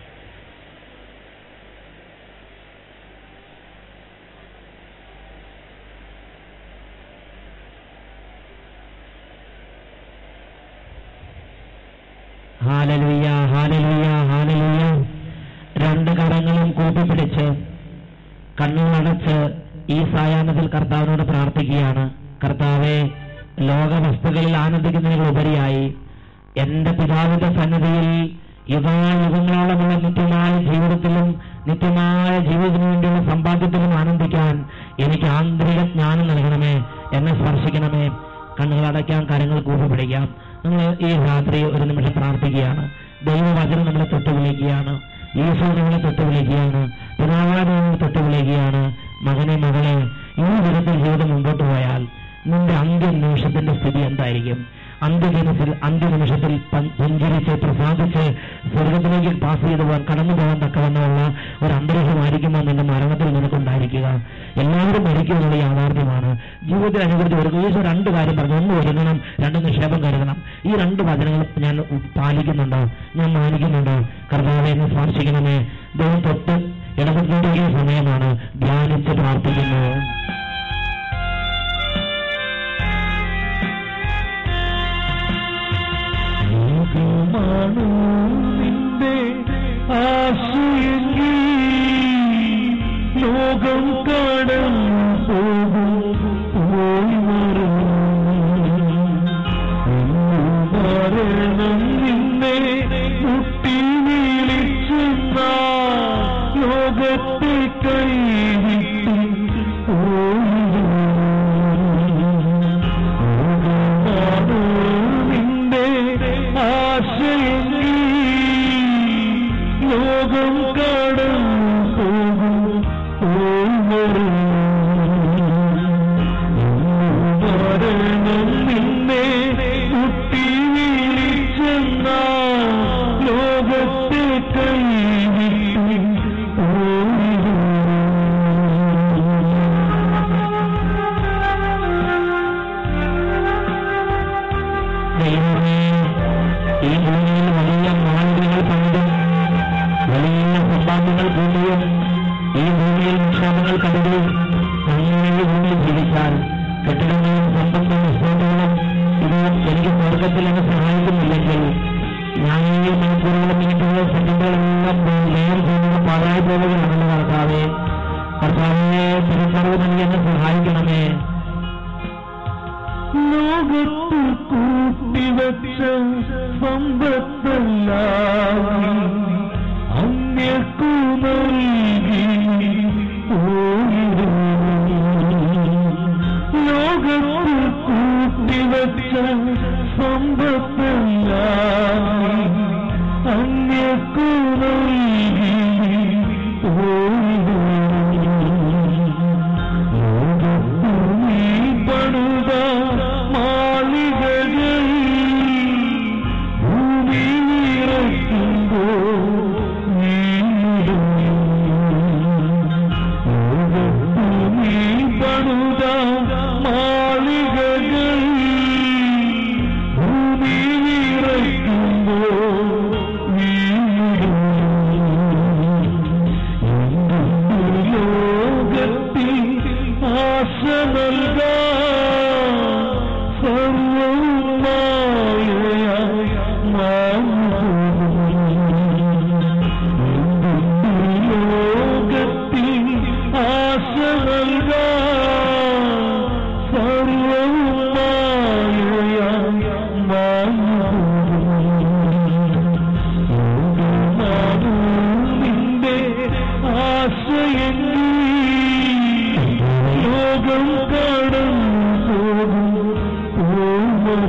ഹാലലുയ്യ ഹാലലുയ്യ ഹാലലുയ്യ രണ്ട് കരങ്ങളും കൂട്ടിപ്പിടിച്ച് കണ്ണുകളടച്ച് ഈ സായാഹ്നത്തിൽ കർത്താവിനോട് പ്രാർത്ഥിക്കുകയാണ് കർത്താവെ ലോക വസ്തുക്കളിൽ ആനന്ദിക്കുന്നതിനുപരിയായി എന്റെ പിതാവിന്റെ സന്നിധിയിൽ യുഗാ യുഗങ്ങളോളമുള്ള നിത്യമായ ജീവിതത്തിലും നിത്യമായ ജീവിതത്തിനു വേണ്ടിയുള്ള സമ്പാദ്യത്തിലും ആനന്ദിക്കാൻ എനിക്ക് ആന്തരിക ജ്ഞാനം നൽകണമേ എന്നെ സ്പർശിക്കണമേ കണ്ണുകൾ അടയ്ക്കാൻ കരങ്ങൾ കൂപ്പി പിടിക്കാം നമ്മൾ ഈ രാത്രി ഒരു നിമിഷം പ്രാർത്ഥിക്കുകയാണ് ദൈവവചനം നമ്മളെ തൊട്ട് വിളിക്കുകയാണ് ഈശോ നമ്മളെ തൊട്ട് വിളിക്കുകയാണ് പിതാവായ നമ്മളെ തൊട്ട് വിളിക്കുകയാണ് മകനെ മകളെ ഈ വിധത്തിൽ ജീവിതം മുമ്പോട്ട് പോയാൽ നിന്റെ അന്ത്യ നിമിഷത്തിന്റെ സ്ഥിതി എന്തായിരിക്കും അന്ത്യദിനത്തിൽ അന്ത്യനിമിഷത്തിൽ പ- പുഞ്ചിരിച്ച് പ്രസാദിച്ച് സ്വർഗത്തിലേക്ക് പാസ് ചെയ്ത് പോകാൻ കടന്നു പോകാൻ തക്കവണ്ണമുള്ള ഒരു അന്തരീക്ഷമായിരിക്കുമോ നിന്റെ മരണത്തിൽ നിനക്കുണ്ടായിരിക്കുക എല്ലാവരും മരിക്കുമെന്നുള്ള യാഥാർത്ഥ്യമാണ് ജീവിതത്തിൽ അനുസരിച്ച് ഒരുങ്ങും ഈശോ രണ്ട് കാര്യം പറഞ്ഞു ഒന്ന് ഒരുങ്ങണം രണ്ട് നിക്ഷേപം കരുതണം ഈ രണ്ട് വചനങ്ങൾ ഞാൻ ഉ- പാലിക്കുന്നുണ്ടോ ഞാൻ മാനിക്കുന്നുണ്ടോ കർത്താവെ എന്നെ സ്പർശിക്കണമേ ദൈവം തൊട്ട് ഇടപെടേണ്ട സമയമാണ് ധ്യാനിച്ച് പ്രാർത്ഥിക്കുന്നു ലോകമാണോ നിന്റെ ആശയെങ്കിൽ ലോകം കടന്നു പോകും പോയി മരണം നിന്നെ മുട്ടി വിളിച്ചെന്ന ലോകത്തെ കൈവിട്ട് പോയി ലോകമാണോ നിന്റെ ആശയെങ്കിൽ ലോകം കടന്നു ദൈവമേ ഈ ഭൂമിയിൽ വലിയ മാലിന്യങ്ങൾ പണിതും വലിയ സമ്പാദ്യങ്ങൾ കൂടിയും ഈ ഭൂമിയിൽ നിക്ഷേപങ്ങൾ കരുതും അങ്ങനെ ഭൂമിയിൽ ജീവിച്ചാൽ കെട്ടിടങ്ങളും സമ്പത്തും വിശ്വാസങ്ങളും ഇത് എനിക്ക് സ്വർഗത്തിൽ എന്നെ സഹായിക്കുന്നില്ലെങ്കിൽ ഞാൻ ഈ മണിക്കൂറുകളും മിനിറ്റുകളും സെക്കൻഡുകളെല്ലാം ലെയർ ചെയ്യുന്നത് പാഴായി പോവുകയാണെന്ന് കർത്താവേ കർത്താവിനെ തിരിച്ചറിവ് നൽകി എന്നെ സഹായിക്കണമേ ലോകത്ത് കൂട്ടിവച്ച സമ്പത്തല്ല അന്യക്കു നൽകി പോയിരുന്നു. ലോകത്ത് കൂട്ടിവച്ച സമ്പത്തല്ല അന്യക്കു നൽകി ഭൂമി പടുത മാളികകൾ ഭൂമി നിറയ്ക്കുമ്പോ ഭൂമി പടുത മാളികകൾ ഭൂമി നിറയ്ക്കുമ്പോ ലോകത്തിൽ ആശ നൽകാൻ സർവമായ ലോകത്തിൽ ആശ നൽകാൻ സർവമായ നിന്റെ ആശയങ്ങൾ ലോകം കടന്നു പോകും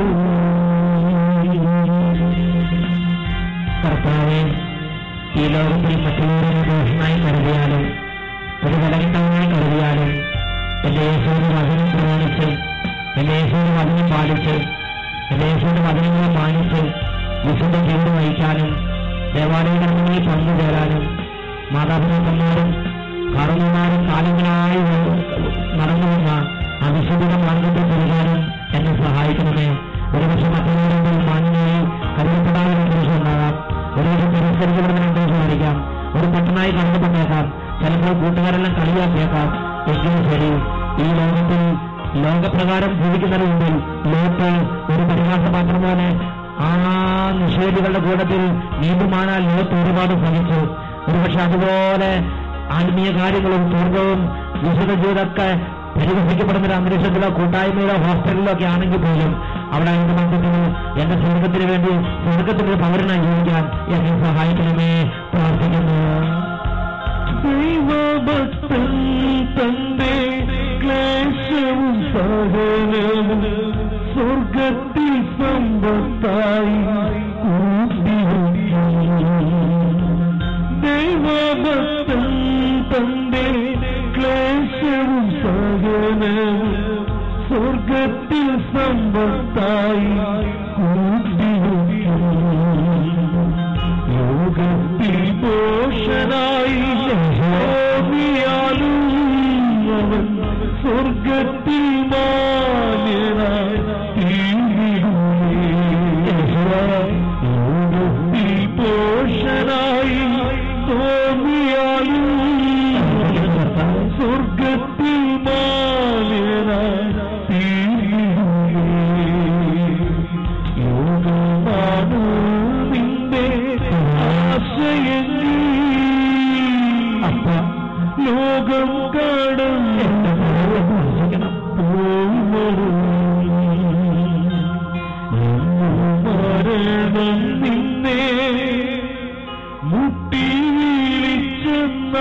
കർത്താവെ ഈ ലോകത്തിൽ മറ്റുള്ളവരെ ദോഷമായി കരുതിയാലും ഒരു വിലകിട്ടവനായി കരുതിയാലും എന്റെ യേശുവിന്റെ വചനം പ്രമാണിച്ച് എന്റെ യേശുവിന്റെ വചനം പാലിച്ച് എന്റെ യേശുവിന്റെ വചനങ്ങളെ മാനിച്ച് വിശുദ്ധ ജീവിതം നയിക്കാനും ദേവാലയ കർമ്മങ്ങളിൽ പങ്കുചേരാനും മാതാപിതാക്കന്മാരും കാരണന്മാരും കാലങ്ങളായി നടന്നു വന്ന അവിശുദ്ധ മാർഗത്തിൽ പെരുകാനും എന്നെ സഹായിക്കണമേ ഒരുപക്ഷെ മറ്റുള്ളവരുടെ മാന്യമായി കരുതപ്പെടാൻ ദിവസം ഉണ്ടാകാം ഒരുപക്ഷെ തിരസ്കരിക്കപ്പെടുന്ന ദിവസമായിരിക്കാം ഒരു പെട്ടെന്നായി കണ്ടുപെട്ടേക്കാം ചിലപ്പോൾ കൂട്ടുകാരെല്ലാം കളിയാക്കിയേക്കാം എങ്കിലും ശരി ഈ ലോകത്തിൽ ലോകപ്രകാരം ജീവിക്കുന്നതിന് മുമ്പിൽ ലോകത്ത് ഒരു പരിഹാസപാത്രം പോലെ ആ നിഷേധികളുടെ കൂട്ടത്തിൽ നീന്തുമാനാൽ ലോകത്ത് ഒരുപാട് ശ്രമിച്ചു ഒരുപക്ഷെ അതുപോലെ ആത്മീയ കാര്യങ്ങളും സ്വർഗവും വിശുദ്ധ ജീവിതമൊക്കെ പരിഹസിക്കപ്പെടുന്ന ഒരു അന്തരീക്ഷത്തിലോ കൂട്ടായ്മയിലോ ഹോസ്റ്റലിലോ ഒക്കെ ആണെങ്കിൽ പോലും അവിടെ എന്റെ ബന്ധത്തിന് എന്റെ സ്വർഗത്തിന് വേണ്ടി സ്വർഗത്തിന്റെ പൗരനായി ജീവിക്കാൻ എന്നെ സഹായിക്കണമേ പ്രാർത്ഥിക്കുന്നു ദൈവഭക്തൻ തന്റെ ക്ലേശവും സഹനവും സ്വർഗത്തിൽ സമ്പത്തായി കൂട്ടിവയ്ക്കും. ദൈവഭക്തൻ തന്റെ ക്ലേശവും സഹനവും സ്വർഗത്തിൽ സമ്പത്തായി കൂട്ടിവയ്ക്കും. ലോകത്തിൽ ദോഷനായി ഓർമ്മിയാലും അവൻ സ്വർഗത്തിൽ മാന്യനായി തീർന്നിടുന്നേ. ലോകത്തിൽ പോഷനായി തോന്നിയാലും സ്വർഗത്തിൽ മാന്യനായി തീർന്നിടുന്നേ. ലോകമാണ് നിന്റെ ആശയങ്ങൾ അപ്പ ലോകം കടന്നു മരണം നിന്നെ മുട്ടി വിളിച്ചെന്ന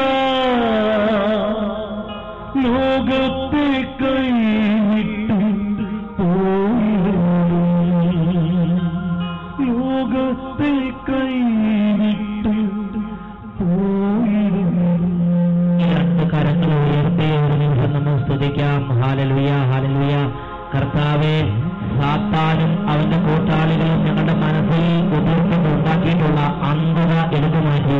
ലോകത്തെ കൈവിട്ട് പോയിരുന്നു ലോകത്തെ കൈവിട്ട് പോയിരുന്നു ഈ രണ്ട് കരങ്ങൾ ഉയർത്തി ഒരു നിമിഷം നമ്മൾ സ്തുതിക്കാം ഹാലലുയ ഹാലലുയ കർത്താവെ സാത്താനും അവന്റെ കൂട്ടാളികളും ഞങ്ങളുടെ മനസ്സിൽ ഉതിർത്തുകൊണ്ട് ഉണ്ടാക്കിയിട്ടുള്ള അന്ധത എടുത്തു മാറ്റി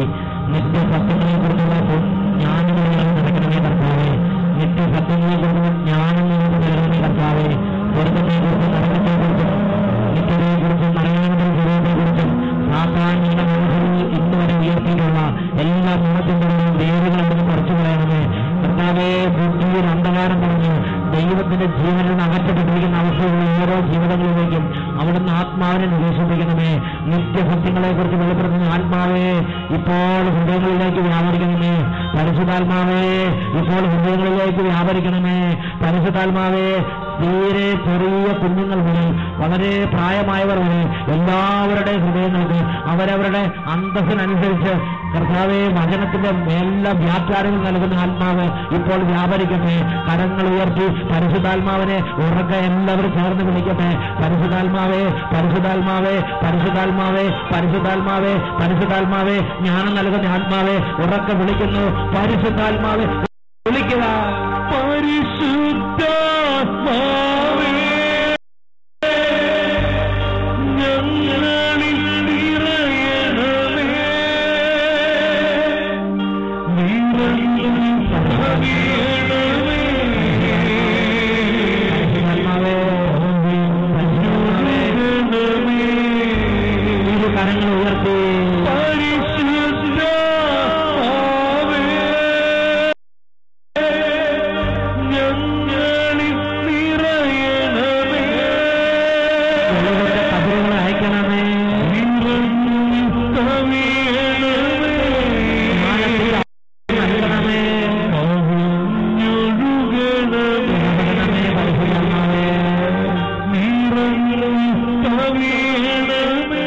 ആത്മാവിനെ നിരീക്ഷിപ്പിക്കണമേ നിത്യസത്യങ്ങളെ കുറിച്ച് വെളിപ്പെടുത്തുന്ന ആത്മാവേ ഇപ്പോൾ ഹൃദയങ്ങളിലേക്ക് വ്യാപരിക്കണമേ പരിശുദ്ധാത്മാവേ ഇപ്പോൾ ഹൃദയങ്ങളിലേക്ക് വ്യാപരിക്കണമേ പരിശുദ്ധാത്മാവേ തീരെ ചെറിയ കുഞ്ഞുങ്ങൾ മുതൽ വളരെ പ്രായമായവർ വരെ എല്ലാവരുടെ ഹൃദയങ്ങൾക്ക് അവരവരുടെ അന്തസ്സിനനുസരിച്ച് കർത്താവെ വചനത്തിന്റെ എല്ലാ വ്യാഖ്യാനങ്ങൾ നൽകുന്ന ആത്മാവ് ഇപ്പോൾ വ്യാപരിക്കട്ടെ കരങ്ങൾ ഉയർത്തി പരിശുദ്ധാത്മാവിനെ ഉറക്കെ എല്ലാവരും ചേർന്ന് വിളിക്കട്ടെ പരിശുദ്ധാത്മാവേ പരിശുദ്ധാത്മാവേ പരിശുദ്ധാത്മാവേ പരിശുദ്ധാത്മാവേ പരിശുദ്ധാത്മാവേ ജ്ഞാനം നൽകുന്ന ആത്മാവെ ഉറക്കെ വിളിക്കുന്നു പരിശുദ്ധാത്മാവെ വിളിക്കുക പരിശുദ്ധാത്മാവേ ഞങ്ങളിൽ നിറയണമേ നിറഞ്ഞു പകരണമേ പരിശുദ്ധാത്മാവേ പരിശുദ്ധാത്മാവേ ഇരു കരങ്ങൾ ഉയർത്തി പരിശുദ്ധാത്മാവേ ഞങ്ങളിൽ നിറയണമേ വെളിവിന്റെ കതിരുകൾ അയക്കണമേ നിറഞ്ഞു കവിയണമേ മാനസിക നൽകണമേ കവിഞ്ഞൊഴുകണമേ ഇടപെടണമേ പരിശുദ്ധാത്മാവേ നിറഞ്ഞു കവിയണമേ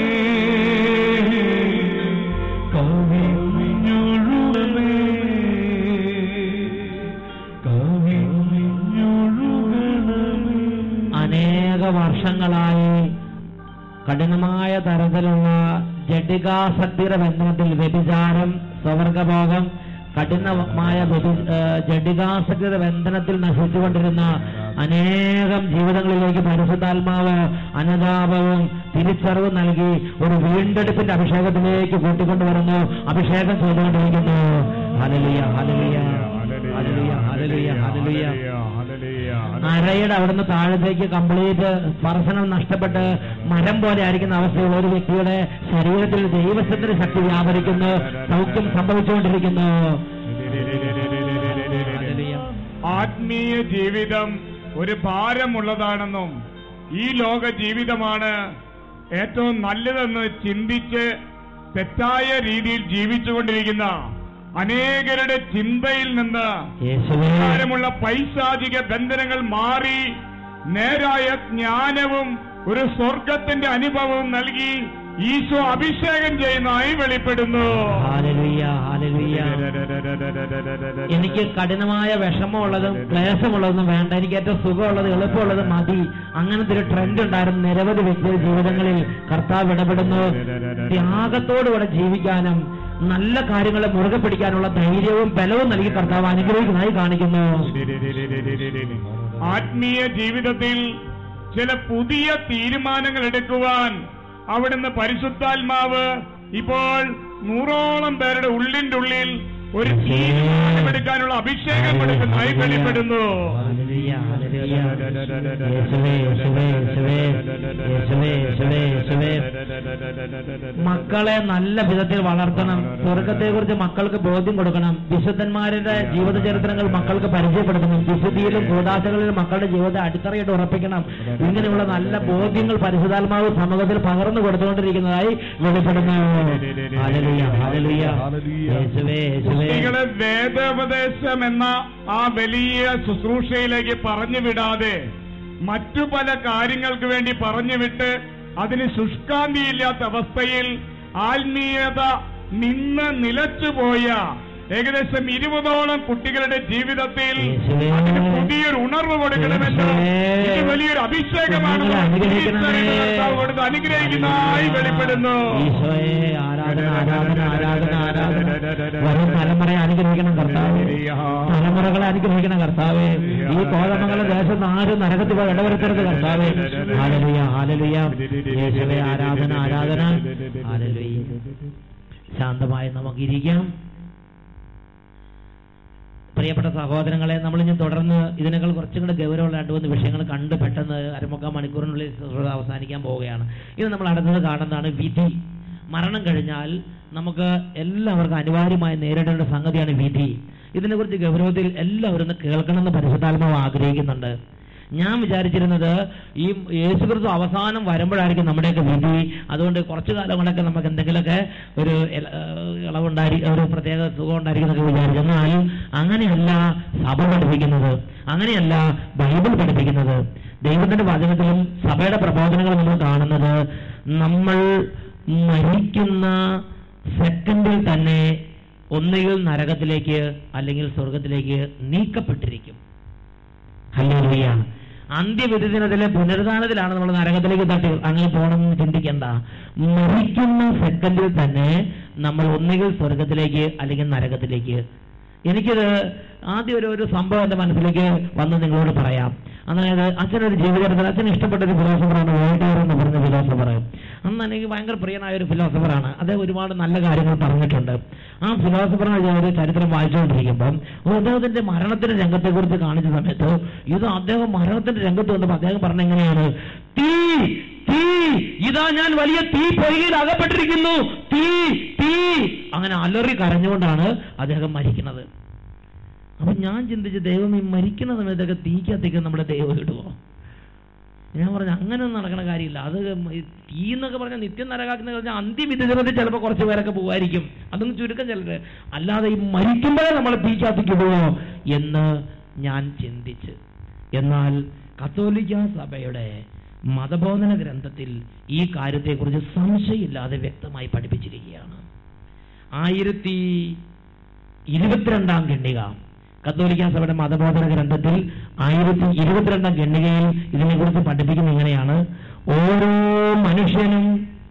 കവിഞ്ഞൊഴുകണമേ കവിഞ്ഞൊഴുകണമേ അനേക വർഷങ്ങളായി കഠിനമായ തരത്തിലുള്ള ജഡികാസക്തിയുടെ ബന്ധനത്തിൽ വ്യഭിചാരം സ്വവർഗഭോഗം കഠിനമായ വ്യഭി- ഏ, ജഡികാസക്തിയുടെ ബന്ധനത്തിൽ നശിച്ചുകൊണ്ടിരുന്ന അനേകം ജീവിതങ്ങളിലേക്ക് പരിശുദ്ധാത്മാവ് അനുതാപവും തിരിച്ചറിവ് നൽകി ഒരു വീണ്ടെടുപ്പിന്റെ അഭിഷേകത്തിലേക്ക് കൂട്ടിക്കൊണ്ടുവരുന്നു അഭിഷേകം ചെയ്തുകൊണ്ടിരിക്കുന്നു ഹലലിയ ഹലലിയ ഹലലിയ ഹലലിയ ഹലലിയ അരയുടെ അവിടുന്ന് താഴത്തേക്ക് കംപ്ലീറ്റ് സ്പർശനം നഷ്ടപ്പെട്ട് മരം പോലെ ആയിരിക്കുന്ന അവസ്ഥയുള്ള ഒരു വ്യക്തിയുടെ ശരീരത്തിൽ ദൈവത്തിന്റെ ശക്തി വ്യാപരിക്കുന്നു സൗഖ്യം സംഭവിച്ചുകൊണ്ടിരിക്കുന്നു ആത്മീയ ജീവിതം ഒരു ഭാരമുള്ളതാണെന്നും ഈ ലോക ജീവിതമാണ് ഏറ്റവും നല്ലതെന്ന് ചിന്തിച്ച് തെറ്റായ രീതിയിൽ ജീവിച്ചുകൊണ്ടിരിക്കുന്ന അനേകരുടെ ചിന്തയിൽ നിന്ന് യേശുവേ ഭാരമുള്ള പൈശാചിക ബന്ധനങ്ങൾ മാറി നേരായ ജ്ഞാനവും ഒരു സ്വർഗത്തിന്റെ അനുഭവവും നൽകി ഈശോ അഭിഷേകം ചെയ്യുന്നതായി വെളിപ്പെടുന്നു ഹല്ലേലൂയ, ഹല്ലേലൂയ. എനിക്ക് കഠിനമായ വിഷമമുള്ളതും ക്ലേശമുള്ളതും വേണ്ട എനിക്ക് ഏറ്റവും സുഖമുള്ളത് എളുപ്പമുള്ളത് മതി അങ്ങനത്തെ ഒരു ട്രെൻഡ് ഉണ്ടായിരുന്നു നിരവധി വ്യക്തിയുടെ ജീവിതങ്ങളിൽ കർത്താവ് ഇടപെടുന്നു ത്യാഗത്തോടുകൂടെ ജീവിക്കാനും നല്ല കാര്യങ്ങളെ മുറുകെ പിടിക്കാനുള്ള ധൈര്യവും ബലവും നൽകി കർത്താവ് അനുഗ്രഹിക്കുന്നതായി കാണിക്കുന്നു ആത്മീയ ജീവിതത്തിൽ ചില പുതിയ തീരുമാനങ്ങൾ എടുക്കുവാൻ അവിടുന്ന് പരിശുദ്ധാത്മാവ് ഇപ്പോൾ നൂറോളം പേരുടെ ഉള്ളിന്റെ ഉള്ളിൽ ഒരു തീരുമാനമെടുക്കാനുള്ള അഭിഷേകം കൊടുക്കുന്നതായി വെളിപ്പെടുന്നു ഹല്ലേലൂയ, ഹല്ലേലൂയ. യേശുവേ, യേശുവേ, യേശുവേ, യേശുവേ, യേശുവേ, യേശുവേ. മക്കളെ നല്ല വിധത്തിൽ വളർത്തണം സ്വർഗത്തെക്കുറിച്ച് മക്കൾക്ക് ബോധ്യം കൊടുക്കണം വിശുദ്ധന്മാരുടെ ജീവിത ചരിത്രങ്ങൾ മക്കൾക്ക് പരിചയപ്പെടുത്തണം വിശുദ്ധിയിലും കൂടാശകളിലും മക്കളുടെ ജീവിതത്തെ അടിത്തറയിട്ട് ഉറപ്പിക്കണം ഇങ്ങനെയുള്ള നല്ല ബോധ്യങ്ങൾ പരിശുദ്ധാത്മാവ് സമൂഹത്തിൽ പകർന്നു കൊടുത്തുകൊണ്ടിരിക്കുന്നതായി വെളിപ്പെടുന്നു ഹല്ലേലൂയ, ഹല്ലേലൂയ. യേശുവേ, യേശുവേ. കുട്ടികളെ വേദോപദേശം എന്ന ആ വലിയ ശുശ്രൂഷയിലേക്ക് പറഞ്ഞു വിടാതെ മറ്റു പല കാര്യങ്ങൾക്ക് വേണ്ടി പറഞ്ഞു വിട്ട് അതിന് ശുഷ്കാന്തിയില്ലാത്ത അവസ്ഥയിൽ ആത്മീയത നിന്ന് നിലച്ചുപോയ ഏകദേശം ഇരുപതോളം കുട്ടികളുടെ ജീവിതത്തിൽ യേശുവേ. അതിന് പുതിയൊരു ഉണർവ് കൊടുക്കണമെന്ന് യേശുവേ. ഇത് വലിയൊരു അഭിഷേകമാണ് ഞങ്ങളെ അനുഗ്രഹിക്കണമേ. കർത്താവ് കൊടുത്ത് അനുഗ്രഹിക്കുന്നതായി വെളിപ്പെടുന്നു ഈശോയെ ആരാധന ആരാധന ആരാധന ആരാധന വരും തലമുറയെ അനുഗ്രഹിക്കണം കർത്താവ് തലമുറകളെ അനുഗ്രഹിക്കണം കർത്താവേ ഈ കോതമംഗല ദേശത്ത് ആരും നരകത്തിൽ പോയി ഇടവരുത്തരുത് കർത്താവേ ഹാലലുയ ഹാലലുയ യേശുവെ ആരാധന ആരാധന ഹാലലുയ ശാന്തമായി നമുക്കിരിക്കാം പ്രിയപ്പെട്ട സഹോദരങ്ങളെ നമ്മൾ ഇനി തുടർന്ന് ഇതിനേക്കാൾ കുറച്ചും കൂടെ ഗൗരവമുള്ള രണ്ട് മൂന്ന് വിഷയങ്ങൾ കണ്ട് പെട്ടെന്ന് അരമുക്കാൽ മണിക്കൂറിനുള്ളിൽ ശുശ്രൂഷ അവസാനിക്കാൻ പോവുകയാണ് ഇത് നമ്മൾ അടുത്തത് കാണുന്നതാണ് വിധി മരണം കഴിഞ്ഞാൽ നമുക്ക് എല്ലാവർക്കും അനിവാര്യമായി നേരിടേണ്ട സംഗതിയാണ് വിധി ഇതിനെക്കുറിച്ച് ഗൗരവത്തിൽ എല്ലാവരും ഒന്ന് കേൾക്കണമെന്ന് പരിശുദ്ധാത്മാവ് ആഗ്രഹിക്കുന്നുണ്ട് ഞാൻ വിചാരിച്ചിരുന്നത് ഈ യേശുക്രിസ്തു അവസാനം വരുമ്പോഴായിരിക്കും നമ്മുടെയൊക്കെ വിധി അതുകൊണ്ട് കുറച്ചു കാലം കൊണ്ടൊക്കെ നമുക്ക് എന്തെങ്കിലുമൊക്കെ ഒരു ഇല- ഏഹ് ഇളവുണ്ടായി ഒരു പ്രത്യേക സുഖം ഉണ്ടായിരിക്കും എന്നൊക്കെ വിചാരിച്ചു എന്നാൽ അങ്ങനെയല്ല സഭ പഠിപ്പിക്കുന്നത് അങ്ങനെയല്ല ബൈബിൾ പഠിപ്പിക്കുന്നത് ദൈവത്തിന്റെ വചനത്തിലും സഭയുടെ പ്രബോധനങ്ങളും നമ്മൾ കാണുന്നത് നമ്മൾ മരിക്കുന്ന സെക്കൻഡിൽ തന്നെ ഒന്നുകിൽ നരകത്തിലേക്ക് അല്ലെങ്കിൽ സ്വർഗത്തിലേക്ക് നീക്കപ്പെട്ടിരിക്കും ഹല്ലേലൂയ അന്ത്യവിധി ദിനത്തിലെ പുനരുദ്ധാനത്തിലാണ് നമ്മൾ നരകത്തിലേക്ക് തട്ടി അങ്ങനെ പോകണമെന്ന് ചിന്തിക്കേണ്ട മരിക്കുന്ന സെക്കൻഡിൽ തന്നെ നമ്മൾ ഒന്നുകിൽ സ്വർഗത്തിലേക്ക് അല്ലെങ്കിൽ നരകത്തിലേക്ക് എനിക്കിത് ആദ്യം ഒരു ഒരു സംഭവം എന്റെ മനസ്സിലേക്ക് വന്ന് നിങ്ങളോട് പറയാം അതായത് അച്ഛനൊരു ജീവിതത്തിൽ അച്ഛൻ ഇഷ്ടപ്പെട്ട ഒരു ഫിലോസഫറാണ് വോൾട്ടയർ എന്ന് പറഞ്ഞ ഫിലോസഫർ അന്ന് എനിക്ക് ഭയങ്കര പ്രിയനായ ഒരു ഫിലോസഫറാണ് അദ്ദേഹം ഒരുപാട് നല്ല കാര്യങ്ങൾ പറഞ്ഞിട്ടുണ്ട് ആ ഫിലോസഫറിനെ ഞാൻ ഒരു ചരിത്രം വായിച്ചുകൊണ്ടിരിക്കുമ്പം അദ്ദേഹത്തിന്റെ മരണത്തിന്റെ രംഗത്തെ കുറിച്ച് കാണിച്ച സമയത്ത് ഇത് അദ്ദേഹം മരണത്തിന്റെ രംഗത്ത് വന്നപ്പോൾ അദ്ദേഹം പറഞ്ഞ എങ്ങനെയാണ് തീ തീ ഇതാ ഞാൻ വലിയ തീ പൊയ്കയിൽ അകപ്പെട്ടിരിക്കുന്നു തീ തീ അങ്ങനെ അലറി കരഞ്ഞുകൊണ്ടാണ് അദ്ദേഹം മരിക്കുന്നത് അപ്പൊ ഞാൻ ചിന്തിച്ച് ദൈവം ഈ മരിക്കുന്ന സമയത്തൊക്കെ തീക്കത്തേക്ക് നമ്മുടെ ദൈവം ഇടുവോ ഞാൻ പറഞ്ഞു അങ്ങനെ ഒന്നും നടക്കണ കാര്യമില്ല അത് ഈ തീ എന്നൊക്കെ പറഞ്ഞാൽ നിത്യം നരകാക്കുന്ന പറഞ്ഞാൽ അന്ത്യവിധിനത്തിൽ ചിലപ്പോൾ കുറച്ച് പേരൊക്കെ പോകുമായിരിക്കും അതൊന്നും ചുരുക്കം ചിലര് അല്ലാതെ ഈ മരിക്കുമ്പോഴേ നമ്മൾ തീക്കകത്തേക്ക് ഇടുവോ എന്ന് ഞാൻ ചിന്തിച്ച് എന്നാൽ കത്തോലിക്ക സഭയുടെ മതബോധന ഗ്രന്ഥത്തിൽ ഈ കാര്യത്തെക്കുറിച്ച് സംശയമില്ലാതെ വ്യക്തമായി പഠിപ്പിച്ചിരിക്കുകയാണ് ആയിരത്തി ഇരുപത്തിരണ്ടാം ഖണ്ഡിക കത്തോലിക്ക സഭയുടെ മതബോധന ഗ്രന്ഥത്തിൽ ആയിരത്തി ഇരുപത്തിരണ്ടാം ഖണ്ഡികയിൽ ഇതിനെക്കുറിച്ച് പഠിപ്പിക്കുന്ന ഇങ്ങനെയാണ് ഓരോ മനുഷ്യനും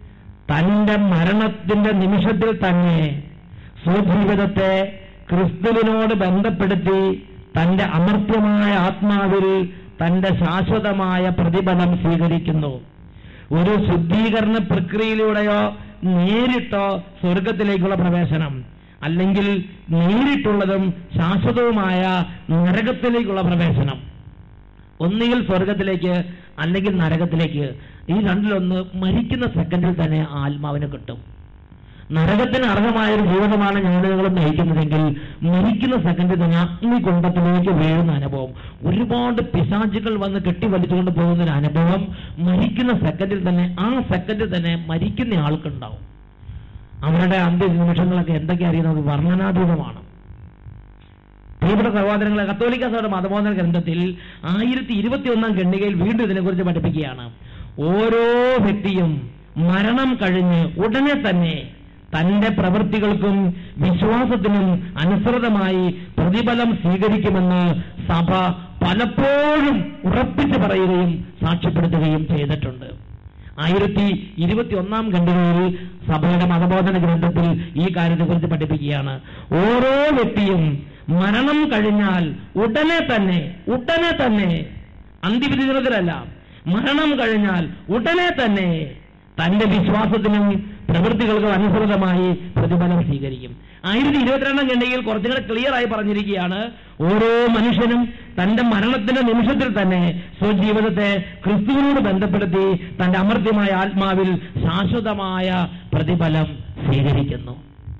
തന്റെ മരണത്തിന്റെ നിമിഷത്തിൽ തന്നെ സ്വജീവിതത്തെ ക്രിസ്തുവിനോട് ബന്ധപ്പെടുത്തി തന്റെ അമർത്യമായ ആത്മാവിൽ തന്റെ ശാശ്വതമായ പ്രതിഫലം സ്വീകരിക്കുന്നു ഒരു ശുദ്ധീകരണ പ്രക്രിയയിലൂടെയോ നേരിട്ടോ സ്വർഗത്തിലേക്കുള്ള പ്രവേശനം അല്ലെങ്കിൽ നേരിട്ടുള്ളതും ശാശ്വതവുമായ നരകത്തിലേക്കുള്ള പ്രവേശനം ഒന്നുകിൽ സ്വർഗത്തിലേക്ക് അല്ലെങ്കിൽ നരകത്തിലേക്ക് ഈ രണ്ടിലൊന്ന് മരിക്കുന്ന സെക്കൻഡിൽ തന്നെ ആത്മാവിന് കിട്ടും നരകത്തിന് അർഹമായ ഒരു ജീവിതമാണ് ഞാൻ നിങ്ങൾ നയിക്കുന്നതെങ്കിൽ മരിക്കുന്ന സെക്കൻഡിൽ തന്നെ അഗ്നികുണ്ടത്തിലേക്ക് വീഴുന്ന അനുഭവം ഒരുപാട് പിശാചുകൾ വന്ന് കെട്ടിവലിച്ചുകൊണ്ട് പോകുന്ന ഒരു അനുഭവം മരിക്കുന്ന സെക്കൻഡിൽ തന്നെ ആ സെക്കൻഡിൽ തന്നെ മരിക്കുന്ന ആൾക്കുണ്ടാവും അവരുടെ അന്ത്യ നിമിഷങ്ങളൊക്കെ എന്തൊക്കെ അറിയാം നമുക്ക് വർണ്ണനാതീതമാണ് പ്രിയപ്പെട്ട സഹോദരങ്ങളെ കത്തോലിക്ക സഭയുടെ മതബോധന ഗ്രന്ഥത്തിൽ ആയിരത്തി ഇരുപത്തി ഒന്നാം ഖണ്ഡികയിൽ വീണ്ടും ഇതിനെക്കുറിച്ച് പഠിപ്പിക്കുകയാണ് ഓരോ വ്യക്തിയും മരണം കഴിഞ്ഞ് ഉടനെ തന്നെ തന്റെ പ്രവൃത്തികൾക്കും വിശ്വാസത്തിനും അനുസൃതമായി പ്രതിഫലം സ്വീകരിക്കുമെന്ന് സഭ പലപ്പോഴും ഉറപ്പിച്ചു പറയുകയും സാക്ഷ്യപ്പെടുത്തുകയും ചെയ്തിട്ടുണ്ട് ആയിരത്തി ഇരുപത്തി ഒന്നാം ഖണ്ഡികയിൽ സഭയുടെ മതബോധന ഗ്രന്ഥത്തിൽ ഈ കാര്യത്തെക്കുറിച്ച് പഠിപ്പിക്കുകയാണ് ഓരോ വ്യക്തിയും മരണം കഴിഞ്ഞാൽ ഉടനെ തന്നെ ഉടനെ തന്നെ അന്തിവിധി ദിനത്തിലല്ല മരണം കഴിഞ്ഞാൽ ഉടനെ തന്നെ തന്റെ വിശ്വാസത്തിനും പ്രവൃത്തികൾക്കും അനുസൃതമായി പ്രതിഫലം സ്വീകരിക്കും ആയിരത്തി ഇരുപത്തിരണ്ടാം ഖണ്ഡികയിൽ കുറച്ചുകൂടെ ക്ലിയർ ആയി പറഞ്ഞിരിക്കുകയാണ് ഓരോ മനുഷ്യനും തന്റെ മരണത്തിന്റെ നിമിഷത്തിൽ തന്നെ സ്വജീവിതത്തെ ക്രിസ്തുവിനോട് ബന്ധപ്പെടുത്തി തന്റെ അമർത്യമായ ആത്മാവിൽ ശാശ്വതമായ പ്രതിഫലം സ്വീകരിക്കുന്നു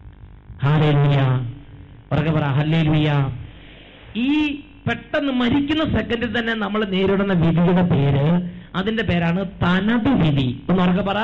ഹാലേലുയ ഉറക്കെ പറ ഹല്ലേലുയ ഈ പെട്ടെന്ന് മരിക്കുന്ന സെക്കൻഡിൽ തന്നെ നമ്മൾ നേരിടുന്ന വിധിയുടെ പേര് അതിന്റെ പേരാണ് തനത് വിധി ഒന്ന് ഉറക്കെ പറ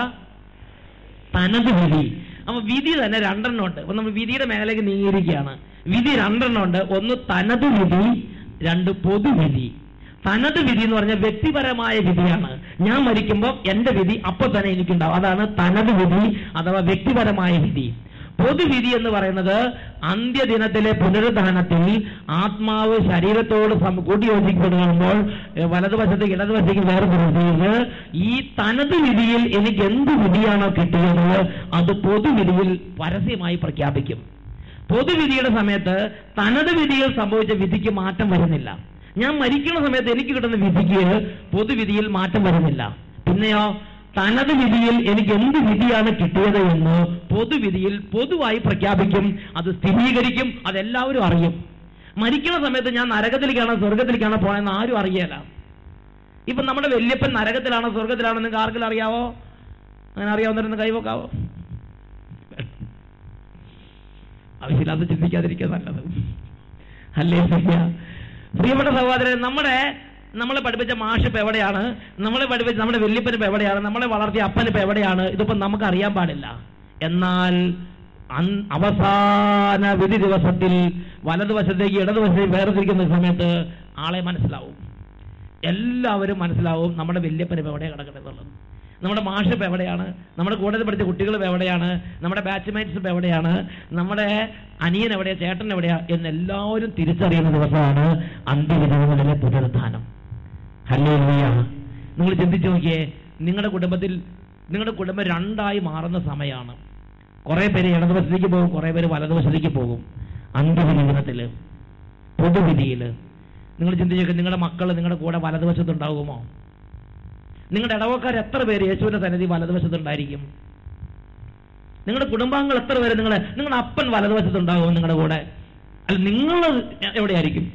തനത് വിധി അപ്പൊ വിധി തന്നെ രണ്ടെണ്ണം ഉണ്ട് അപ്പൊ നമ്മൾ വിധിയുടെ മേലേക്ക് നീങ്ങിയിരിക്കുകയാണ് വിധി രണ്ടെണ്ണം ഉണ്ട് ഒന്ന് തനത് വിധി രണ്ട് പൊതുവിധി തനത് വിധി എന്ന് പറഞ്ഞാൽ വ്യക്തിപരമായ വിധിയാണ് ഞാൻ മരിക്കുമ്പോൾ എന്റെ വിധി അപ്പൊ തന്നെ എനിക്കുണ്ടാവും അതാണ് തനത് വിധി അഥവാ വ്യക്തിപരമായ വിധി പൊതുവിധി എന്ന് പറയുന്നത് അന്ത്യദിനത്തിലെ പുനരുദ്ധാനത്തിൽ ആത്മാവ് ശരീരത്തോട് സം- കൂട്ടിയോജിക്കപ്പെടുമ്പോൾ ഏഹ്, വലതുവശത്തേക്ക് ഇടതുവശത്തേക്ക് വേർതിരിച്ച് ഈ തനത് വിധിയിൽ എനിക്ക് എന്ത് വിധിയാണോ കിട്ടിയത് അത് പൊതുവിധിയിൽ പരസ്യമായി പ്രഖ്യാപിക്കും പൊതുവിധിയുടെ സമയത്ത് തനത് വിധിയിൽ സംഭവിച്ച വിധിക്ക് മാറ്റം വരുന്നില്ല ഞാൻ മരിക്കുന്ന സമയത്ത് എനിക്ക് കിട്ടുന്ന വിധിക്ക് പൊതുവിധിയിൽ മാറ്റം വരുന്നില്ല പിന്നെയോ തനത് വിധിയിൽ എനിക്ക് എന്ത് വിധിയാണ് കിട്ടിയത് എന്ന് പൊതുവിധിയിൽ പൊതുവായി പ്രഖ്യാപിക്കും അത് സ്ഥിരീകരിക്കും അതെല്ലാവരും അറിയും മരിക്കുന്ന സമയത്ത് ഞാൻ നരകത്തിലേക്കാണോ സ്വർഗത്തിലേക്കാണോ പോയെന്ന് ആരും അറിയല ഇപ്പൊ നമ്മുടെ വല്യപ്പൻ നരകത്തിലാണോ സ്വർഗത്തിലാണോ നിങ്ങൾക്ക് ആർക്കെങ്കിലും അറിയാവോ അങ്ങനെ അറിയാവുന്നവരൊന്ന് കൈവക്കാവോ ആവശ്യമില്ലാതെ ചിന്തിക്കാതിരിക്കുക നല്ലത് അല്ലേ സത്യ പ്രിയപ്പെട്ട സഹോദരൻ നമ്മുടെ നമ്മളെ പഠിപ്പിച്ച മാഷ് ഇപ്പൊ എവിടെയാണ് നമ്മളെ പഠിപ്പിച്ച നമ്മുടെ വല്യപ്പൻ ഇപ്പൊ എവിടെയാണ് നമ്മളെ വളർത്തിയ അപ്പൻ ഇപ്പൊ എവിടെയാണ് ഇതിപ്പോ നമുക്ക് അറിയാൻ പാടില്ല എന്നാൽ അൻ- അവസാന വിധി ദിവസത്തിൽ വലതുവശത്തേക്ക് ഇടതുവശത്തേക്ക് വേർതിരിക്കുന്ന സമയത്ത് ആളെ മനസ്സിലാവും എല്ലാവരും മനസ്സിലാവും നമ്മുടെ വല്യപ്പൻ ഇപ്പൊ എവിടെയാണ് കിടക്കുന്നത് നമ്മുടെ മാഷ് ഇപ്പൊ എവിടെയാണ് നമ്മുടെ കൂടെ പഠിച്ച കുട്ടികൾ ഇപ്പൊ എവിടെയാണ് നമ്മുടെ ബാച്ച്മേറ്റ്സ് ഇപ്പൊ എവിടെയാണ് നമ്മുടെ അനിയൻ എവിടെയാ ചേട്ടൻ എവിടെയാ എന്ന് എല്ലാവരും തിരിച്ചറിയുന്ന ദിവസമാണ് അന്ത്യവിധികളിലെ പുനരുത്ഥാനം ഹല്ലേലൂയ നിങ്ങൾ ചിന്തിച്ചു നോക്കിയേ നിങ്ങളുടെ കുടുംബത്തിൽ നിങ്ങളുടെ കുടുംബം രണ്ടായി മാറുന്ന സമയമാണ് കുറെ പേര് ഇടതുവശത്തേക്ക് പോകും കുറെ പേര് വലതുവശത്തേക്ക് പോകും അന്ത്യവിധി ദിനത്തില് പൊതുവിധിയില് നിങ്ങൾ ചിന്തിച്ചു നോക്കിയേ നിങ്ങളുടെ മക്കൾ നിങ്ങളുടെ കൂടെ വലതുവശത്തുണ്ടാകുമോ നിങ്ങളുടെ ഇടവക്കാർ എത്ര പേര് യേശുവിന്റെ സന്നിധി വലതുവശത്തുണ്ടായിരിക്കും നിങ്ങളുടെ കുടുംബാംഗങ്ങൾ എത്ര പേര് നിങ്ങളെ നിങ്ങളുടെ അപ്പൻ വലതുവശത്തുണ്ടാകും നിങ്ങളുടെ കൂടെ അല്ല നിങ്ങൾ എവിടെയായിരിക്കും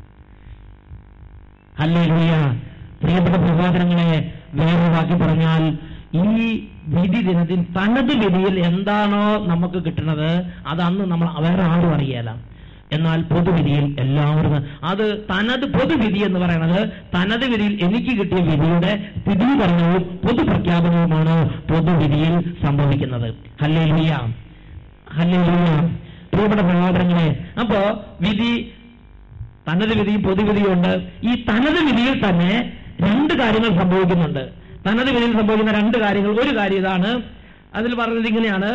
ഹല്ലേലൂയ പ്രിയപ്പെട്ട പ്രബോധനങ്ങളെ വേറെ വാക്കി പറഞ്ഞാൽ ഈ വിധി ദിനത്തിൽ തനത് വിധിയിൽ എന്താണോ നമുക്ക് കിട്ടുന്നത് അത് അന്ന് നമ്മൾ വേറെ ആരും അറിയാല എന്നാൽ പൊതുവിധിയിൽ എല്ലാവരും അത് തനത് പൊതുവിധി എന്ന് പറയുന്നത് തനത് വിധിയിൽ എനിക്ക് കിട്ടിയ വിധിയുടെ സ്ഥിരീകരണവും പൊതുപ്രഖ്യാപനവുമാണ് പൊതുവിധിയിൽ സംഭവിക്കുന്നത് ഹല്ലേലൂയ ഹല്ലേലൂയ പ്രിയപ്പെട്ട സഹോദരങ്ങളെ അപ്പോ വിധി തനത് വിധിയും പൊതുവിധിയും ഉണ്ട് ഈ തനത് വിധിയിൽ തന്നെ രണ്ട് കാര്യങ്ങൾ സംഭവിക്കുന്നുണ്ട് തനത് വിധിയിൽ സംഭവിക്കുന്ന രണ്ട് കാര്യങ്ങൾ ഒരു കാര്യം ഇതാണ് അതിൽ പറഞ്ഞത് ഇങ്ങനെയാണ്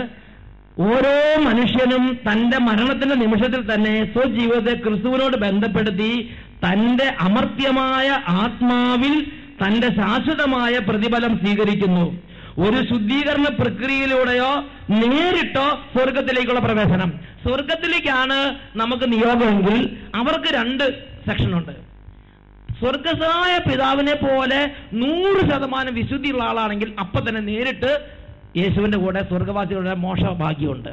ഓരോ മനുഷ്യനും തന്റെ മരണത്തിന്റെ നിമിഷത്തിൽ തന്നെ സ്വജീവിതത്തെ ക്രിസ്തുവിനോട് ബന്ധപ്പെടുത്തി തന്റെ അമർത്യമായ ആത്മാവിൽ തന്റെ ശാശ്വതമായ പ്രതിഫലം സ്വീകരിക്കുന്നു ഒരു ശുദ്ധീകരണ പ്രക്രിയയിലൂടെയോ നേരിട്ടോ സ്വർഗത്തിലേക്കുള്ള പ്രവേശനം സ്വർഗത്തിലേക്കാണ് നമുക്ക് നിയോഗമെങ്കിൽ അവർക്ക് രണ്ട് സെക്ഷനുണ്ട് സ്വർഗസ്വനായ പിതാവിനെ പോലെ നൂറ് ശതമാനം വിശുദ്ധിയുള്ള ആളാണെങ്കിൽ അപ്പൊ തന്നെ നേരിട്ട് യേശുവിന്റെ കൂടെ സ്വർഗവാസികളുടെ മോശഭാഗ്യമുണ്ട്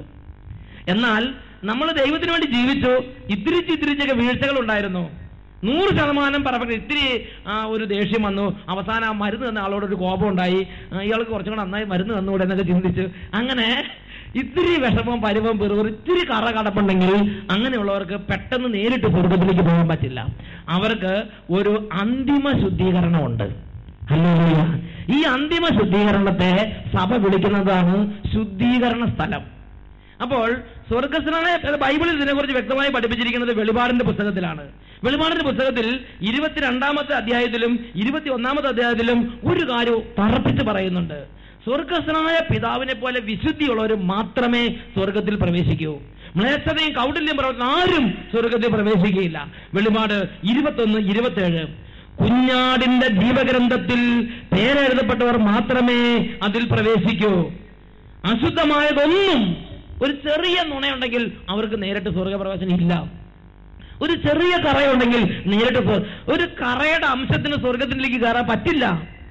എന്നാൽ നമ്മൾ ദൈവത്തിന് വേണ്ടി ജീവിച്ചു ഇത്തിരിച്ച് ഇത്തിരിച്ചൊക്കെ വീഴ്ചകൾ ഉണ്ടായിരുന്നു നൂറ് ശതമാനം പറമ്പ് ഇത്തിരി ആ, ഒരു ദേഷ്യം വന്നു അവസാനം ആ മരുന്ന് തന്ന ആളോട് ഒരു കോപം ഉണ്ടായി ആ, ഇയാൾക്ക് കുറച്ചും കൂടെ നന്നായി മരുന്ന് തന്നുകൂടെ എന്നൊക്കെ ചിന്തിച്ചു അങ്ങനെ ഇത്തിരി വിഷമം പരുവം പെറുവർ ഇത്തിരി കറ കടപ്പുണ്ടെങ്കിൽ അങ്ങനെയുള്ളവർക്ക് പെട്ടെന്ന് നേരിട്ട് സ്വർഗത്തിലേക്ക് പോകാൻ പറ്റില്ല അവർക്ക് ഒരു അന്തിമ ശുദ്ധീകരണമുണ്ട് ഹല്ലേലൂയ. ഈ അന്തിമ ശുദ്ധീകരണത്തെ സഭ വിളിക്കുന്നതാണ് ശുദ്ധീകരണ സ്ഥലം അപ്പോൾ സ്വർഗസ്നായ ബൈബിളിൽ ഇതിനെക്കുറിച്ച് വ്യക്തമായി പഠിപ്പിച്ചിരിക്കുന്നത് വെളിപാടിന്റെ പുസ്തകത്തിലാണ് വെളിപാടിന്റെ പുസ്തകത്തിൽ ഇരുപത്തിരണ്ടാമത്തെ അധ്യായത്തിലും ഇരുപത്തി ഒന്നാമത്തെ അധ്യായത്തിലും ഒരു കാര്യം തറപ്പിച്ച് പറയുന്നുണ്ട് സ്വർഗസ്നായ പിതാവിനെ പോലെ വിശുദ്ധിയുള്ളവർ മാത്രമേ സ്വർഗത്തിൽ പ്രവേശിക്കൂ മ്ലേച്ഛതയും കൗടില്യം പ്രവർത്തനം ആരും സ്വർഗത്തിൽ പ്രവേശിക്കുകയില്ല വെളിപാട് ഇരുപത്തൊന്ന് ഇരുപത്തേഴ് കുഞ്ഞാടിന്റെ ജീവഗ്രന്ഥത്തിൽ പേരെഴുതപ്പെട്ടവർ മാത്രമേ അതിൽ പ്രവേശിക്കൂ അശുദ്ധമായതൊന്നും ഒരു ചെറിയ നുണയുണ്ടെങ്കിൽ അവർക്ക് നേരിട്ട് സ്വർഗപ്രവേശനം ഇല്ല ഒരു ചെറിയ കറയുണ്ടെങ്കിൽ നേരിട്ട് സ്വ- ഒരു കറയുടെ അംശത്തിന് സ്വർഗത്തിലേക്ക് കയറാൻ പറ്റില്ല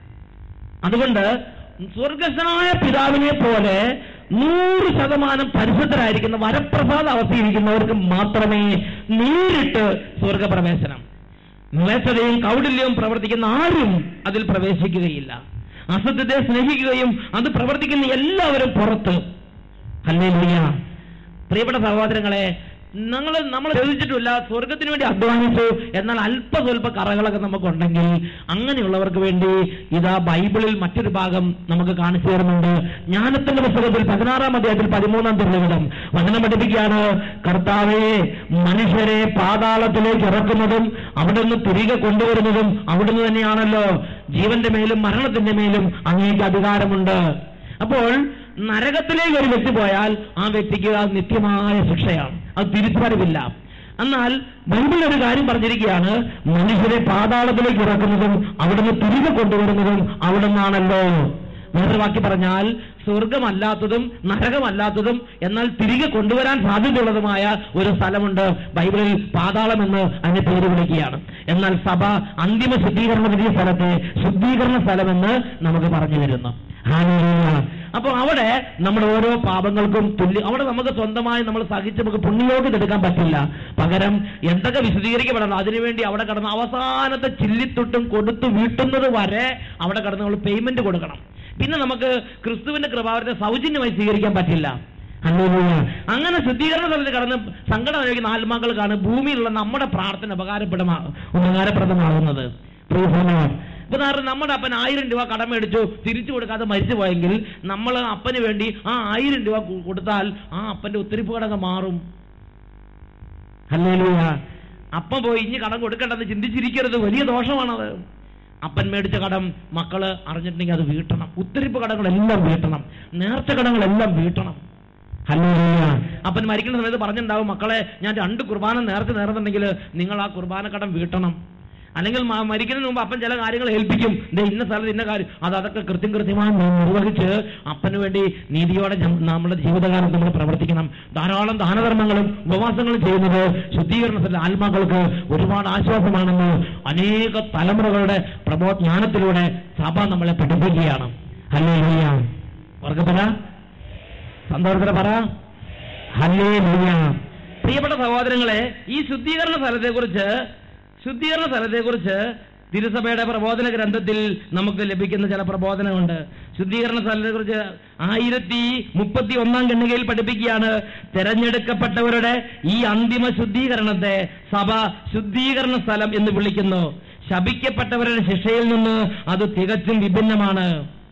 അതുകൊണ്ട് സ്വർഗസ്വനായ പിതാവിനെ പോലെ നൂറ് ശതമാനം പരിശുദ്ധരായിരിക്കുന്ന വരപ്രസാദ അവസ്ഥയിരിക്കുന്നവർക്ക് മാത്രമേ നേരിട്ട് സ്വർഗപ്രവേശനം മ്ലേച്ഛതയും കൗടില്യവും പ്രവർത്തിക്കുന്ന ആരും അതിൽ പ്രവേശിക്കുകയില്ല അസത്യത്തെ സ്നേഹിക്കുകയും അത് പ്രവർത്തിക്കുന്ന എല്ലാവരും പുറത്ത് ഹല്ലേലൂയ പ്രിയപ്പെട്ട സഹോദരങ്ങളെ ഞങ്ങൾ നമ്മൾ ചോദിച്ചിട്ടില്ല സ്വർഗത്തിന് വേണ്ടി അധ്വാനിച്ചു എന്നാൽ അല്പ സ്വല്പ കറകളൊക്കെ നമുക്കുണ്ടെങ്കിൽ അങ്ങനെയുള്ളവർക്ക് വേണ്ടി ഇതാ ബൈബിളിൽ മറ്റൊരു ഭാഗം നമുക്ക് കാണിച്ചു തരുന്നുണ്ട് ജ്ഞാനത്തിന്റെ പുസ്തകത്തിൽ പതിനാറാം അധ്യായത്തിൽ പതിമൂന്നാം തിരുവിധം വചനം പഠിപ്പിക്കുകയാണ് കർത്താവെ മനുഷ്യരെ പാതാളത്തിലേക്ക് ഇറക്കുന്നതും അവിടുന്ന് തിരികെ കൊണ്ടുവരുന്നതും അവിടുന്ന് തന്നെയാണല്ലോ ജീവന്റെ മേലും മരണത്തിന്റെ മേലും അങ്ങേക്ക് അധികാരമുണ്ട് അപ്പോൾ നരകത്തിലേക്ക് ഒരു വ്യക്തി പോയാൽ ആ വ്യക്തിക്ക് അത് നിത്യമായ ശിക്ഷയാണ് അത് തിരിച്ചുവരവില്ല എന്നാൽ ബൈബിൾ ഒരു കാര്യം പറഞ്ഞിരിക്കുകയാണ് മനുഷ്യരെ പാതാളത്തിലേക്ക് ഇറക്കുന്നതും അവിടുന്ന് തിരികെ കൊണ്ടുവരുന്നതും അവിടുന്നാണല്ലോ വേറൊരു വാക്കി പറഞ്ഞാൽ സ്വർഗമല്ലാത്തതും നരകമല്ലാത്തതും എന്നാൽ തിരികെ കൊണ്ടുവരാൻ സാധ്യതയുള്ളതുമായ ഒരു സ്ഥലമുണ്ട് ബൈബിളിൽ പാതാളം എന്ന് അതിനെ പേര് വിളിക്കുകയാണ് എന്നാൽ സഭ അന്തിമ ശുദ്ധീകരണ വിധിയ സ്ഥലത്തെ ശുദ്ധീകരണ സ്ഥലമെന്ന് നമുക്ക് പറഞ്ഞു തരുന്നു ഹല്ലേലൂയ. അപ്പൊ അവിടെ നമ്മുടെ ഓരോ പാപങ്ങൾക്കും തുല്യ അവിടെ നമുക്ക് സ്വന്തമായി നമ്മൾ സഹിച്ച് നമുക്ക് പുണ്യയോഗ്യത എടുക്കാൻ പറ്റില്ല പകരം എന്തൊക്കെ വിശദീകരിക്കപ്പെടണം അതിനുവേണ്ടി അവിടെ കടന്ന് അവസാനത്തെ ചില്ലിത്തൊട്ടും കൊടുത്തു വീട്ടുന്നത് വരെ അവിടെ കടന്ന് നമ്മൾ പേയ്മെന്റ് കൊടുക്കണം പിന്നെ നമുക്ക് ക്രിസ്തുവിന്റെ കൃപാവരത്തെ സൗജന്യമായി സ്വീകരിക്കാൻ പറ്റില്ല ഹല്ലേലൂയ. അങ്ങനെ ശുദ്ധീകരണ സ്ഥലത്ത് കടന്ന് സങ്കടം അനുഭവിക്കുന്ന ആത്മാക്കൾക്കാണ് ഭൂമിയിലുള്ള നമ്മുടെ പ്രാർത്ഥന ഉപകാരപ്പെടുമാ ഉപകാരപ്രദമാകുന്നത് Praise the Lord. ഉദാഹരണം നമ്മുടെ അപ്പൻ ആയിരം രൂപ കടം മേടിച്ചു തിരിച്ചു കൊടുക്കാതെ മരിച്ചു പോയെങ്കിൽ നമ്മൾ അപ്പന് വേണ്ടി ആ ആയിരം രൂപ കൊ- കൊടുത്താൽ ആ അപ്പന്റെ ഒത്തിരിപ്പ് കടങ്ങ് മാറും ഹല്ലേലൂയ അപ്പം പോയി ഇനി കടം കൊടുക്കണ്ടെന്ന് ചിന്തിച്ചിരിക്കരുത് വലിയ ദോഷമാണത് അപ്പൻ മേടിച്ച കടം മക്കള് അറിഞ്ഞിട്ടുണ്ടെങ്കിൽ അത് വീട്ടണം ഉത്തരിപ്പ് കടങ്ങളെല്ലാം വീട്ടണം നേർച്ച കടങ്ങളെല്ലാം വീട്ടണം ഹല്ലേലൂയ അപ്പൻ മരിക്കുന്ന സമയത്ത് പറഞ്ഞിട്ടുണ്ടാവും മക്കളെ ഞാൻ രണ്ട് കുർബാന നേർച്ച നേർന്നുണ്ടെങ്കിൽ നിങ്ങൾ ആ കുർബാന കടം വീട്ടണം അല്ലെങ്കിൽ മ- മരിക്കുന്നതിന് മുമ്പ് അപ്പൻ ചില കാര്യങ്ങൾ ഏൽപ്പിക്കും ദേ ഇന്ന സ്ഥലത്ത് ഇന്ന കാര്യം അത് അതൊക്കെ കൃത്യം കൃത്യമായി നി- നിർവഹിച്ച് അപ്പന് വേണ്ടി നീതിയോടെ ജം- നമ്മുടെ ജീവിതകാലം നമ്മൾ പ്രവർത്തിക്കണം ധാരാളം ദാനധർമ്മങ്ങളും ഉപവാസങ്ങളും ചെയ്യുന്നത് ശുദ്ധീകരണത്തിന്റെ ആത്മാക്കൾക്ക് ഒരുപാട് ആശ്വാസമാണെന്ന് അനേക തലമുറകളുടെ പ്രബോധജ്ഞാനത്തിലൂടെ സഭ നമ്മളെ പഠിപ്പിക്കുകയാണ് ഹല്ലേ അവർക്ക് പറ സന്തോഷത്തിന് പറ ഹല്ലേ പ്രിയപ്പെട്ട സഹോദരങ്ങളെ ഈ ശുദ്ധീകരണ സ്ഥലത്തെക്കുറിച്ച് ശുദ്ധീകരണ സ്ഥലത്തെക്കുറിച്ച് തിരുസഭയുടെ പ്രബോധന ഗ്രന്ഥത്തിൽ നമുക്ക് ലഭിക്കുന്ന ചില പ്രബോധനമുണ്ട് ശുദ്ധീകരണ സ്ഥലത്തെക്കുറിച്ച് ആയിരത്തി മുപ്പത്തി ഒന്നാം ഖണ്ഡികയിൽ പഠിപ്പിക്കുകയാണ് തെരഞ്ഞെടുക്കപ്പെട്ടവരുടെ ഈ അന്തിമ ശുദ്ധീകരണത്തെ സഭ ശുദ്ധീകരണ സ്ഥലം എന്ന് വിളിക്കുന്നു ശപിക്കപ്പെട്ടവരുടെ ശിക്ഷയിൽ നിന്ന് അത് തികച്ചും വിഭിന്നമാണ്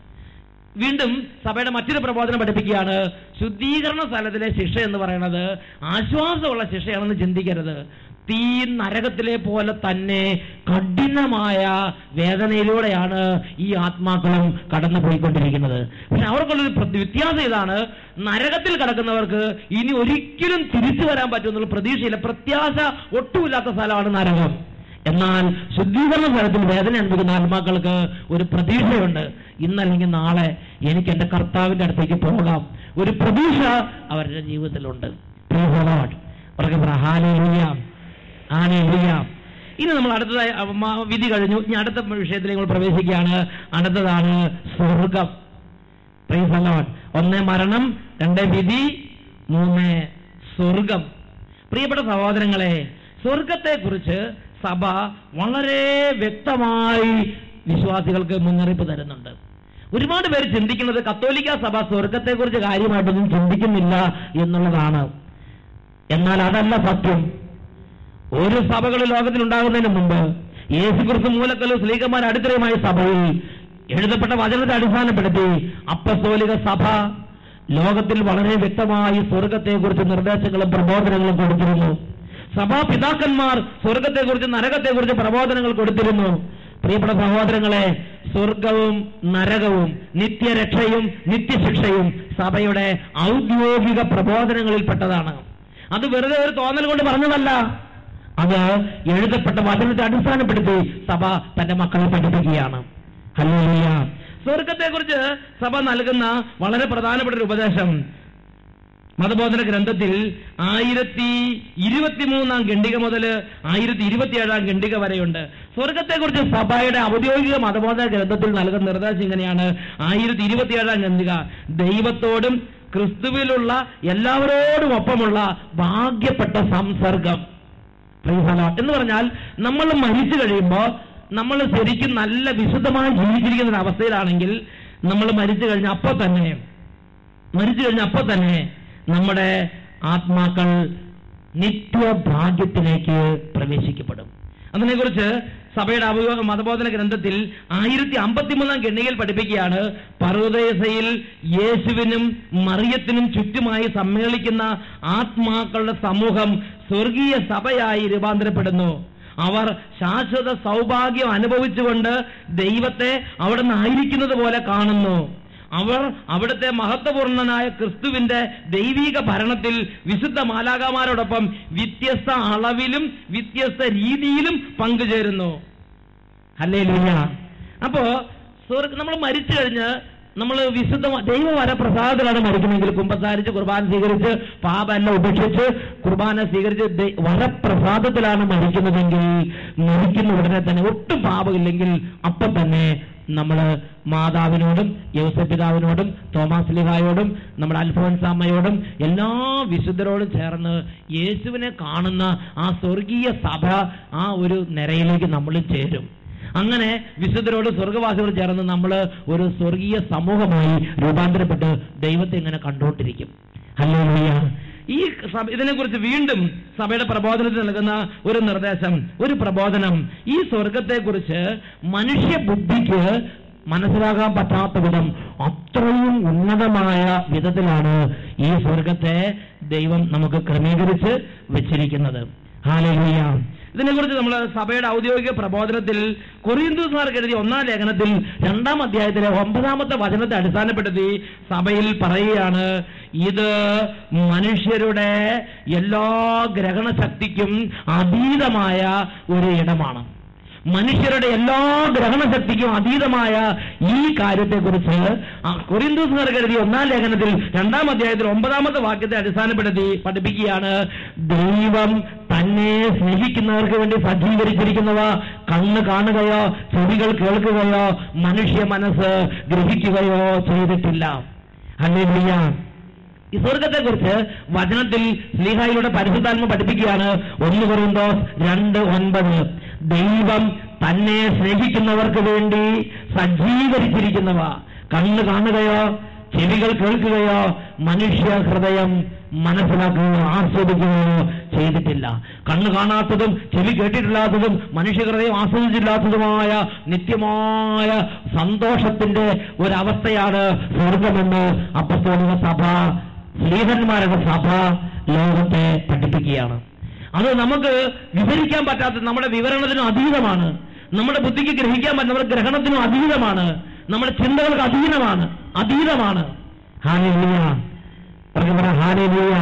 വീണ്ടും സഭയുടെ മറ്റൊരു പ്രബോധനം പഠിപ്പിക്കുകയാണ് ശുദ്ധീകരണ സ്ഥലത്തിലെ ശിക്ഷ എന്ന് പറയുന്നത് ആശ്വാസമുള്ള ശിക്ഷയാണെന്ന് ചിന്തിക്കരുത് തീ നരകത്തിലെ പോലെ തന്നെ കഠിനമായ വേദനയിലൂടെയാണ് ഈ ആത്മാക്കളും കടന്നു പോയിക്കൊണ്ടിരിക്കുന്നത് പക്ഷെ അവർക്കുള്ളൊരു പ്ര- വ്യത്യാസം ഇതാണ് നരകത്തിൽ കിടക്കുന്നവർക്ക് ഇനി ഒരിക്കലും തിരിച്ചു വരാൻ പറ്റുമെന്നുള്ള പ്രതീക്ഷയില്ല പ്രത്യാശ ഒട്ടുമില്ലാത്ത സ്ഥലമാണ് നരകം എന്നാൽ ശുദ്ധീകരണ സ്ഥലത്തിൽ വേദന അനുഭവിക്കുന്ന ആത്മാക്കൾക്ക് ഒരു പ്രതീക്ഷയുണ്ട് ഇന്നല്ലെങ്കിൽ നാളെ എനിക്ക് എന്റെ കർത്താവിന്റെ അടുത്തേക്ക് പോകാം ഒരു പ്രതീക്ഷ അവരുടെ ജീവിതത്തിലുണ്ട് Praise the Lord. ഉറക്കെ പറ, Hallelujah. Hallelujah. ഇനി നമ്മൾ അടുത്തതായി അഹ് മ- വിധി കഴിഞ്ഞു ഇനി അടുത്ത വിഷയത്തിലേക്ക് നമ്മൾ പ്രവേശിക്കുകയാണ് അടുത്തതാണ് സ്വർഗം Praise the Lord. ഒന്ന് മരണം രണ്ട് വിധി മൂന്ന് സ്വർഗം പ്രിയപ്പെട്ട സഹോദരങ്ങളെ സ്വർഗത്തെക്കുറിച്ച് സഭ വളരെ വ്യക്തമായി വിശ്വാസികൾക്ക് മുന്നറിയിപ്പ് തരുന്നുണ്ട് ഒരുപാട് പേര് ചിന്തിക്കുന്നത് കത്തോലിക്ക സഭ സ്വർഗത്തെക്കുറിച്ച് കാര്യമായിട്ടൊന്നും ചിന്തിക്കുന്നില്ല എന്നുള്ളതാണ് എന്നാൽ അതല്ല സത്യം ഒരു സഭകൾ ലോകത്തിൽ ഉണ്ടാകുന്നതിന് മുമ്പ് യേശുക്രിസ്തു മൂലക്കല്ലും സ്ലീകന്മാർ അടിത്തറയുമായ സഭയിൽ എഴുതപ്പെട്ട വചനത്തെ അടിസ്ഥാനപ്പെടുത്തി അപ്പസ്തോലിക സഭ ലോകത്തിൽ വളരെ വ്യക്തമായി സ്വർഗത്തെക്കുറിച്ച് നിർദ്ദേശങ്ങളും പ്രബോധനങ്ങളും കൊടുത്തിരുന്നു സഭാപിതാക്കന്മാർ സ്വർഗത്തെക്കുറിച്ച് നരകത്തെക്കുറിച്ച് പ്രബോധനങ്ങൾ കൊടുത്തിരുന്നു പ്രിയപ്പെട്ട സഹോദരങ്ങളെ സ്വർഗവും നരകവും നിത്യരക്ഷയും നിത്യശിക്ഷയും സഭയുടെ ഔദ്യോഗിക പ്രബോധനങ്ങളിൽപ്പെട്ടതാണ് അത് വെറുതെ ഒരു തോന്നൽ കൊണ്ട് പറഞ്ഞതല്ല അത് എഴുതപ്പെട്ട വചനത്തെ അടിസ്ഥാനപ്പെടുത്തി സഭ തന്റെ മക്കളെ പഠിപ്പിക്കുകയാണ് ഹല്ലേലൂയ സ്വർഗത്തെക്കുറിച്ച് സഭ നൽകുന്ന വളരെ പ്രധാനപ്പെട്ട ഒരു ഉപദേശം മതബോധന ഗ്രന്ഥത്തിൽ ആയിരത്തി ഇരുപത്തിമൂന്നാം ഖണ്ഡിക മുതൽ ആയിരത്തി ഇരുപത്തിയേഴാം ഖണ്ഡിക വരെയുണ്ട് സ്വർഗത്തെക്കുറിച്ച് സഭയുടെ ഔദ്യോഗിക മതബോധന ഗ്രന്ഥത്തിൽ നൽകുന്ന നിർദ്ദേശം ഇങ്ങനെയാണ് ആയിരത്തി ഇരുപത്തിയേഴാം ഖണ്ഡിക ദൈവത്തോടും ക്രിസ്തുവിലുള്ള എല്ലാവരോടും ഒപ്പമുള്ള ഭാഗ്യപ്പെട്ട സംസർഗം Praise the Lord. എന്ന് പറഞ്ഞാൽ നമ്മൾ മരിച്ചു കഴിയുമ്പോൾ നമ്മൾ ശരിക്കും നല്ല വിശുദ്ധമായി ജീവിച്ചിരിക്കുന്ന ഒരു അവസ്ഥയിലാണെങ്കിൽ നമ്മൾ മരിച്ചു കഴിഞ്ഞ അപ്പോൾ തന്നെ മരിച്ചു കഴിഞ്ഞ അപ്പോൾ തന്നെ നമ്മുടെ ആത്മാക്കൾ നിത്യഭാഗ്യത്തിലേക്ക് പ്രവേശിക്കപ്പെടും അതിനെക്കുറിച്ച് സഭയുടെ ഔദ്യോഗിക മതബോധന ഗ്രന്ഥത്തിൽ ആയിരത്തി അമ്പത്തിമൂന്നാം ഗണ്ണികയിൽ പഠിപ്പിക്കുകയാണ് പർവ്വതേസയിൽ യേശുവിനും മറിയത്തിനും ചുറ്റുമായി സമ്മേളിക്കുന്ന ആത്മാക്കളുടെ സമൂഹം സ്വർഗീയ സഭയായി രൂപാന്തരപ്പെടുന്നു അവർ ശാശ്വത സൗഭാഗ്യം അനുഭവിച്ചുകൊണ്ട് ദൈവത്തെ അവിടെ നിന്ന് ആയിരിക്കുന്നത് പോലെ കാണുന്നു അവർ അവിടുത്തെ മഹത്വപൂർണനായ ക്രിസ്തുവിന്റെ ദൈവീക ഭരണത്തിൽ വിശുദ്ധ മാലാകമാരോടൊപ്പം വ്യത്യസ്ത അളവിലും വ്യത്യസ്ത രീതിയിലും പങ്കുചേരുന്നു അല്ലേ അപ്പോ സ്വർഗ നമ്മൾ മരിച്ചു കഴിഞ്ഞ് നമ്മൾ വിശുദ്ധ ദൈവവര പ്രസാദത്തിലാണ് മരിക്കുന്നെങ്കിൽ കുമ്പസാരിച്ച് കുർബാന സ്വീകരിച്ച് പാപെല്ലാം ഉപേക്ഷിച്ച് കുർബാന സ്വീകരിച്ച് ദൈ- വരപ്രസാദത്തിലാണ് മരിക്കുന്നതെങ്കിൽ മരിക്കുന്ന ഉടനെ തന്നെ ഒട്ടും പാപമില്ലെങ്കിൽ അപ്പൊ തന്നെ നമ്മൾ മാതാവിനോടും യൗസപിതാവിനോടും തോമാസ് ലിഹായോടും നമ്മുടെ അൽഫോൻസ് അമ്മയോടും എല്ലാ വിശുദ്ധരോടും ചേർന്ന് യേശുവിനെ കാണുന്ന ആ സ്വർഗീയ സഭ ആ ഒരു നിരയിലേക്ക് നമ്മൾ ചേരും അങ്ങനെ വിശുദ്ധരോട് സ്വർഗവാസികളോട് ചേർന്ന് നമ്മൾ ഒരു സ്വർഗീയ സമൂഹമായി രൂപാന്തരപ്പെട്ട് ദൈവത്തെ ഇങ്ങനെ കണ്ടുകൊണ്ടിരിക്കും ഹല്ലേലൂയ ഈ സഭ ഇതിനെക്കുറിച്ച് വീണ്ടും സഭയുടെ പ്രബോധനത്തിൽ നൽകുന്ന ഒരു നിർദ്ദേശം ഒരു പ്രബോധനം ഈ സ്വർഗത്തെക്കുറിച്ച് മനുഷ്യ ബുദ്ധിക്ക് മനസ്സിലാകാൻ പറ്റാത്ത വിധം അത്രയും ഉന്നതമായ വിധത്തിലാണ് ഈ സ്വർഗത്തെ ദൈവം നമുക്ക് ക്രമീകരിച്ച് വെച്ചിരിക്കുന്നത് ഹാലലുയ്യ ഇതിനെക്കുറിച്ച് നമ്മൾ സഭയുടെ ഔദ്യോഗിക പ്രബോധനത്തിൽ കൊറിയന്തൂസാർക്ക് എഴുതിയ ഒന്നാം ലേഖനത്തിൽ രണ്ടാം അധ്യായത്തിലെ ഒമ്പതാമത്തെ വചനത്തെ അടിസ്ഥാനപ്പെടുത്തി സഭയിൽ പറയുകയാണ് ഇത് മനുഷ്യരുടെ എല്ലാ ഗ്രഹണശക്തിക്കും അതീതമായ ഒരു ഇടമാണ് മനുഷ്യരുടെ എല്ലാ ഗ്രഹണശക്തിക്കും അതീതമായ ഈ കാര്യത്തെക്കുറിച്ച് കൊറിന്തൂസുകാർ കരുതി ഒന്നാം ലേഖനത്തിൽ രണ്ടാം അധ്യായത്തിൽ ഒമ്പതാമത്തെ വാക്യത്തെ അടിസ്ഥാനപ്പെടുത്തി പഠിപ്പിക്കുകയാണ് ദൈവം തന്നെ സ്നേഹിക്കുന്നവർക്ക് വേണ്ടി സജ്ജീകരിച്ചിരിക്കുന്നവ കണ്ണ് കാണുകയോ ചെവികൾ കേൾക്കുകയോ മനുഷ്യ മനസ്സ് ഗ്രഹിക്കുകയോ ചെയ്തിട്ടില്ല അല്ലേലിയ ഈ സ്വർഗത്തെക്കുറിച്ച് വചനത്തിൽ സ്ലീഹായിലൂടെ പരിശുദ്ധാത്മ പഠിപ്പിക്കുകയാണ് ഒന്ന് പറയുമ്പോ രണ്ട് ഒൻപത് ദൈവം തന്നെ സ്നേഹിക്കുന്നവർക്ക് വേണ്ടി സജ്ജീകരിച്ചിരിക്കുന്നവ കണ്ണ് കാണുകയോ ചെവികൾ കേൾക്കുകയോ മനുഷ്യ ഹൃദയം മനസ്സിലാക്കുകയോ ആസ്വദിക്കുകയോ ചെയ്തിട്ടില്ല കണ്ണ് കാണാത്തതും ചെവി കേട്ടിട്ടില്ലാത്തതും മനുഷ്യ ഹൃദയം ആസ്വദിച്ചില്ലാത്തതുമായ നിത്യമായ സന്തോഷത്തിന്റെ ഒരവസ്ഥയാണ് സ്വർഗമെന്ന് അപ്പസ്തോലിക സഭ സ്ലീഹന്മാരുടെ സഭ ലോകത്തെ പഠിപ്പിക്കുകയാണ് അത് നമുക്ക് വിവരിക്കാൻ പറ്റാത്ത നമ്മുടെ വിവരണത്തിനും അതീതമാണ് നമ്മുടെ ബുദ്ധിക്ക് ഗ്രഹിക്കാൻ പറ്റുന്ന നമ്മുടെ ഗ്രഹണത്തിനും അതീതമാണ് നമ്മുടെ ചിന്തകൾക്ക് അധീനമാണ് അതീതമാണ് ഹാലേലിയ പറഞ്ഞു പറ ഹാലേലിയ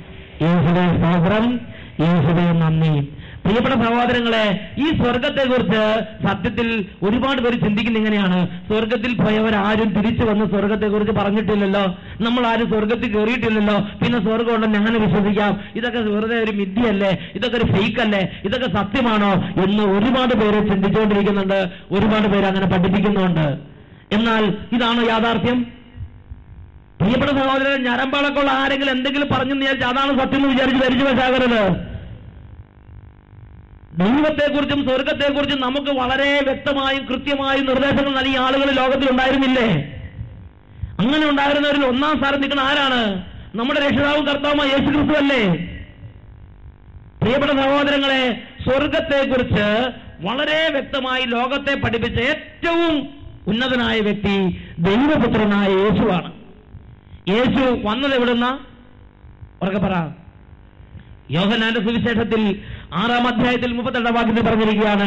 യേശുദേ സ്തോത്രം യേശുദേ നന്ദി പ്രിയപ്പെട്ട സഹോദരങ്ങളെ ഈ സ്വർഗത്തെ കുറിച്ച് സത്യത്തിൽ ഒരുപാട് പേര് ചിന്തിക്കുന്ന ഇങ്ങനെയാണ് സ്വർഗത്തിൽ പോയവരാരും തിരിച്ചു വന്ന് സ്വർഗത്തെ കുറിച്ച് പറഞ്ഞിട്ടില്ലല്ലോ നമ്മൾ ആരും സ്വർഗത്തിൽ കയറിയിട്ടില്ലല്ലോ പിന്നെ സ്വർഗം ഉണ്ടെന്ന് എങ്ങനെ വിശ്വസിക്കാം ഇതൊക്കെ വെറുതെ ഒരു മിഥ്യയല്ലേ ഇതൊക്കെ ഒരു ഫേക്ക് അല്ലേ ഇതൊക്കെ സത്യമാണോ എന്ന് ഒരുപാട് പേര് ചിന്തിച്ചുകൊണ്ടിരിക്കുന്നുണ്ട് ഒരുപാട് പേര് അങ്ങനെ പഠിപ്പിക്കുന്നുണ്ട് എന്നാൽ ഇതാണോ യാഥാർത്ഥ്യം പ്രിയപ്പെട്ട സഹോദരൻ ഞരമ്പാളക്കുള്ള ആരെങ്കിലും എന്തെങ്കിലും പറഞ്ഞു വിചാരിച്ച് അതാണ് സത്യം എന്ന് വിചാരിച്ച് ധരിച്ചു വെച്ചാകരുത് ദൈവത്തെക്കുറിച്ചും സ്വർഗത്തെക്കുറിച്ചും നമുക്ക് വളരെ വ്യക്തമായും കൃത്യമായും നിർദ്ദേശങ്ങൾ നൽകിയ ആളുകൾ ലോകത്തിൽ ഉണ്ടായിരുന്നില്ലേ അങ്ങനെ ഉണ്ടായിരുന്നവരിൽ ഒന്നാം സ്ഥാനം നിൽക്കുന്ന ആരാണ് നമ്മുടെ രക്ഷിതാവും കർത്താവുമായ യേശു ക്രിസ്തു അല്ലേ പ്രിയപ്പെട്ട സഹോദരങ്ങളെ സ്വർഗത്തെക്കുറിച്ച് വളരെ വ്യക്തമായി ലോകത്തെ പഠിപ്പിച്ച ഏറ്റവും ഉന്നതനായ വ്യക്തി ദൈവപുത്രനായ യേശുവാണ് യേശു വന്നത് എവിടുന്ന ഉറക്കെ പറ യോഹനാന്റെ സുവിശേഷത്തിൽ ആറാം അധ്യായത്തിൽ മുപ്പത്തെട്ടാം വാക്യത്തിൽ പറഞ്ഞിരിക്കുകയാണ്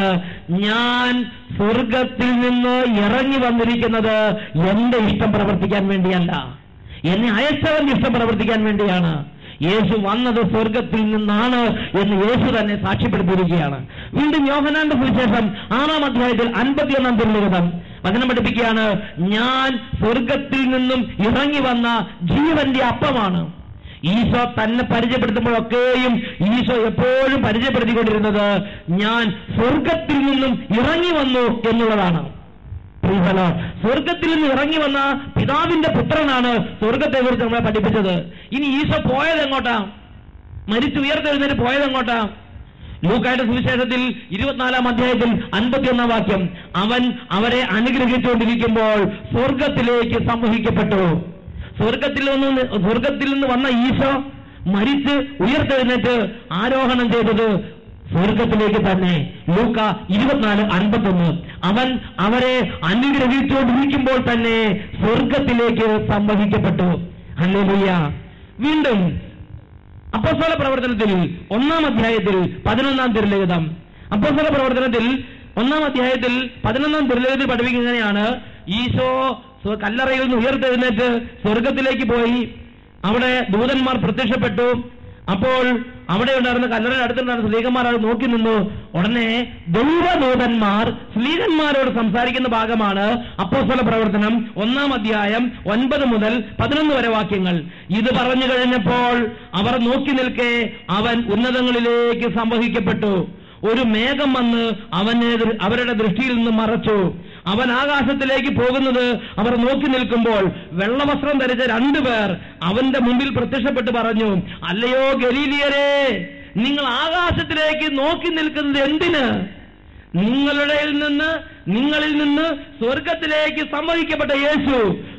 ഞാൻ സ്വർഗത്തിൽ നിന്ന് ഇറങ്ങി വന്നിരിക്കുന്നത് എന്റെ ഇഷ്ടം പ്രവർത്തിക്കാൻ വേണ്ടിയല്ല എന്നെ അയച്ചവന്റെ ഇഷ്ടം പ്രവർത്തിക്കാൻ വേണ്ടിയാണ് യേശു വന്നത് സ്വർഗത്തിൽ നിന്നാണ് എന്ന് യേശു തന്നെ സാക്ഷ്യപ്പെടുത്തിയിരിക്കുകയാണ് വീണ്ടും യോഹനാന്റെ സുവിശേഷം ആറാം അധ്യായത്തിൽ അൻപത്തിയൊന്നാം തിരുലിഖിതം വചനം പഠിപ്പിക്കുകയാണ് ഞാൻ സ്വർഗത്തിൽ നിന്നും ഇറങ്ങി വന്ന ജീവന്റെ അപ്പമാണ് ഈശോ തന്നെ പരിചയപ്പെടുത്തുമ്പോഴൊക്കെയും ഈശോ എപ്പോഴും പരിചയപ്പെടുത്തിക്കൊണ്ടിരുന്നത് ഞാൻ സ്വർഗത്തിൽ നിന്നും ഇറങ്ങി വന്നു എന്നുള്ളതാണ് Praise the Lord. സ്വർഗത്തിൽ നിന്ന് ഇറങ്ങി വന്ന പിതാവിന്റെ പുത്രനാണ് സ്വർഗത്തെ കുറിച്ച് നമ്മളെ പഠിപ്പിച്ചത് ഇനി ഈശോ പോയത് എങ്ങോട്ടാ മരിച്ചു ഉയർത്തെഴുന്നേറ്റ് പോയത് എങ്ങോട്ടാ ലൂക്കായുടെ സുവിശേഷത്തിൽ ഇരുപത്തിനാലാം അധ്യായത്തിൽ അൻപത്തിയൊന്നാം വാക്യം അവൻ അവരെ അനുഗ്രഹിച്ചുകൊണ്ടിരിക്കുമ്പോൾ സ്വർഗത്തിലേക്ക് സംവഹിക്കപ്പെട്ടു സ്വർഗത്തിൽ നിന്ന് സ്വർഗത്തിൽ നിന്ന് വന്ന ഈശോ മരിച്ച് ഉയർത്തെഴുന്നേറ്റ് ആരോഹണം ചെയ്തത് സ്വർഗത്തിലേക്ക് തന്നെ ലൂക്ക ഇരുപത്തിനാല് അൻപത്തൊന്ന് അവൻ അവരെ അനുഗ്രഹിച്ചുകൊണ്ടിരിക്കുമ്പോൾ തന്നെ സ്വർഗത്തിലേക്ക് സംവഹിക്കപ്പെട്ടു അല്ലേലൂയ വീണ്ടും അപ്പോസ്തല പ്രവർത്തനത്തിൽ ഒന്നാം അധ്യായത്തിൽ പതിനൊന്നാം തിരുലിഖിതം അപ്പോസ്തല പ്രവർത്തനത്തിൽ ഒന്നാം അധ്യായത്തിൽ പതിനൊന്നാം തിരുലിഖിതത്തിൽ പഠിപ്പിക്കുന്നതിനെയാണ് ഈശോ സ്വ- കല്ലറയിൽ നിന്ന് ഉയർത്തെഴുന്നേറ്റ് സ്വർഗത്തിലേക്ക് പോയി അവിടെ ദൂതന്മാർ പ്രത്യക്ഷപ്പെട്ടു അപ്പോൾ അവിടെ ഉണ്ടായിരുന്ന കല്ലറയുടെ അടുത്തുണ്ടായിരുന്ന സ്ത്രീകന്മാർ അത് നോക്കി നിന്നു ഉടനെ ദൈവദൂതന്മാർ സ്ത്രീകന്മാരോട് സംസാരിക്കുന്ന ഭാഗമാണ് അപ്പോസ്തല പ്രവർത്തനം ഒന്നാം അധ്യായം ഒൻപത് മുതൽ പതിനൊന്ന് വരെ വാക്യങ്ങൾ ഇത് പറഞ്ഞു കഴിഞ്ഞപ്പോൾ അവർ നോക്കി നിൽക്കെ അവൻ ഉന്നതങ്ങളിലേക്ക് സംവഹിക്കപ്പെട്ടു ഒരു മേഘം വന്ന് അവനെ ദൃ- അവരുടെ ദൃഷ്ടിയിൽ നിന്ന് മറച്ചു അവൻ ആകാശത്തിലേക്ക് പോകുന്നത് അവർ നോക്കി നിൽക്കുമ്പോൾ വെള്ളവസ്ത്രം ധരിച്ച രണ്ടുപേർ അവന്റെ മുമ്പിൽ പ്രത്യക്ഷപ്പെട്ട് പറഞ്ഞു അല്ലയോ ഗലീലിയരെ നിങ്ങൾ ആകാശത്തിലേക്ക് നോക്കി നിൽക്കുന്നത് എന്തിന് നിങ്ങളുടെ നിന്ന് നിങ്ങളിൽ നിന്ന് സ്വർഗത്തിലേക്ക് സംവഹിക്കപ്പെട്ട യേശു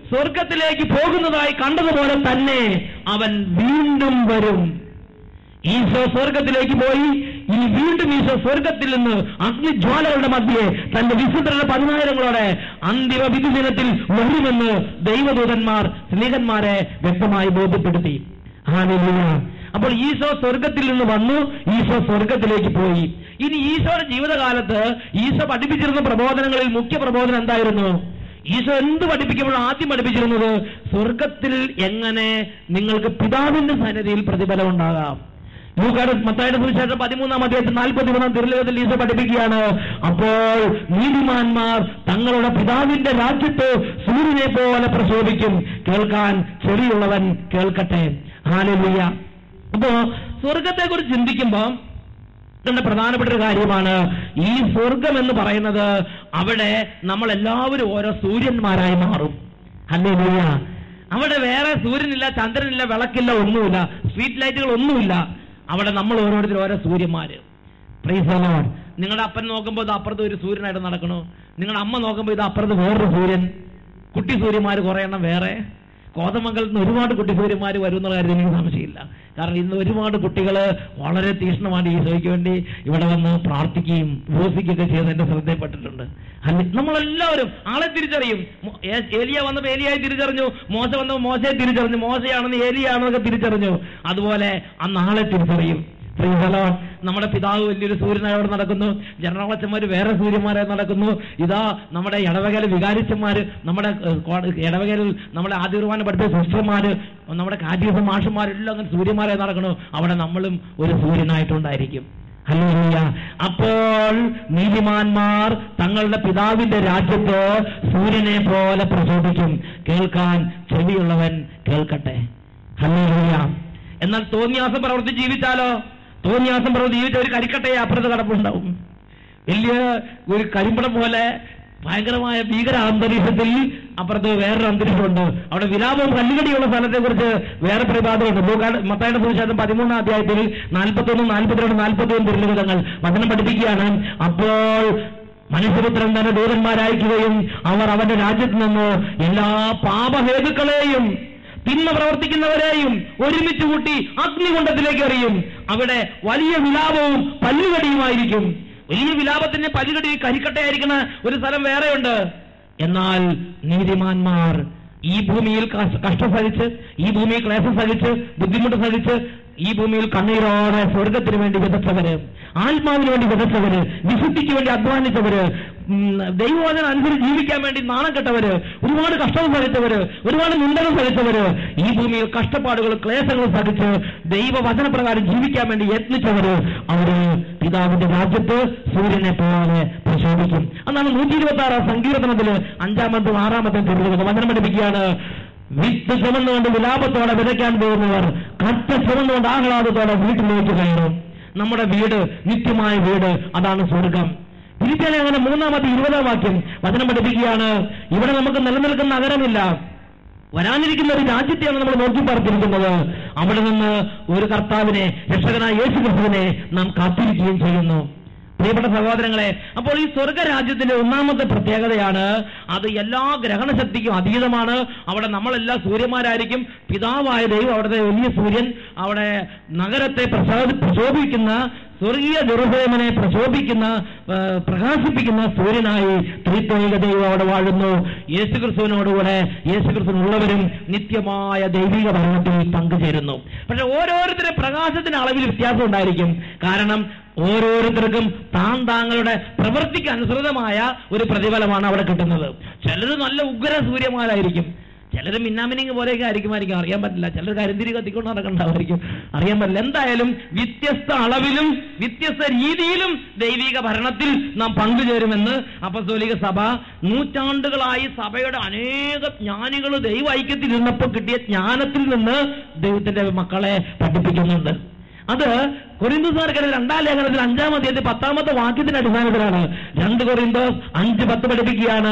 സ്വർഗത്തിലേക്ക് പോകുന്നതായി കണ്ടതുപോലെ തന്നെ അവൻ വീണ്ടും വരും ഈശോ സ്വർഗത്തിലേക്ക് പോയി ഇനി വീണ്ടും ഈശോ സ്വർഗത്തിൽ നിന്ന് അഗ്നിജ്വാലകളുടെ മധ്യേ തന്റെ വിശുദ്ധരുടെ പതിനായിരങ്ങളോടെ അന്തിമ വിധി ദിനത്തിൽ വരുമെന്ന് ദൈവദൂതന്മാർ സ്നേഹന്മാരെ വ്യക്തമായി ബോധ്യപ്പെടുത്തി ഹാലലൂയ അപ്പോൾ ഈശോ സ്വർഗത്തിൽ നിന്ന് വന്നു ഈശോ സ്വർഗത്തിലേക്ക് പോയി ഇനി ഈശോയുടെ ജീവിതകാലത്ത് ഈശോ പഠിപ്പിച്ചിരുന്ന പ്രബോധനങ്ങളിൽ മുഖ്യ പ്രബോധനം എന്തായിരുന്നു ഈശോ എന്ത് പഠിപ്പിക്കുമ്പോൾ ആദ്യം പഠിപ്പിച്ചിരുന്നത് സ്വർഗത്തിൽ എങ്ങനെ നിങ്ങൾക്ക് പിതാവിന്റെ സന്നിധിയിൽ പ്രതിഫലം ഉണ്ടാകാം ലൂക്കാട് മത്തായുടെ സുവിശേഷം പതിമൂന്നാം അധ്യായത്തിൽ നാൽപ്പത്തി മൂന്നാം തിരുലോകത്തിൽ ഈശോ പഠിപ്പിക്കുകയാണ് അപ്പോൾ നീതിമാന്മാർ തങ്ങളുടെ പിതാവിന്റെ രാജ്യത്ത് സൂര്യനെ പോലെ പ്രശോഭിക്കും കേൾക്കാൻ ചെറിയുള്ളവൻ കേൾക്കട്ടെ ഹാലലുയ്യ അപ്പോ സ്വർഗത്തെ കുറിച്ച് ചിന്തിക്കുമ്പോൾ ഇതിന്റെ പ്രധാനപ്പെട്ട ഒരു കാര്യമാണ് ഈ സ്വർഗം എന്ന് പറയുന്നത് അവിടെ നമ്മൾ എല്ലാവരും ഓരോ സൂര്യന്മാരായി മാറും അല്ലേ അവിടെ വേറെ സൂര്യനില്ല ചന്ദ്രനില്ല വിളക്കില്ല ഒന്നുമില്ല സ്ട്രീറ്റ് ലൈറ്റുകൾ ഒന്നുമില്ല അവിടെ നമ്മൾ ഓരോരുത്തരും ഓരോ സൂര്യന്മാര് Praise the Lord. നിങ്ങളുടെ അപ്പൻ നോക്കുമ്പോൾ ഇത് അപ്പുറത്ത് ഒരു സൂര്യനായിട്ട് നടക്കണോ നിങ്ങളുടെ അമ്മ നോക്കുമ്പോൾ ഇത് അപ്പുറത്ത് വേറൊരു സൂര്യൻ കുട്ടി സൂര്യന്മാർ കുറെ എണ്ണം വേറെ കോതമംഗലത്ത് നിന്ന് ഒരുപാട് കുട്ടി സൂര്യന്മാർ വരും എന്നുള്ള കാര്യത്തിൽ എനിക്ക് സംശയമില്ല കാരണം ഇന്ന് ഒരുപാട് കുട്ടികൾ വളരെ തീക്ഷ്ണമാണ് ഈശോയ്ക്ക് വേണ്ടി ഇവിടെ വന്ന് പ്രാർത്ഥിക്കുകയും ഉപസിക്കുകയൊക്കെ ചെയ്ത് എന്റെ ശ്രദ്ധയിൽപ്പെട്ടിട്ടുണ്ട് അല്ല നമ്മളെല്ലാവരും ആളെ തിരിച്ചറിയും മോ- ഏ- ഏലിയ വന്നപ്പോൾ ഏലിയായി തിരിച്ചറിഞ്ഞു മോശ വന്നപ്പോൾ മോശയെ തിരിച്ചറിഞ്ഞു മോശയാണെന്ന് ഏലിയാണെന്നൊക്കെ തിരിച്ചറിഞ്ഞു അതുപോലെ അന്ന് ആളെ തിരിച്ചറിയും Praise the Lord. നമ്മുടെ പിതാവ് വലിയൊരു സൂര്യനായി അവിടെ നടക്കുന്നു ജനറളച്ചന്മാര് വേറെ സൂര്യന്മാരായി നടക്കുന്നു ഇതാ നമ്മുടെ ഇടവകല വികാരിച്ചന്മാര് നമ്മുടെ ഏഹ്, കോ- ഇടവകയിൽ നമ്മുടെ ആദ്യ കുർബാന പഠിപ്പിച്ച സിസ്റ്റർമാര് നമ്മുടെ കാറ്റീസ മാഷന്മാരെല്ലാം അങ്ങനെ സൂര്യന്മാരായി നടക്കണു അവിടെ നമ്മളും ഒരു സൂര്യനായിട്ടുണ്ടായിരിക്കും ഹല്ലേലൂയ. അപ്പോൾ നീതിമാന്മാർ തങ്ങളുടെ പിതാവിന്റെ രാജ്യത്ത് സൂര്യനെ പോലെ പ്രചോദിക്കും കേൾക്കാൻ ചെവിയുള്ളവൻ കേൾക്കട്ടെ ഹല്ലേലൂയ. എന്നാൽ തോന്നിയാസം പ്രവർത്തി ജീവിച്ചാലോ തോന്നിയാസം പ്രവർത്തി ജീവിച്ച ഒരു കരിക്കട്ടയെ അപ്പുറത്ത് കിടപ്പുണ്ടാവും വലിയ ഒരു കരിമ്പടം പോലെ ഭയങ്കരമായ ഭീകര അന്തരീക്ഷത്തിൽ അപ്പുറത്ത് വേറൊരു അന്തരീക്ഷമുണ്ട് അവിടെ വിലാപവും കല്ലുകടിയുള്ള സ്ഥലത്തെ കുറിച്ച് വേറെ പ്രതിപാദമുണ്ട് ലൂക്കാട് മത്തായുടെ സുവിശേഷം പതിമൂന്നാം അധ്യായത്തിൽ നാൽപ്പത്തൊന്ന് നാൽപ്പത്തിരണ്ട് നാൽപ്പത്തിയൊന്ന് തിരുലിഖിതങ്ങൾ വചനം പഠിപ്പിക്കുകയാണ് അപ്പോൾ മനുഷ്യപുത്രൻ തന്നെ ദൂതന്മാരയക്കുകയും അവർ അവന്റെ രാജ്യത്ത് നിന്ന് എല്ലാ പാപഹേതുക്കളെയും തിന്മ പ്രവർത്തിക്കുന്നവരെയും ഒരുമിച്ച് കൂട്ടി അഗ്നികുണ്ഡത്തിലേക്ക് എറിയും അവിടെ വലിയ വിലാപവും പല്ലുകടിയുമായിരിക്കും വലിയ വിലാപത്തിന്റെ പല്ലുകടി കരിക്കട്ടയായിരിക്കുന്ന ഒരു സ്ഥലം വേറെയുണ്ട് എന്നാൽ നീതിമാന്മാർ ഈ ഭൂമിയിൽ കഷ- കഷ്ടം സഹിച്ച് ഈ ഭൂമിയിൽ ക്ലേശം സഹിച്ച് ബുദ്ധിമുട്ട് സഹിച്ച് ഈ ഭൂമിയിൽ കണ്ണീരോടെ സ്വർഗത്തിന് വേണ്ടി വിതച്ചവര് ആത്മാവിന് വേണ്ടി വിതച്ചവര് വിശുദ്ധിക്ക് വേണ്ടി അധ്വാനിച്ചവര് ഉം, ദൈവവചനം അനുസരിച്ച് ജീവിക്കാൻ വേണ്ടി നാണം കെട്ടവര് ഒരുപാട് കഷ്ടം സഹിച്ചവര് ഒരുപാട് നിന്ദനം സഹിച്ചവര് ഈ ഭൂമിയിൽ കഷ്ടപ്പാടുകളും ക്ലേശങ്ങളും സഹിച്ച് ദൈവവചനപ്രകാരം ജീവിക്കാൻ വേണ്ടി യത്നിച്ചവര് അവര് പിതാവിന്റെ രാജ്യത്ത് സൂര്യനെ പോലെ പ്രശോഭിക്കും അതാണ് നൂറ്റി ഇരുപത്തി ആറാം സങ്കീർത്തനത്തില് അഞ്ചാമത്തും ആറാമത്തും തിരുവനന്തപുരം വചനം പഠിപ്പിക്കുകയാണ് വിത്ത് ചുമന്നുകൊണ്ട് വിലാപത്തോടെ വിതയ്ക്കാൻ പോകുന്നവർ കറ്റ ചുമന്നുകൊണ്ട് ആഹ്ലാദത്തോടെ വീട്ടിലേക്ക് കയറും നമ്മുടെ വീട് നിത്യമായ വീട് അതാണ് സ്വർഗം തിരിച്ചാലേ അങ്ങനെ മൂന്നാമത്തെ ഇരുപതാം വാക്യം വചനം പഠിപ്പിക്കുകയാണ് ഇവിടെ നമുക്ക് നിലനിൽക്കുന്ന നഗരമില്ല വരാനിരിക്കുന്ന ഒരു രാജ്യത്തെയാണ് നമ്മൾ നോക്കി പാർത്തിരിക്കുന്നത് അവിടെ നിന്ന് ഒരു കർത്താവിനെ രക്ഷകനായ യേശു ക്രിസ്തുവിനെ നാം കാത്തിരിക്കുകയും ചെയ്യുന്നു പ്രിയപ്പെട്ട സഹോദരങ്ങളെ അപ്പോൾ ഈ സ്വർഗരാജ്യത്തിന്റെ ഒന്നാമത്തെ പ്രത്യേകതയാണ് അത് എല്ലാ ഗ്രഹണശക്തിക്കും അതീതമാണ് അവിടെ നമ്മളെല്ലാം സൂര്യന്മാരായിരിക്കും പിതാവായ ദൈവം അവിടുത്തെ വലിയ സൂര്യൻ അവിടെ നഗരത്തെ പ്രസാദ- പ്രശോഭിക്കുന്ന സ്വർഗീയ ജെറുസലേമിനെ പ്രശോഭിക്കുന്ന ആ, പ്രകാശിപ്പിക്കുന്ന സൂര്യനായി ത്രിത്വൈക ദൈവം അവിടെ വാഴുന്നു യേശുക്രിസ്തുവിനോടുകൂടെ യേശുക്രിസ്തുവിനുള്ളവരും നിത്യമായ ദൈവിക ഭരണത്തിൽ പങ്കുചേരുന്നു പക്ഷെ ഓരോരുത്തരുടെ പ്രകാശത്തിന്റെ അളവിൽ വ്യത്യാസം ഉണ്ടായിരിക്കും കാരണം ഓരോരുത്തർക്കും താൻ താങ്കളുടെ പ്രവൃത്തിക്ക് അനുസൃതമായ ഒരു പ്രതിഫലമാണ് അവിടെ കിട്ടുന്നത് ചിലർ നല്ല ഉഗ്ര സൂര്യന്മാരായിരിക്കും ചിലർ മിന്നാമിനിങ് പോലെയൊക്കെ ആയിരിക്കുമായിരിക്കും അറിയാൻ പറ്റില്ല ചിലർ കരിന്തിരി കത്തിക്കൊണ്ട് നടക്കണ്ടാവായിരിക്കും അറിയാൻ പറ്റില്ല എന്തായാലും വ്യത്യസ്ത അളവിലും വ്യത്യസ്ത രീതിയിലും ദൈവിക ഭരണത്തിൽ നാം പങ്കുചേരുമെന്ന് അപ്പസ്തോലിക സഭ നൂറ്റാണ്ടുകളായി സഭയുടെ അനേക ജ്ഞാനികൾ ദൈവ ഐക്യത്തിൽ ഇരുന്നപ്പോൾ കിട്ടിയ ജ്ഞാനത്തിൽ നിന്ന് ദൈവത്തിന്റെ മക്കളെ പഠിപ്പിക്കുന്നുണ്ട് അത് കൊറിന്തോസുകാർക്കിടെ രണ്ടാം ലേഖനത്തിൽ അഞ്ചാം അധ്യായത്തിൽ പത്താമത്തെ വാക്യത്തിന്റെ അടിസ്ഥാനത്തിലാണ് രണ്ട് കൊറിന്തോസ് അഞ്ച് പത്ത് പഠിപ്പിക്കുകയാണ്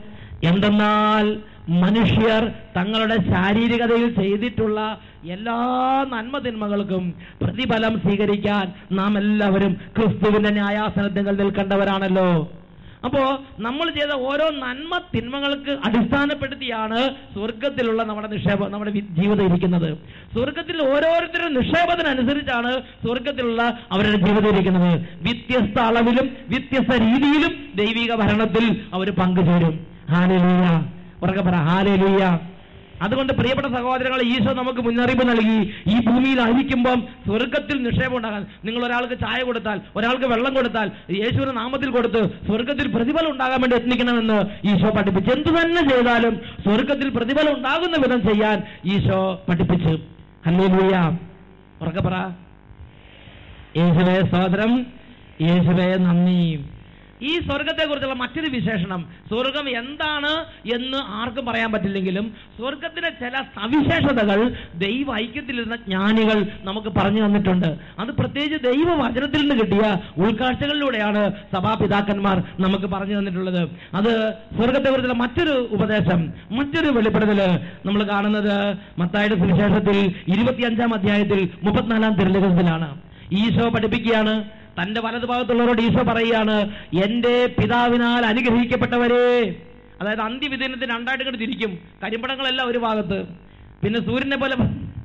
എന്തെന്നാൽ മനുഷ്യർ തങ്ങളുടെ ശാരീരികതയിൽ ചെയ്തിട്ടുള്ള എല്ലാ നന്മതിന്മകൾക്കും പ്രതിഫലം സ്വീകരിക്കാൻ നാം എല്ലാവരും ക്രിസ്തുവിന്റെ ന്യായാസനത്തിൽ നിൽക്കേണ്ടവരാണല്ലോ അപ്പോ നമ്മൾ ചെയ്ത ഓരോ നന്മ തിന്മകൾക്ക് അടിസ്ഥാനപ്പെടുത്തിയാണ് സ്വർഗത്തിലുള്ള നമ്മുടെ നിക്ഷേപം നമ്മുടെ വി- ജീവിതം ഇരിക്കുന്നത് സ്വർഗത്തിൽ ഓരോരുത്തരുടെ നിക്ഷേപത്തിനനുസരിച്ചാണ് സ്വർഗത്തിലുള്ള അവരുടെ ജീവിതം ഇരിക്കുന്നത് വ്യത്യസ്ത അളവിലും വ്യത്യസ്ത രീതിയിലും ദൈവിക ഭരണത്തിൽ അവർ പങ്കുചേരും ഹാലലൂയ ഉറക്കെ പറ ഹാലലൂയ അതുകൊണ്ട് പ്രിയപ്പെട്ട സഹോദരങ്ങളെ ഈശോ നമുക്ക് മുന്നറിയിപ്പ് നൽകി ഈ ഭൂമിയിലായിരിക്കുമ്പം സ്വർഗത്തിൽ നിക്ഷേപം ഉണ്ടാകാൻ നിങ്ങൾ ഒരാൾക്ക് ചായ കൊടുത്താൽ ഒരാൾക്ക് വെള്ളം കൊടുത്താൽ യേശുവിന്റെ നാമത്തിൽ കൊടുത്ത് സ്വർഗത്തിൽ പ്രതിഫലം ഉണ്ടാകാൻ വേണ്ടി യത്നിക്കണമെന്ന് ഈശോ പഠിപ്പിച്ചു എന്തു തന്നെ ചെയ്താലും സ്വർഗത്തിൽ പ്രതിഫലം ഉണ്ടാകുന്ന വിധം ചെയ്യാൻ ഈശോ പഠിപ്പിച്ചു ഹല്ലേലൂയ ഉറക്കെ പറ യേശുവേ സ്തോത്രം യേശുവേ നന്ദി ഈ സ്വർഗത്തെക്കുറിച്ചുള്ള മറ്റൊരു വിശേഷണം സ്വർഗം എന്താണ് എന്ന് ആർക്കും പറയാൻ പറ്റില്ലെങ്കിലും സ്വർഗത്തിലെ ചില സവിശേഷതകൾ ദൈവ ഐക്യത്തിലിരുന്ന ജ്ഞാനികൾ നമുക്ക് പറഞ്ഞു തന്നിട്ടുണ്ട് അത് പ്രത്യേകിച്ച് ദൈവവചനത്തിൽ നിന്ന് കിട്ടിയ ഉൾക്കാഴ്ചകളിലൂടെയാണ് സഭാപിതാക്കന്മാർ നമുക്ക് പറഞ്ഞു തന്നിട്ടുള്ളത് അത് സ്വർഗത്തെക്കുറിച്ചുള്ള മറ്റൊരു ഉപദേശം മറ്റൊരു വെളിപ്പെടുത്തല് നമ്മൾ കാണുന്നത് മത്തായുടെ സുവിശേഷത്തിൽ ഇരുപത്തിയഞ്ചാം അധ്യായത്തിൽ മുപ്പത്തിനാലാം തിരഞ്ഞെടുപ്പിലാണ് ഈശോ പഠിപ്പിക്കുകയാണ് തന്റെ വലതുഭാഗത്തുള്ളവരോട് ഈശോ പറയുകയാണ് എന്റെ പിതാവിനാൽ അനുഗ്രഹിക്കപ്പെട്ടവരെ അതായത് അന്ത്യവിദിനത്തിന് രണ്ടായിട്ട് ഇങ്ങോട്ട് തിരിക്കും കരിമ്പടങ്ങളെല്ലാം ഒരു ഭാഗത്ത് പിന്നെ സൂര്യനെ പോലെ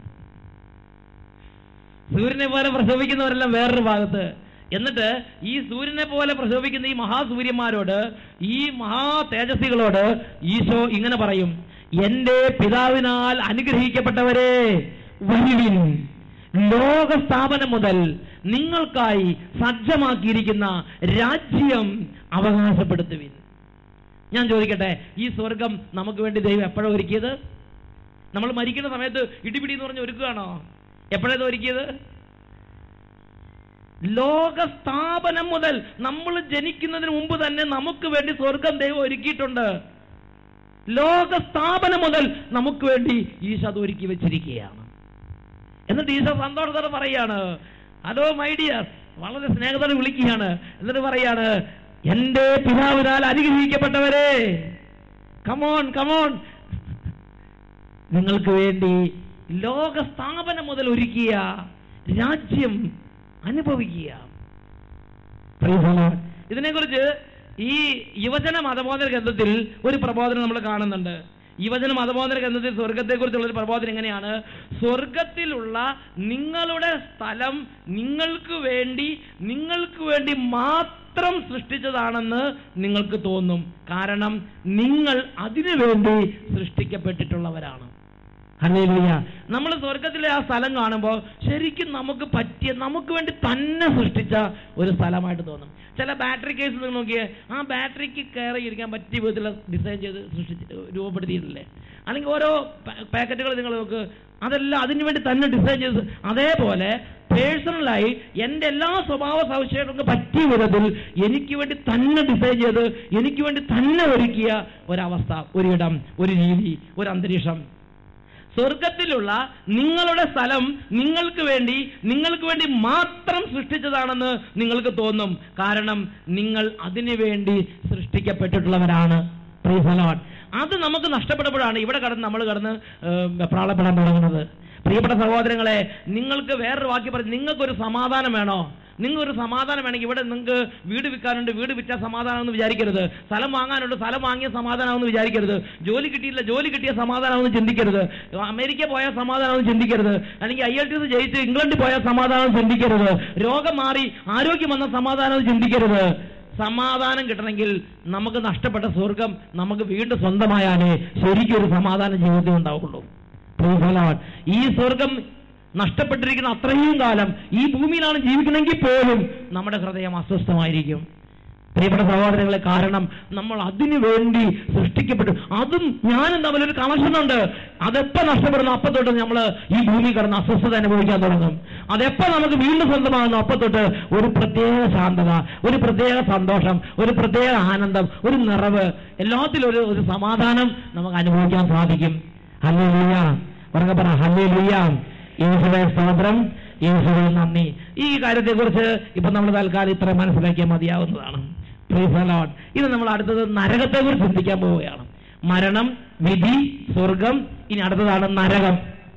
സൂര്യനെ പോലെ പ്രസവിക്കുന്നവരെല്ലാം വേറൊരു ഭാഗത്ത് എന്നിട്ട് ഈ സൂര്യനെ പോലെ പ്രശോഭിക്കുന്ന ഈ മഹാസൂര്യന്മാരോട് ഈ മഹാ തേജസ്വികളോട് ഈശോ ഇങ്ങനെ പറയും എന്റെ പിതാവിനാൽ അനുഗ്രഹിക്കപ്പെട്ടവരെ വരുവിൻ ലോകസ്ഥാപനം മുതൽ നിങ്ങൾക്കായി സജ്ജമാക്കിയിരിക്കുന്ന രാജ്യം അവകാശപ്പെടുത്തുവിൻ ഞാൻ ചോദിക്കട്ടെ ഈ സ്വർഗം നമുക്ക് വേണ്ടി ദൈവം എപ്പോഴാണ് ഒരുക്കിയത് നമ്മൾ മരിക്കുന്ന സമയത്ത് ഇടിപിടി എന്ന് പറഞ്ഞ് ഒരുക്കുകയാണോ എപ്പോഴത് ഒരുക്കിയത് ലോകസ്ഥാപനം മുതൽ നമ്മൾ ജനിക്കുന്നതിന് മുമ്പ് തന്നെ നമുക്ക് വേണ്ടി സ്വർഗം ദൈവം ഒരുക്കിയിട്ടുണ്ട് ലോകസ്ഥാപനം മുതൽ നമുക്ക് വേണ്ടി ഈശോ അത് ഒരുക്കി വെച്ചിരിക്കുകയാണ് എന്നിട്ട് ഈശോ സന്തോഷത്തോടെ പറയാണ് ഹലോ മൈ ഡിയർ വളരെ സ്നേഹത്തോടെ വിളിക്കുകയാണ് എന്നിട്ട് പറയാണ് എന്റെ പിതാവിനാൽ അനുഗ്രഹിക്കപ്പെട്ടവരെ കമോൺ കമോൺ നിങ്ങൾക്ക് വേണ്ടി ലോകസ്ഥാപനം മുതൽ ഒരുക്കിയ രാജ്യം അനുഭവിക്കുക Praise the Lord. ഇതിനെക്കുറിച്ച് ഈ യുവജന മതബോധന ഗ്രന്ഥത്തിൽ ഒരു പ്രബോധനം നമ്മൾ കാണുന്നുണ്ട് യുവജന മതബോധന ഗ്രന്ഥത്തിൽ സ്വർഗത്തെക്കുറിച്ചുള്ള ഒരു പ്രബോധനം എങ്ങനെയാണ് സ്വർഗത്തിലുള്ള നിങ്ങളുടെ സ്ഥലം നിങ്ങൾക്ക് വേണ്ടി നിങ്ങൾക്ക് വേണ്ടി മാത്രം സൃഷ്ടിച്ചതാണെന്ന് നിങ്ങൾക്ക് തോന്നും കാരണം നിങ്ങൾ അതിനു വേണ്ടി സൃഷ്ടിക്കപ്പെട്ടിട്ടുള്ളവരാണ് ഹല്ലേലൂയ നമ്മൾ സ്വർഗത്തിലെ ആ സ്ഥലം കാണുമ്പോൾ ശരിക്കും നമുക്ക് പറ്റിയ നമുക്ക് വേണ്ടി തന്നെ സൃഷ്ടിച്ച ഒരു സ്ഥലമായിട്ട് തോന്നും ചില ബാറ്ററി കേസ് നിങ്ങൾ നോക്കിയേ ആ ബാറ്ററിക്ക് കയറി ഇരിക്കാൻ പറ്റിയ വിധത്തിൽ ഡിസൈൻ ചെയ്ത് സൃഷ്ടിച്ച് രൂപപ്പെടുത്തിയിട്ടില്ലേ അല്ലെങ്കിൽ ഓരോ പാക്കറ്റുകൾ നിങ്ങൾ നോക്ക് അതെല്ലാം അതിനു വേണ്ടി തന്നെ ഡിസൈൻ ചെയ്ത് അതേപോലെ പേഴ്സണലായി എൻ്റെ എല്ലാ സ്വഭാവ സവിശേഷങ്ങൾക്ക് പറ്റിയ വിധത്തിൽ എനിക്ക് വേണ്ടി തന്നെ ഡിസൈൻ ചെയ്ത് എനിക്ക് വേണ്ടി തന്നെ ഒരുക്കിയ ഒരവസ്ഥ ഒരിടം ഒരു രീതി ഒരു അന്തരീക്ഷം സ്വർഗത്തിലുള്ള നിങ്ങളുടെ സ്ഥലം നിങ്ങൾക്ക് വേണ്ടി നിങ്ങൾക്ക് വേണ്ടി മാത്രം സൃഷ്ടിച്ചതാണെന്ന് നിങ്ങൾക്ക് തോന്നും കാരണം നിങ്ങൾ അതിനു വേണ്ടി സൃഷ്ടിക്കപ്പെട്ടിട്ടുള്ളവരാണ് Praise the Lord. അത് നമുക്ക് നഷ്ടപ്പെടുമ്പോഴാണ് ഇവിടെ കടന്ന് നമ്മൾ കടന്ന് ഏഹ്, വെപ്രാളപ്പെടാൻ തുടങ്ങുന്നത് പ്രിയപ്പെട്ട സഹോദരങ്ങളെ നിങ്ങൾക്ക് വേറൊരു വാക്കി പറഞ്ഞു നിങ്ങൾക്കൊരു സമാധാനം വേണോ നിങ്ങൾക്കൊരു സമാധാനം വേണമെങ്കിൽ ഇവിടെ നിങ്ങൾക്ക് വീട് വിൽക്കാനുണ്ട് വീട് വിറ്റാൽ സമാധാനമെന്ന് വിചാരിക്കരുത് സ്ഥലം വാങ്ങാനുണ്ട് സ്ഥലം വാങ്ങിയ സമാധാനമെന്ന് വിചാരിക്കരുത് ജോലി കിട്ടിയില്ല ജോലി കിട്ടിയ സമാധാനമെന്ന് ചിന്തിക്കരുത് അമേരിക്ക പോയാൽ സമാധാനമെന്ന് ചിന്തിക്കരുത് അല്ലെങ്കിൽ ഐ എൽ ടി എസ് ജയിച്ച് ഇംഗ്ലണ്ടിൽ പോയാൽ സമാധാനം ചിന്തിക്കരുത് രോഗം മാറി ആരോഗ്യം വന്ന സമാധാനം ചിന്തിക്കരുത് സമാധാനം കിട്ടണമെങ്കിൽ നമുക്ക് നഷ്ടപ്പെട്ട സ്വർഗം നമുക്ക് വീണ്ടും സ്വന്തമായാലേ ശരിക്കും ഒരു സമാധാന ജീവിതം ഉണ്ടാവുള്ളൂ Praise the Lord. ഈ സ്വർഗം നഷ്ടപ്പെട്ടിരിക്കുന്ന അത്രയും കാലം ഈ ഭൂമിയിലാണ് ജീവിക്കണമെങ്കിൽ പോലും നമ്മുടെ ഹൃദയം അസ്വസ്ഥമായിരിക്കും പ്രിയപ്പെട്ട സഹോദരങ്ങളെ കാരണം നമ്മൾ അതിനു വേണ്ടി സൃഷ്ടിക്കപ്പെട്ടു അതും ഞാനും തമ്മിലൊരു കണക്ഷൻ ഉണ്ട് അതെപ്പോ നഷ്ടപ്പെടുന്നു അപ്പൊ തൊട്ട് നമ്മൾ ഈ ഭൂമി കിടന്ന് അസ്വസ്ഥത അനുഭവിക്കാൻ തുടങ്ങും അതെപ്പോ നമുക്ക് വീണ്ടും സ്വന്തമാകുന്നു അപ്പൊ തൊട്ട് ഒരു പ്രത്യേക ശാന്തത ഒരു പ്രത്യേക സന്തോഷം ഒരു പ്രത്യേക ആനന്ദം ഒരു നിറവ് എല്ലാത്തിലും ഒരു ഒരു സമാധാനം നമുക്ക് അനുഭവിക്കാൻ സാധിക്കും ഹല്ലേ ലുയ്യ ഉറക്കെ പറ ഹല്ലേ ലുയ്യ യേശുവേ സ്തോത്രം യേശുവേ നന്ദി ഈ കാര്യത്തെക്കുറിച്ച് ഇപ്പൊ നമ്മൾ തൽക്കാലം ഇത്ര മനസ്സിലാക്കിയാൽ മതിയാവുന്നതാണ് Praise the Lord. ഇനി നമ്മൾ അടുത്തത് നരകത്തെക്കുറിച്ച് ചിന്തിക്കാൻ പോവുകയാണ് മരണം വിധി സ്വർഗം ഇനി അടുത്തതാണ് നരകം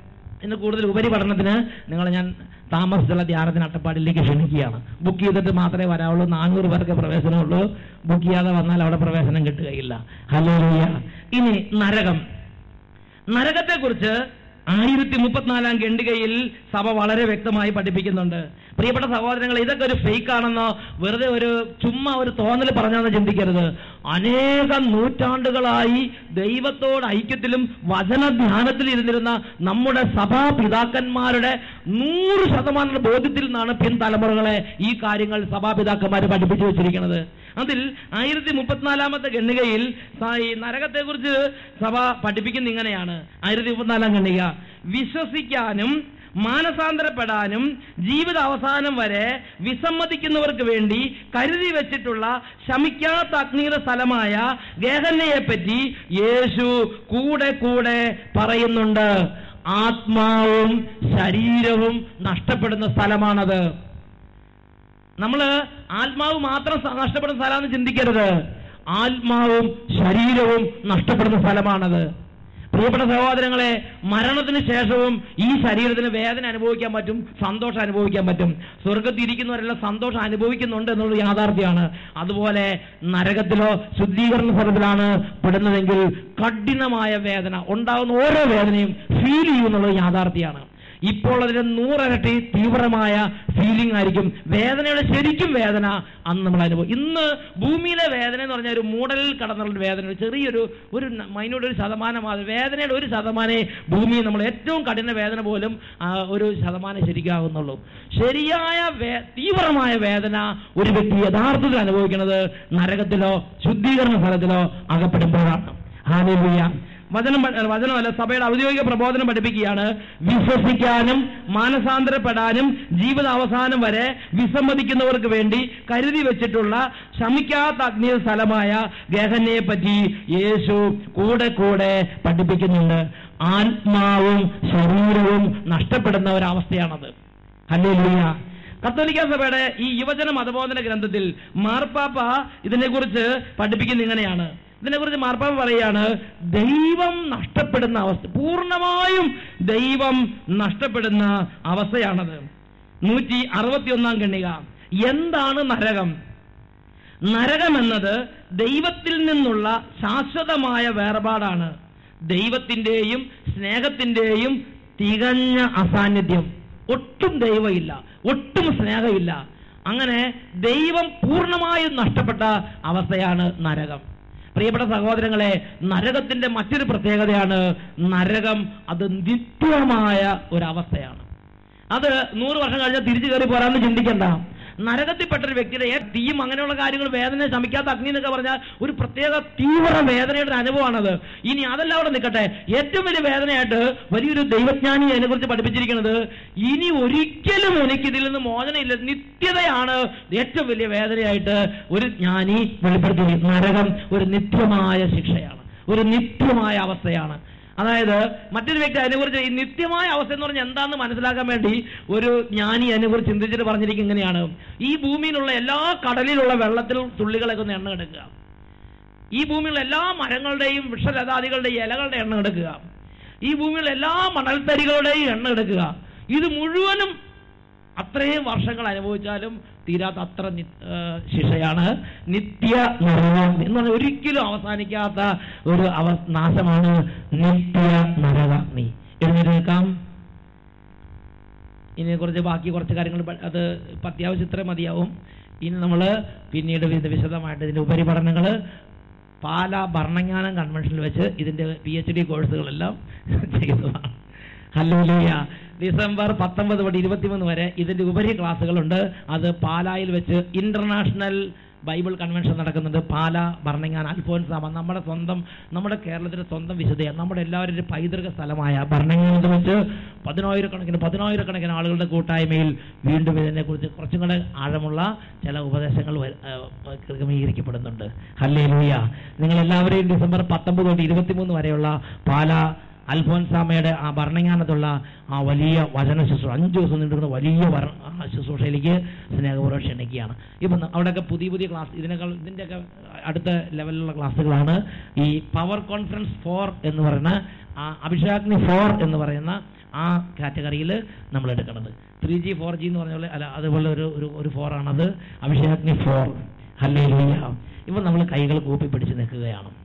ഇന്ന് കൂടുതൽ ഉപരിപഠനത്തിന് നിങ്ങളെ ഞാൻ താമസിച്ചുള്ള ധ്യാനത്തിന് അട്ടപ്പാടിലേക്ക് ക്ഷണിക്കുകയാണ് ബുക്ക് ചെയ്തിട്ട് മാത്രമേ വരാവുള്ളൂ നാനൂറ് പേർക്ക് പ്രവേശനമുള്ളൂ ബുക്ക് ചെയ്യാതെ വന്നാൽ അവിടെ പ്രവേശനം കിട്ടുകയില്ല ഹലോ ഇനി നരകം നരകത്തെക്കുറിച്ച് ആയിരത്തി മുപ്പത്തിനാലാം ഖണ്ഡികയിൽ സഭ വളരെ വ്യക്തമായി പഠിപ്പിക്കുന്നുണ്ട് പ്രിയപ്പെട്ട സഹോദരങ്ങൾ ഇതൊക്കെ ഒരു ഫേക്ക് ആണെന്നോ വെറുതെ ഒരു ചുമ്മാ ഒരു തോന്നൽ പറഞ്ഞാന്ന് ചിന്തിക്കരുത് അനേകം നൂറ്റാണ്ടുകളായി ദൈവത്തോട് ഐക്യത്തിലും വചനധ്യാനത്തിൽ ഇരുന്നിരുന്ന നമ്മുടെ സഭാ പിതാക്കന്മാരുടെ നൂറ് ശതമാനം ബോധ്യത്തിൽ നിന്നാണ് പിൻതലമുറകളെ ഈ കാര്യങ്ങൾ സഭാപിതാക്കന്മാർ പഠിപ്പിച്ചു വെച്ചിരിക്കുന്നത് അതിൽ ആയിരത്തി മുപ്പത്തിനാലാമത്തെ ഖണ്ഡികയിൽ സ- ഈ നരകത്തെക്കുറിച്ച് സഭ പഠിപ്പിക്കുന്ന ഇങ്ങനെയാണ് ആയിരത്തി മുപ്പത്തിനാലാം ഖണ്ഡിക വിശ്വസിക്കാനും മാനസാന്തരപ്പെടാനും ജീവിത അവസാനം വരെ വിസമ്മതിക്കുന്നവർക്ക് വേണ്ടി കരുതി വെച്ചിട്ടുള്ള ശമിക്കാത്ത അഗ്നിയുടെ സ്ഥലമായ ഗേഹന്നയെ പറ്റി യേശു കൂടെ കൂടെ പറയുന്നുണ്ട് ആത്മാവും ശരീരവും നഷ്ടപ്പെടുന്ന സ്ഥലമാണത് നമ്മള് ആത്മാവ് മാത്രം സ- നഷ്ടപ്പെടുന്ന സ്ഥലമാണെന്ന് ചിന്തിക്കരുത് ആത്മാവും ശരീരവും നഷ്ടപ്പെടുന്ന സ്ഥലമാണത് പ്രിയപ്പെട്ട സഹോദരങ്ങളെ മരണത്തിന് ശേഷവും ഈ ശരീരത്തിന് വേദന അനുഭവിക്കാൻ പറ്റും സന്തോഷം അനുഭവിക്കാൻ പറ്റും സ്വർഗത്തിൽ ഇരിക്കുന്നവരെല്ലാം സന്തോഷം അനുഭവിക്കുന്നുണ്ട് എന്നുള്ളത് യാഥാർത്ഥ്യമാണ് അതുപോലെ നരകത്തിലോ ശുദ്ധീകരണ സ്ഥലത്തിലാണ് പെടുന്നതെങ്കിൽ കഠിനമായ വേദന ഉണ്ടാകുന്ന ഓരോ വേദനയും ഫീൽ ചെയ്യുന്നുള്ളത് യാഥാർത്ഥ്യമാണ് ഇപ്പോൾ അതിന് നൂറരട്ടി തീവ്രമായ ഫീലിംഗ് ആയിരിക്കും വേദനയുടെ ശരിക്കും വേദന അന്ന് നമ്മൾ അനുഭവം ഇന്ന് ഭൂമിയിലെ വേദന എന്ന് പറഞ്ഞാൽ ഒരു മൂടലിൽ കടന്നുള്ള വേദന ഒരു ചെറിയൊരു ഒരു മൈനോട് ഒരു ശതമാനം അത് വേദനയുടെ ഒരു ശതമാനമേ ഭൂമിയിൽ നമ്മൾ ഏറ്റവും കഠിന വേദന പോലും ആ, ഒരു ശതമാനം ശരിക്കാകുന്നുള്ളൂ ശരിയായ വേ- തീവ്രമായ വേദന ഒരു വ്യക്തി യഥാർത്ഥത്തിൽ അനുഭവിക്കുന്നത് നരകത്തിലോ ശുദ്ധീകരണ സ്ഥലത്തിലോ അകപ്പെടുമ്പോഴാണ് ഹാലേലൂയ വചനം പ- വചനമല്ല സഭയുടെ ഔദ്യോഗിക പ്രബോധനം പഠിപ്പിക്കുകയാണ് വിശ്വസിക്കാനും മാനസാന്തരപ്പെടാനും ജീവിത അവസാനം വരെ വിസമ്മതിക്കുന്നവർക്ക് വേണ്ടി കരുതി വെച്ചിട്ടുള്ള ശമിക്കാത്ത അഗ്നി സ്ഥലമായ ഗഹനയെ പറ്റി യേശു കൂടെ കൂടെ പഠിപ്പിക്കുന്നുണ്ട് ആത്മാവും ശരീരവും നഷ്ടപ്പെടുന്ന ഒരവസ്ഥയാണത് ഹല്ലേലൂയ കത്തോലിക്ക സഭയുടെ ഈ യുവജന മതബോധന ഗ്രന്ഥത്തിൽ മാർപ്പാപ്പ ഇതിനെക്കുറിച്ച് പഠിപ്പിക്കുന്ന ഇങ്ങനെയാണ് ഇതിനെക്കുറിച്ച് മാർപ്പാപ്പ പറയാണ് ദൈവം നഷ്ടപ്പെടുന്ന അവസ്ഥ പൂർണ്ണമായും ദൈവം നഷ്ടപ്പെടുന്ന അവസ്ഥയാണത് നൂറ്റി അറുപത്തിയൊന്നാം ഖണ്ണിക എന്താണ് നരകം നരകം എന്നത് ദൈവത്തിൽ നിന്നുള്ള ശാശ്വതമായ വേർപാടാണ് ദൈവത്തിന്റെയും സ്നേഹത്തിന്റെയും തികഞ്ഞ അസാന്നിധ്യം ഒട്ടും ദൈവമില്ല ഒട്ടും സ്നേഹമില്ല അങ്ങനെ ദൈവം പൂർണ്ണമായും നഷ്ടപ്പെട്ട അവസ്ഥയാണ് നരകം പ്രിയപ്പെട്ട സഹോദരങ്ങളെ നരകത്തിന്റെ മറ്റൊരു പ്രത്യേകതയാണ് നരകം അത് നിത്യമായ ഒരവസ്ഥയാണ് അത് നൂറ് വർഷം കഴിഞ്ഞാൽ തിരിച്ചു കയറി പോരാന്ന് ചിന്തിക്കണ്ട നരകത്തിൽപ്പെട്ട ഒരു വ്യക്തിയുടെ ഏ- തീയും അങ്ങനെയുള്ള കാര്യങ്ങൾ വേദന ശമിക്കാത്ത അഗ്നി എന്നൊക്കെ പറഞ്ഞാൽ ഒരു പ്രത്യേക തീവ്ര വേദനയുടെ ഒരു അനുഭവമാണത് ഇനി അതെല്ലാം അവിടെ നിൽക്കട്ടെ ഏറ്റവും വലിയ വേദനയായിട്ട് വലിയൊരു ദൈവജ്ഞാനി അതിനെക്കുറിച്ച് പഠിപ്പിച്ചിരിക്കുന്നത് ഇനി ഒരിക്കലും എനിക്ക് ഇതിൽ നിന്ന് മോചനമില്ല നിത്യതയാണ് ഏറ്റവും വലിയ വേദനയായിട്ട് ഒരു ജ്ഞാനി വെളിപ്പെടുത്തി നരകം ഒരു നിത്യമായ ശിക്ഷയാണ് ഒരു നിത്യമായ അവസ്ഥയാണ് അതായത് മറ്റൊരു വ്യക്തി അതിനെക്കുറിച്ച് ഈ നിത്യമായ അവസ്ഥ എന്ന് പറഞ്ഞാൽ എന്താണെന്ന് മനസ്സിലാക്കാൻ വേണ്ടി ഒരു ജ്ഞാനി അതിനെക്കുറിച്ച് ചിന്തിച്ചിട്ട് പറഞ്ഞിരിക്കും ഇങ്ങനെയാണ് ഈ ഭൂമിയിലുള്ള എല്ലാ കടലിലുള്ള വെള്ളത്തിൽ തുള്ളികളൊക്കെ ഒന്ന് എണ്ണ എടുക്കുക ഈ ഭൂമിയിലുള്ള എല്ലാ മരങ്ങളുടെയും വൃക്ഷലതാദികളുടെയും ഇലകളുടെ എണ്ണം എടുക്കുക ഈ ഭൂമിയിലുള്ള എല്ലാ മണൽത്തരികളുടെയും എണ്ണം എടുക്കുക ഇത് മുഴുവനും അത്രയും വർഷങ്ങൾ അനുഭവിച്ചാലും തീരാത്ത അത്ര നി- ആ, ശിക്ഷയാണ് നിത്യ നരകം എന്ന് പറഞ്ഞാൽ ഒരിക്കലും അവസാനിക്കാത്ത ഒരു അവ നാശമാണ് നിത്യ നരകാഗ്നി എഴുന്നേറ്റ് നിൽക്കാം ഇനി കുറച്ച് ബാക്കി കുറച്ച് കാര്യങ്ങൾ പ- അത് ഇപ്പം അത്യാവശ്യം ഇത്രയും മതിയാവും ഇനി നമ്മൾ പിന്നീട് ഇത് വിശദമായിട്ട് ഇതിൻ്റെ ഉപരിപഠനങ്ങൾ പാല ഭരണജ്ഞാനം കൺവെൻഷനിൽ വെച്ച് ഇതിൻ്റെ പി എച്ച് ഡി കോഴ്സുകളെല്ലാം ചെയ്യുന്നതാണ് ഹല്ലേലൂയ ഡിസംബർ പത്തൊമ്പത് തൊട്ട് ഇരുപത്തിമൂന്ന് വരെ ഇതിന്റെ ഉപരി ക്ലാസ്സുകളുണ്ട് അത് പാലായിൽ വെച്ച് ഇന്റർനാഷണൽ ബൈബിൾ കൺവെൻഷൻ നടക്കുന്നുണ്ട് പാല ഭരണങ്ങാൻ അൽഫോൻസാമ നമ്മുടെ സ്വന്തം നമ്മുടെ കേരളത്തിലെ സ്വന്തം വിശുദ്ധയാണ് നമ്മുടെ എല്ലാവരും ഒരു പൈതൃക സ്ഥലമായ ഭരണങ്ങാനത്ത് വെച്ച് പതിനായിരക്കണക്കിന് പതിനായിരക്കണക്കിന് ആളുകളുടെ കൂട്ടായ്മയിൽ വീണ്ടും ഇതിനെക്കുറിച്ച് കുറച്ചും കൂടെ ആഴമുള്ള ചില ഉപദേശങ്ങൾ വ- ഏഹ് ക്രമീകരിക്കപ്പെടുന്നുണ്ട് ഹല്ലേ ലൂയ നിങ്ങൾ എല്ലാവരെയും ഡിസംബർ പത്തൊമ്പത് തൊട്ട് ഇരുപത്തിമൂന്ന് വരെയുള്ള പാല അൽഫോൻസാമയുടെ ആ ഭരണങ്ങാനത്തുള്ള ആ വലിയ വചന ശുശ്രൂഷ അഞ്ച് ദിവസം നീണ്ടുന്ന വലിയ വര- ആ ശുശ്രൂഷയിലേക്ക് സ്നേഹപൂർവ്വം ക്ഷണിക്കുകയാണ് ഇപ്പം ന- അവിടെയൊക്കെ പുതിയ പുതിയ ക്ലാസ് ഇതിനേക്കാൾ ഇതിൻ്റെയൊക്കെ അടുത്ത ലെവലിലുള്ള ക്ലാസ്സുകളാണ് ഈ പവർ കോൺഫറൻസ് ഫോർ എന്ന് പറയുന്ന ആ അഭിഷേകാഗ്നി ഫോർ എന്ന് പറയുന്ന ആ കാറ്റഗറിയിൽ നമ്മൾ എടുക്കണത് ത്രീ ജി ഫോർ ജി എന്ന് പറഞ്ഞ പോലെ അല്ല അതുപോലെ ഒരു ഒരു ഒരു ഫോറാണത് അഭിഷേകഗ്നി ഫോർ ഹല്ലേ ഇപ്പം നമ്മൾ കൈകൾ കൂപ്പി പിടിച്ച് നിൽക്കുകയാണ്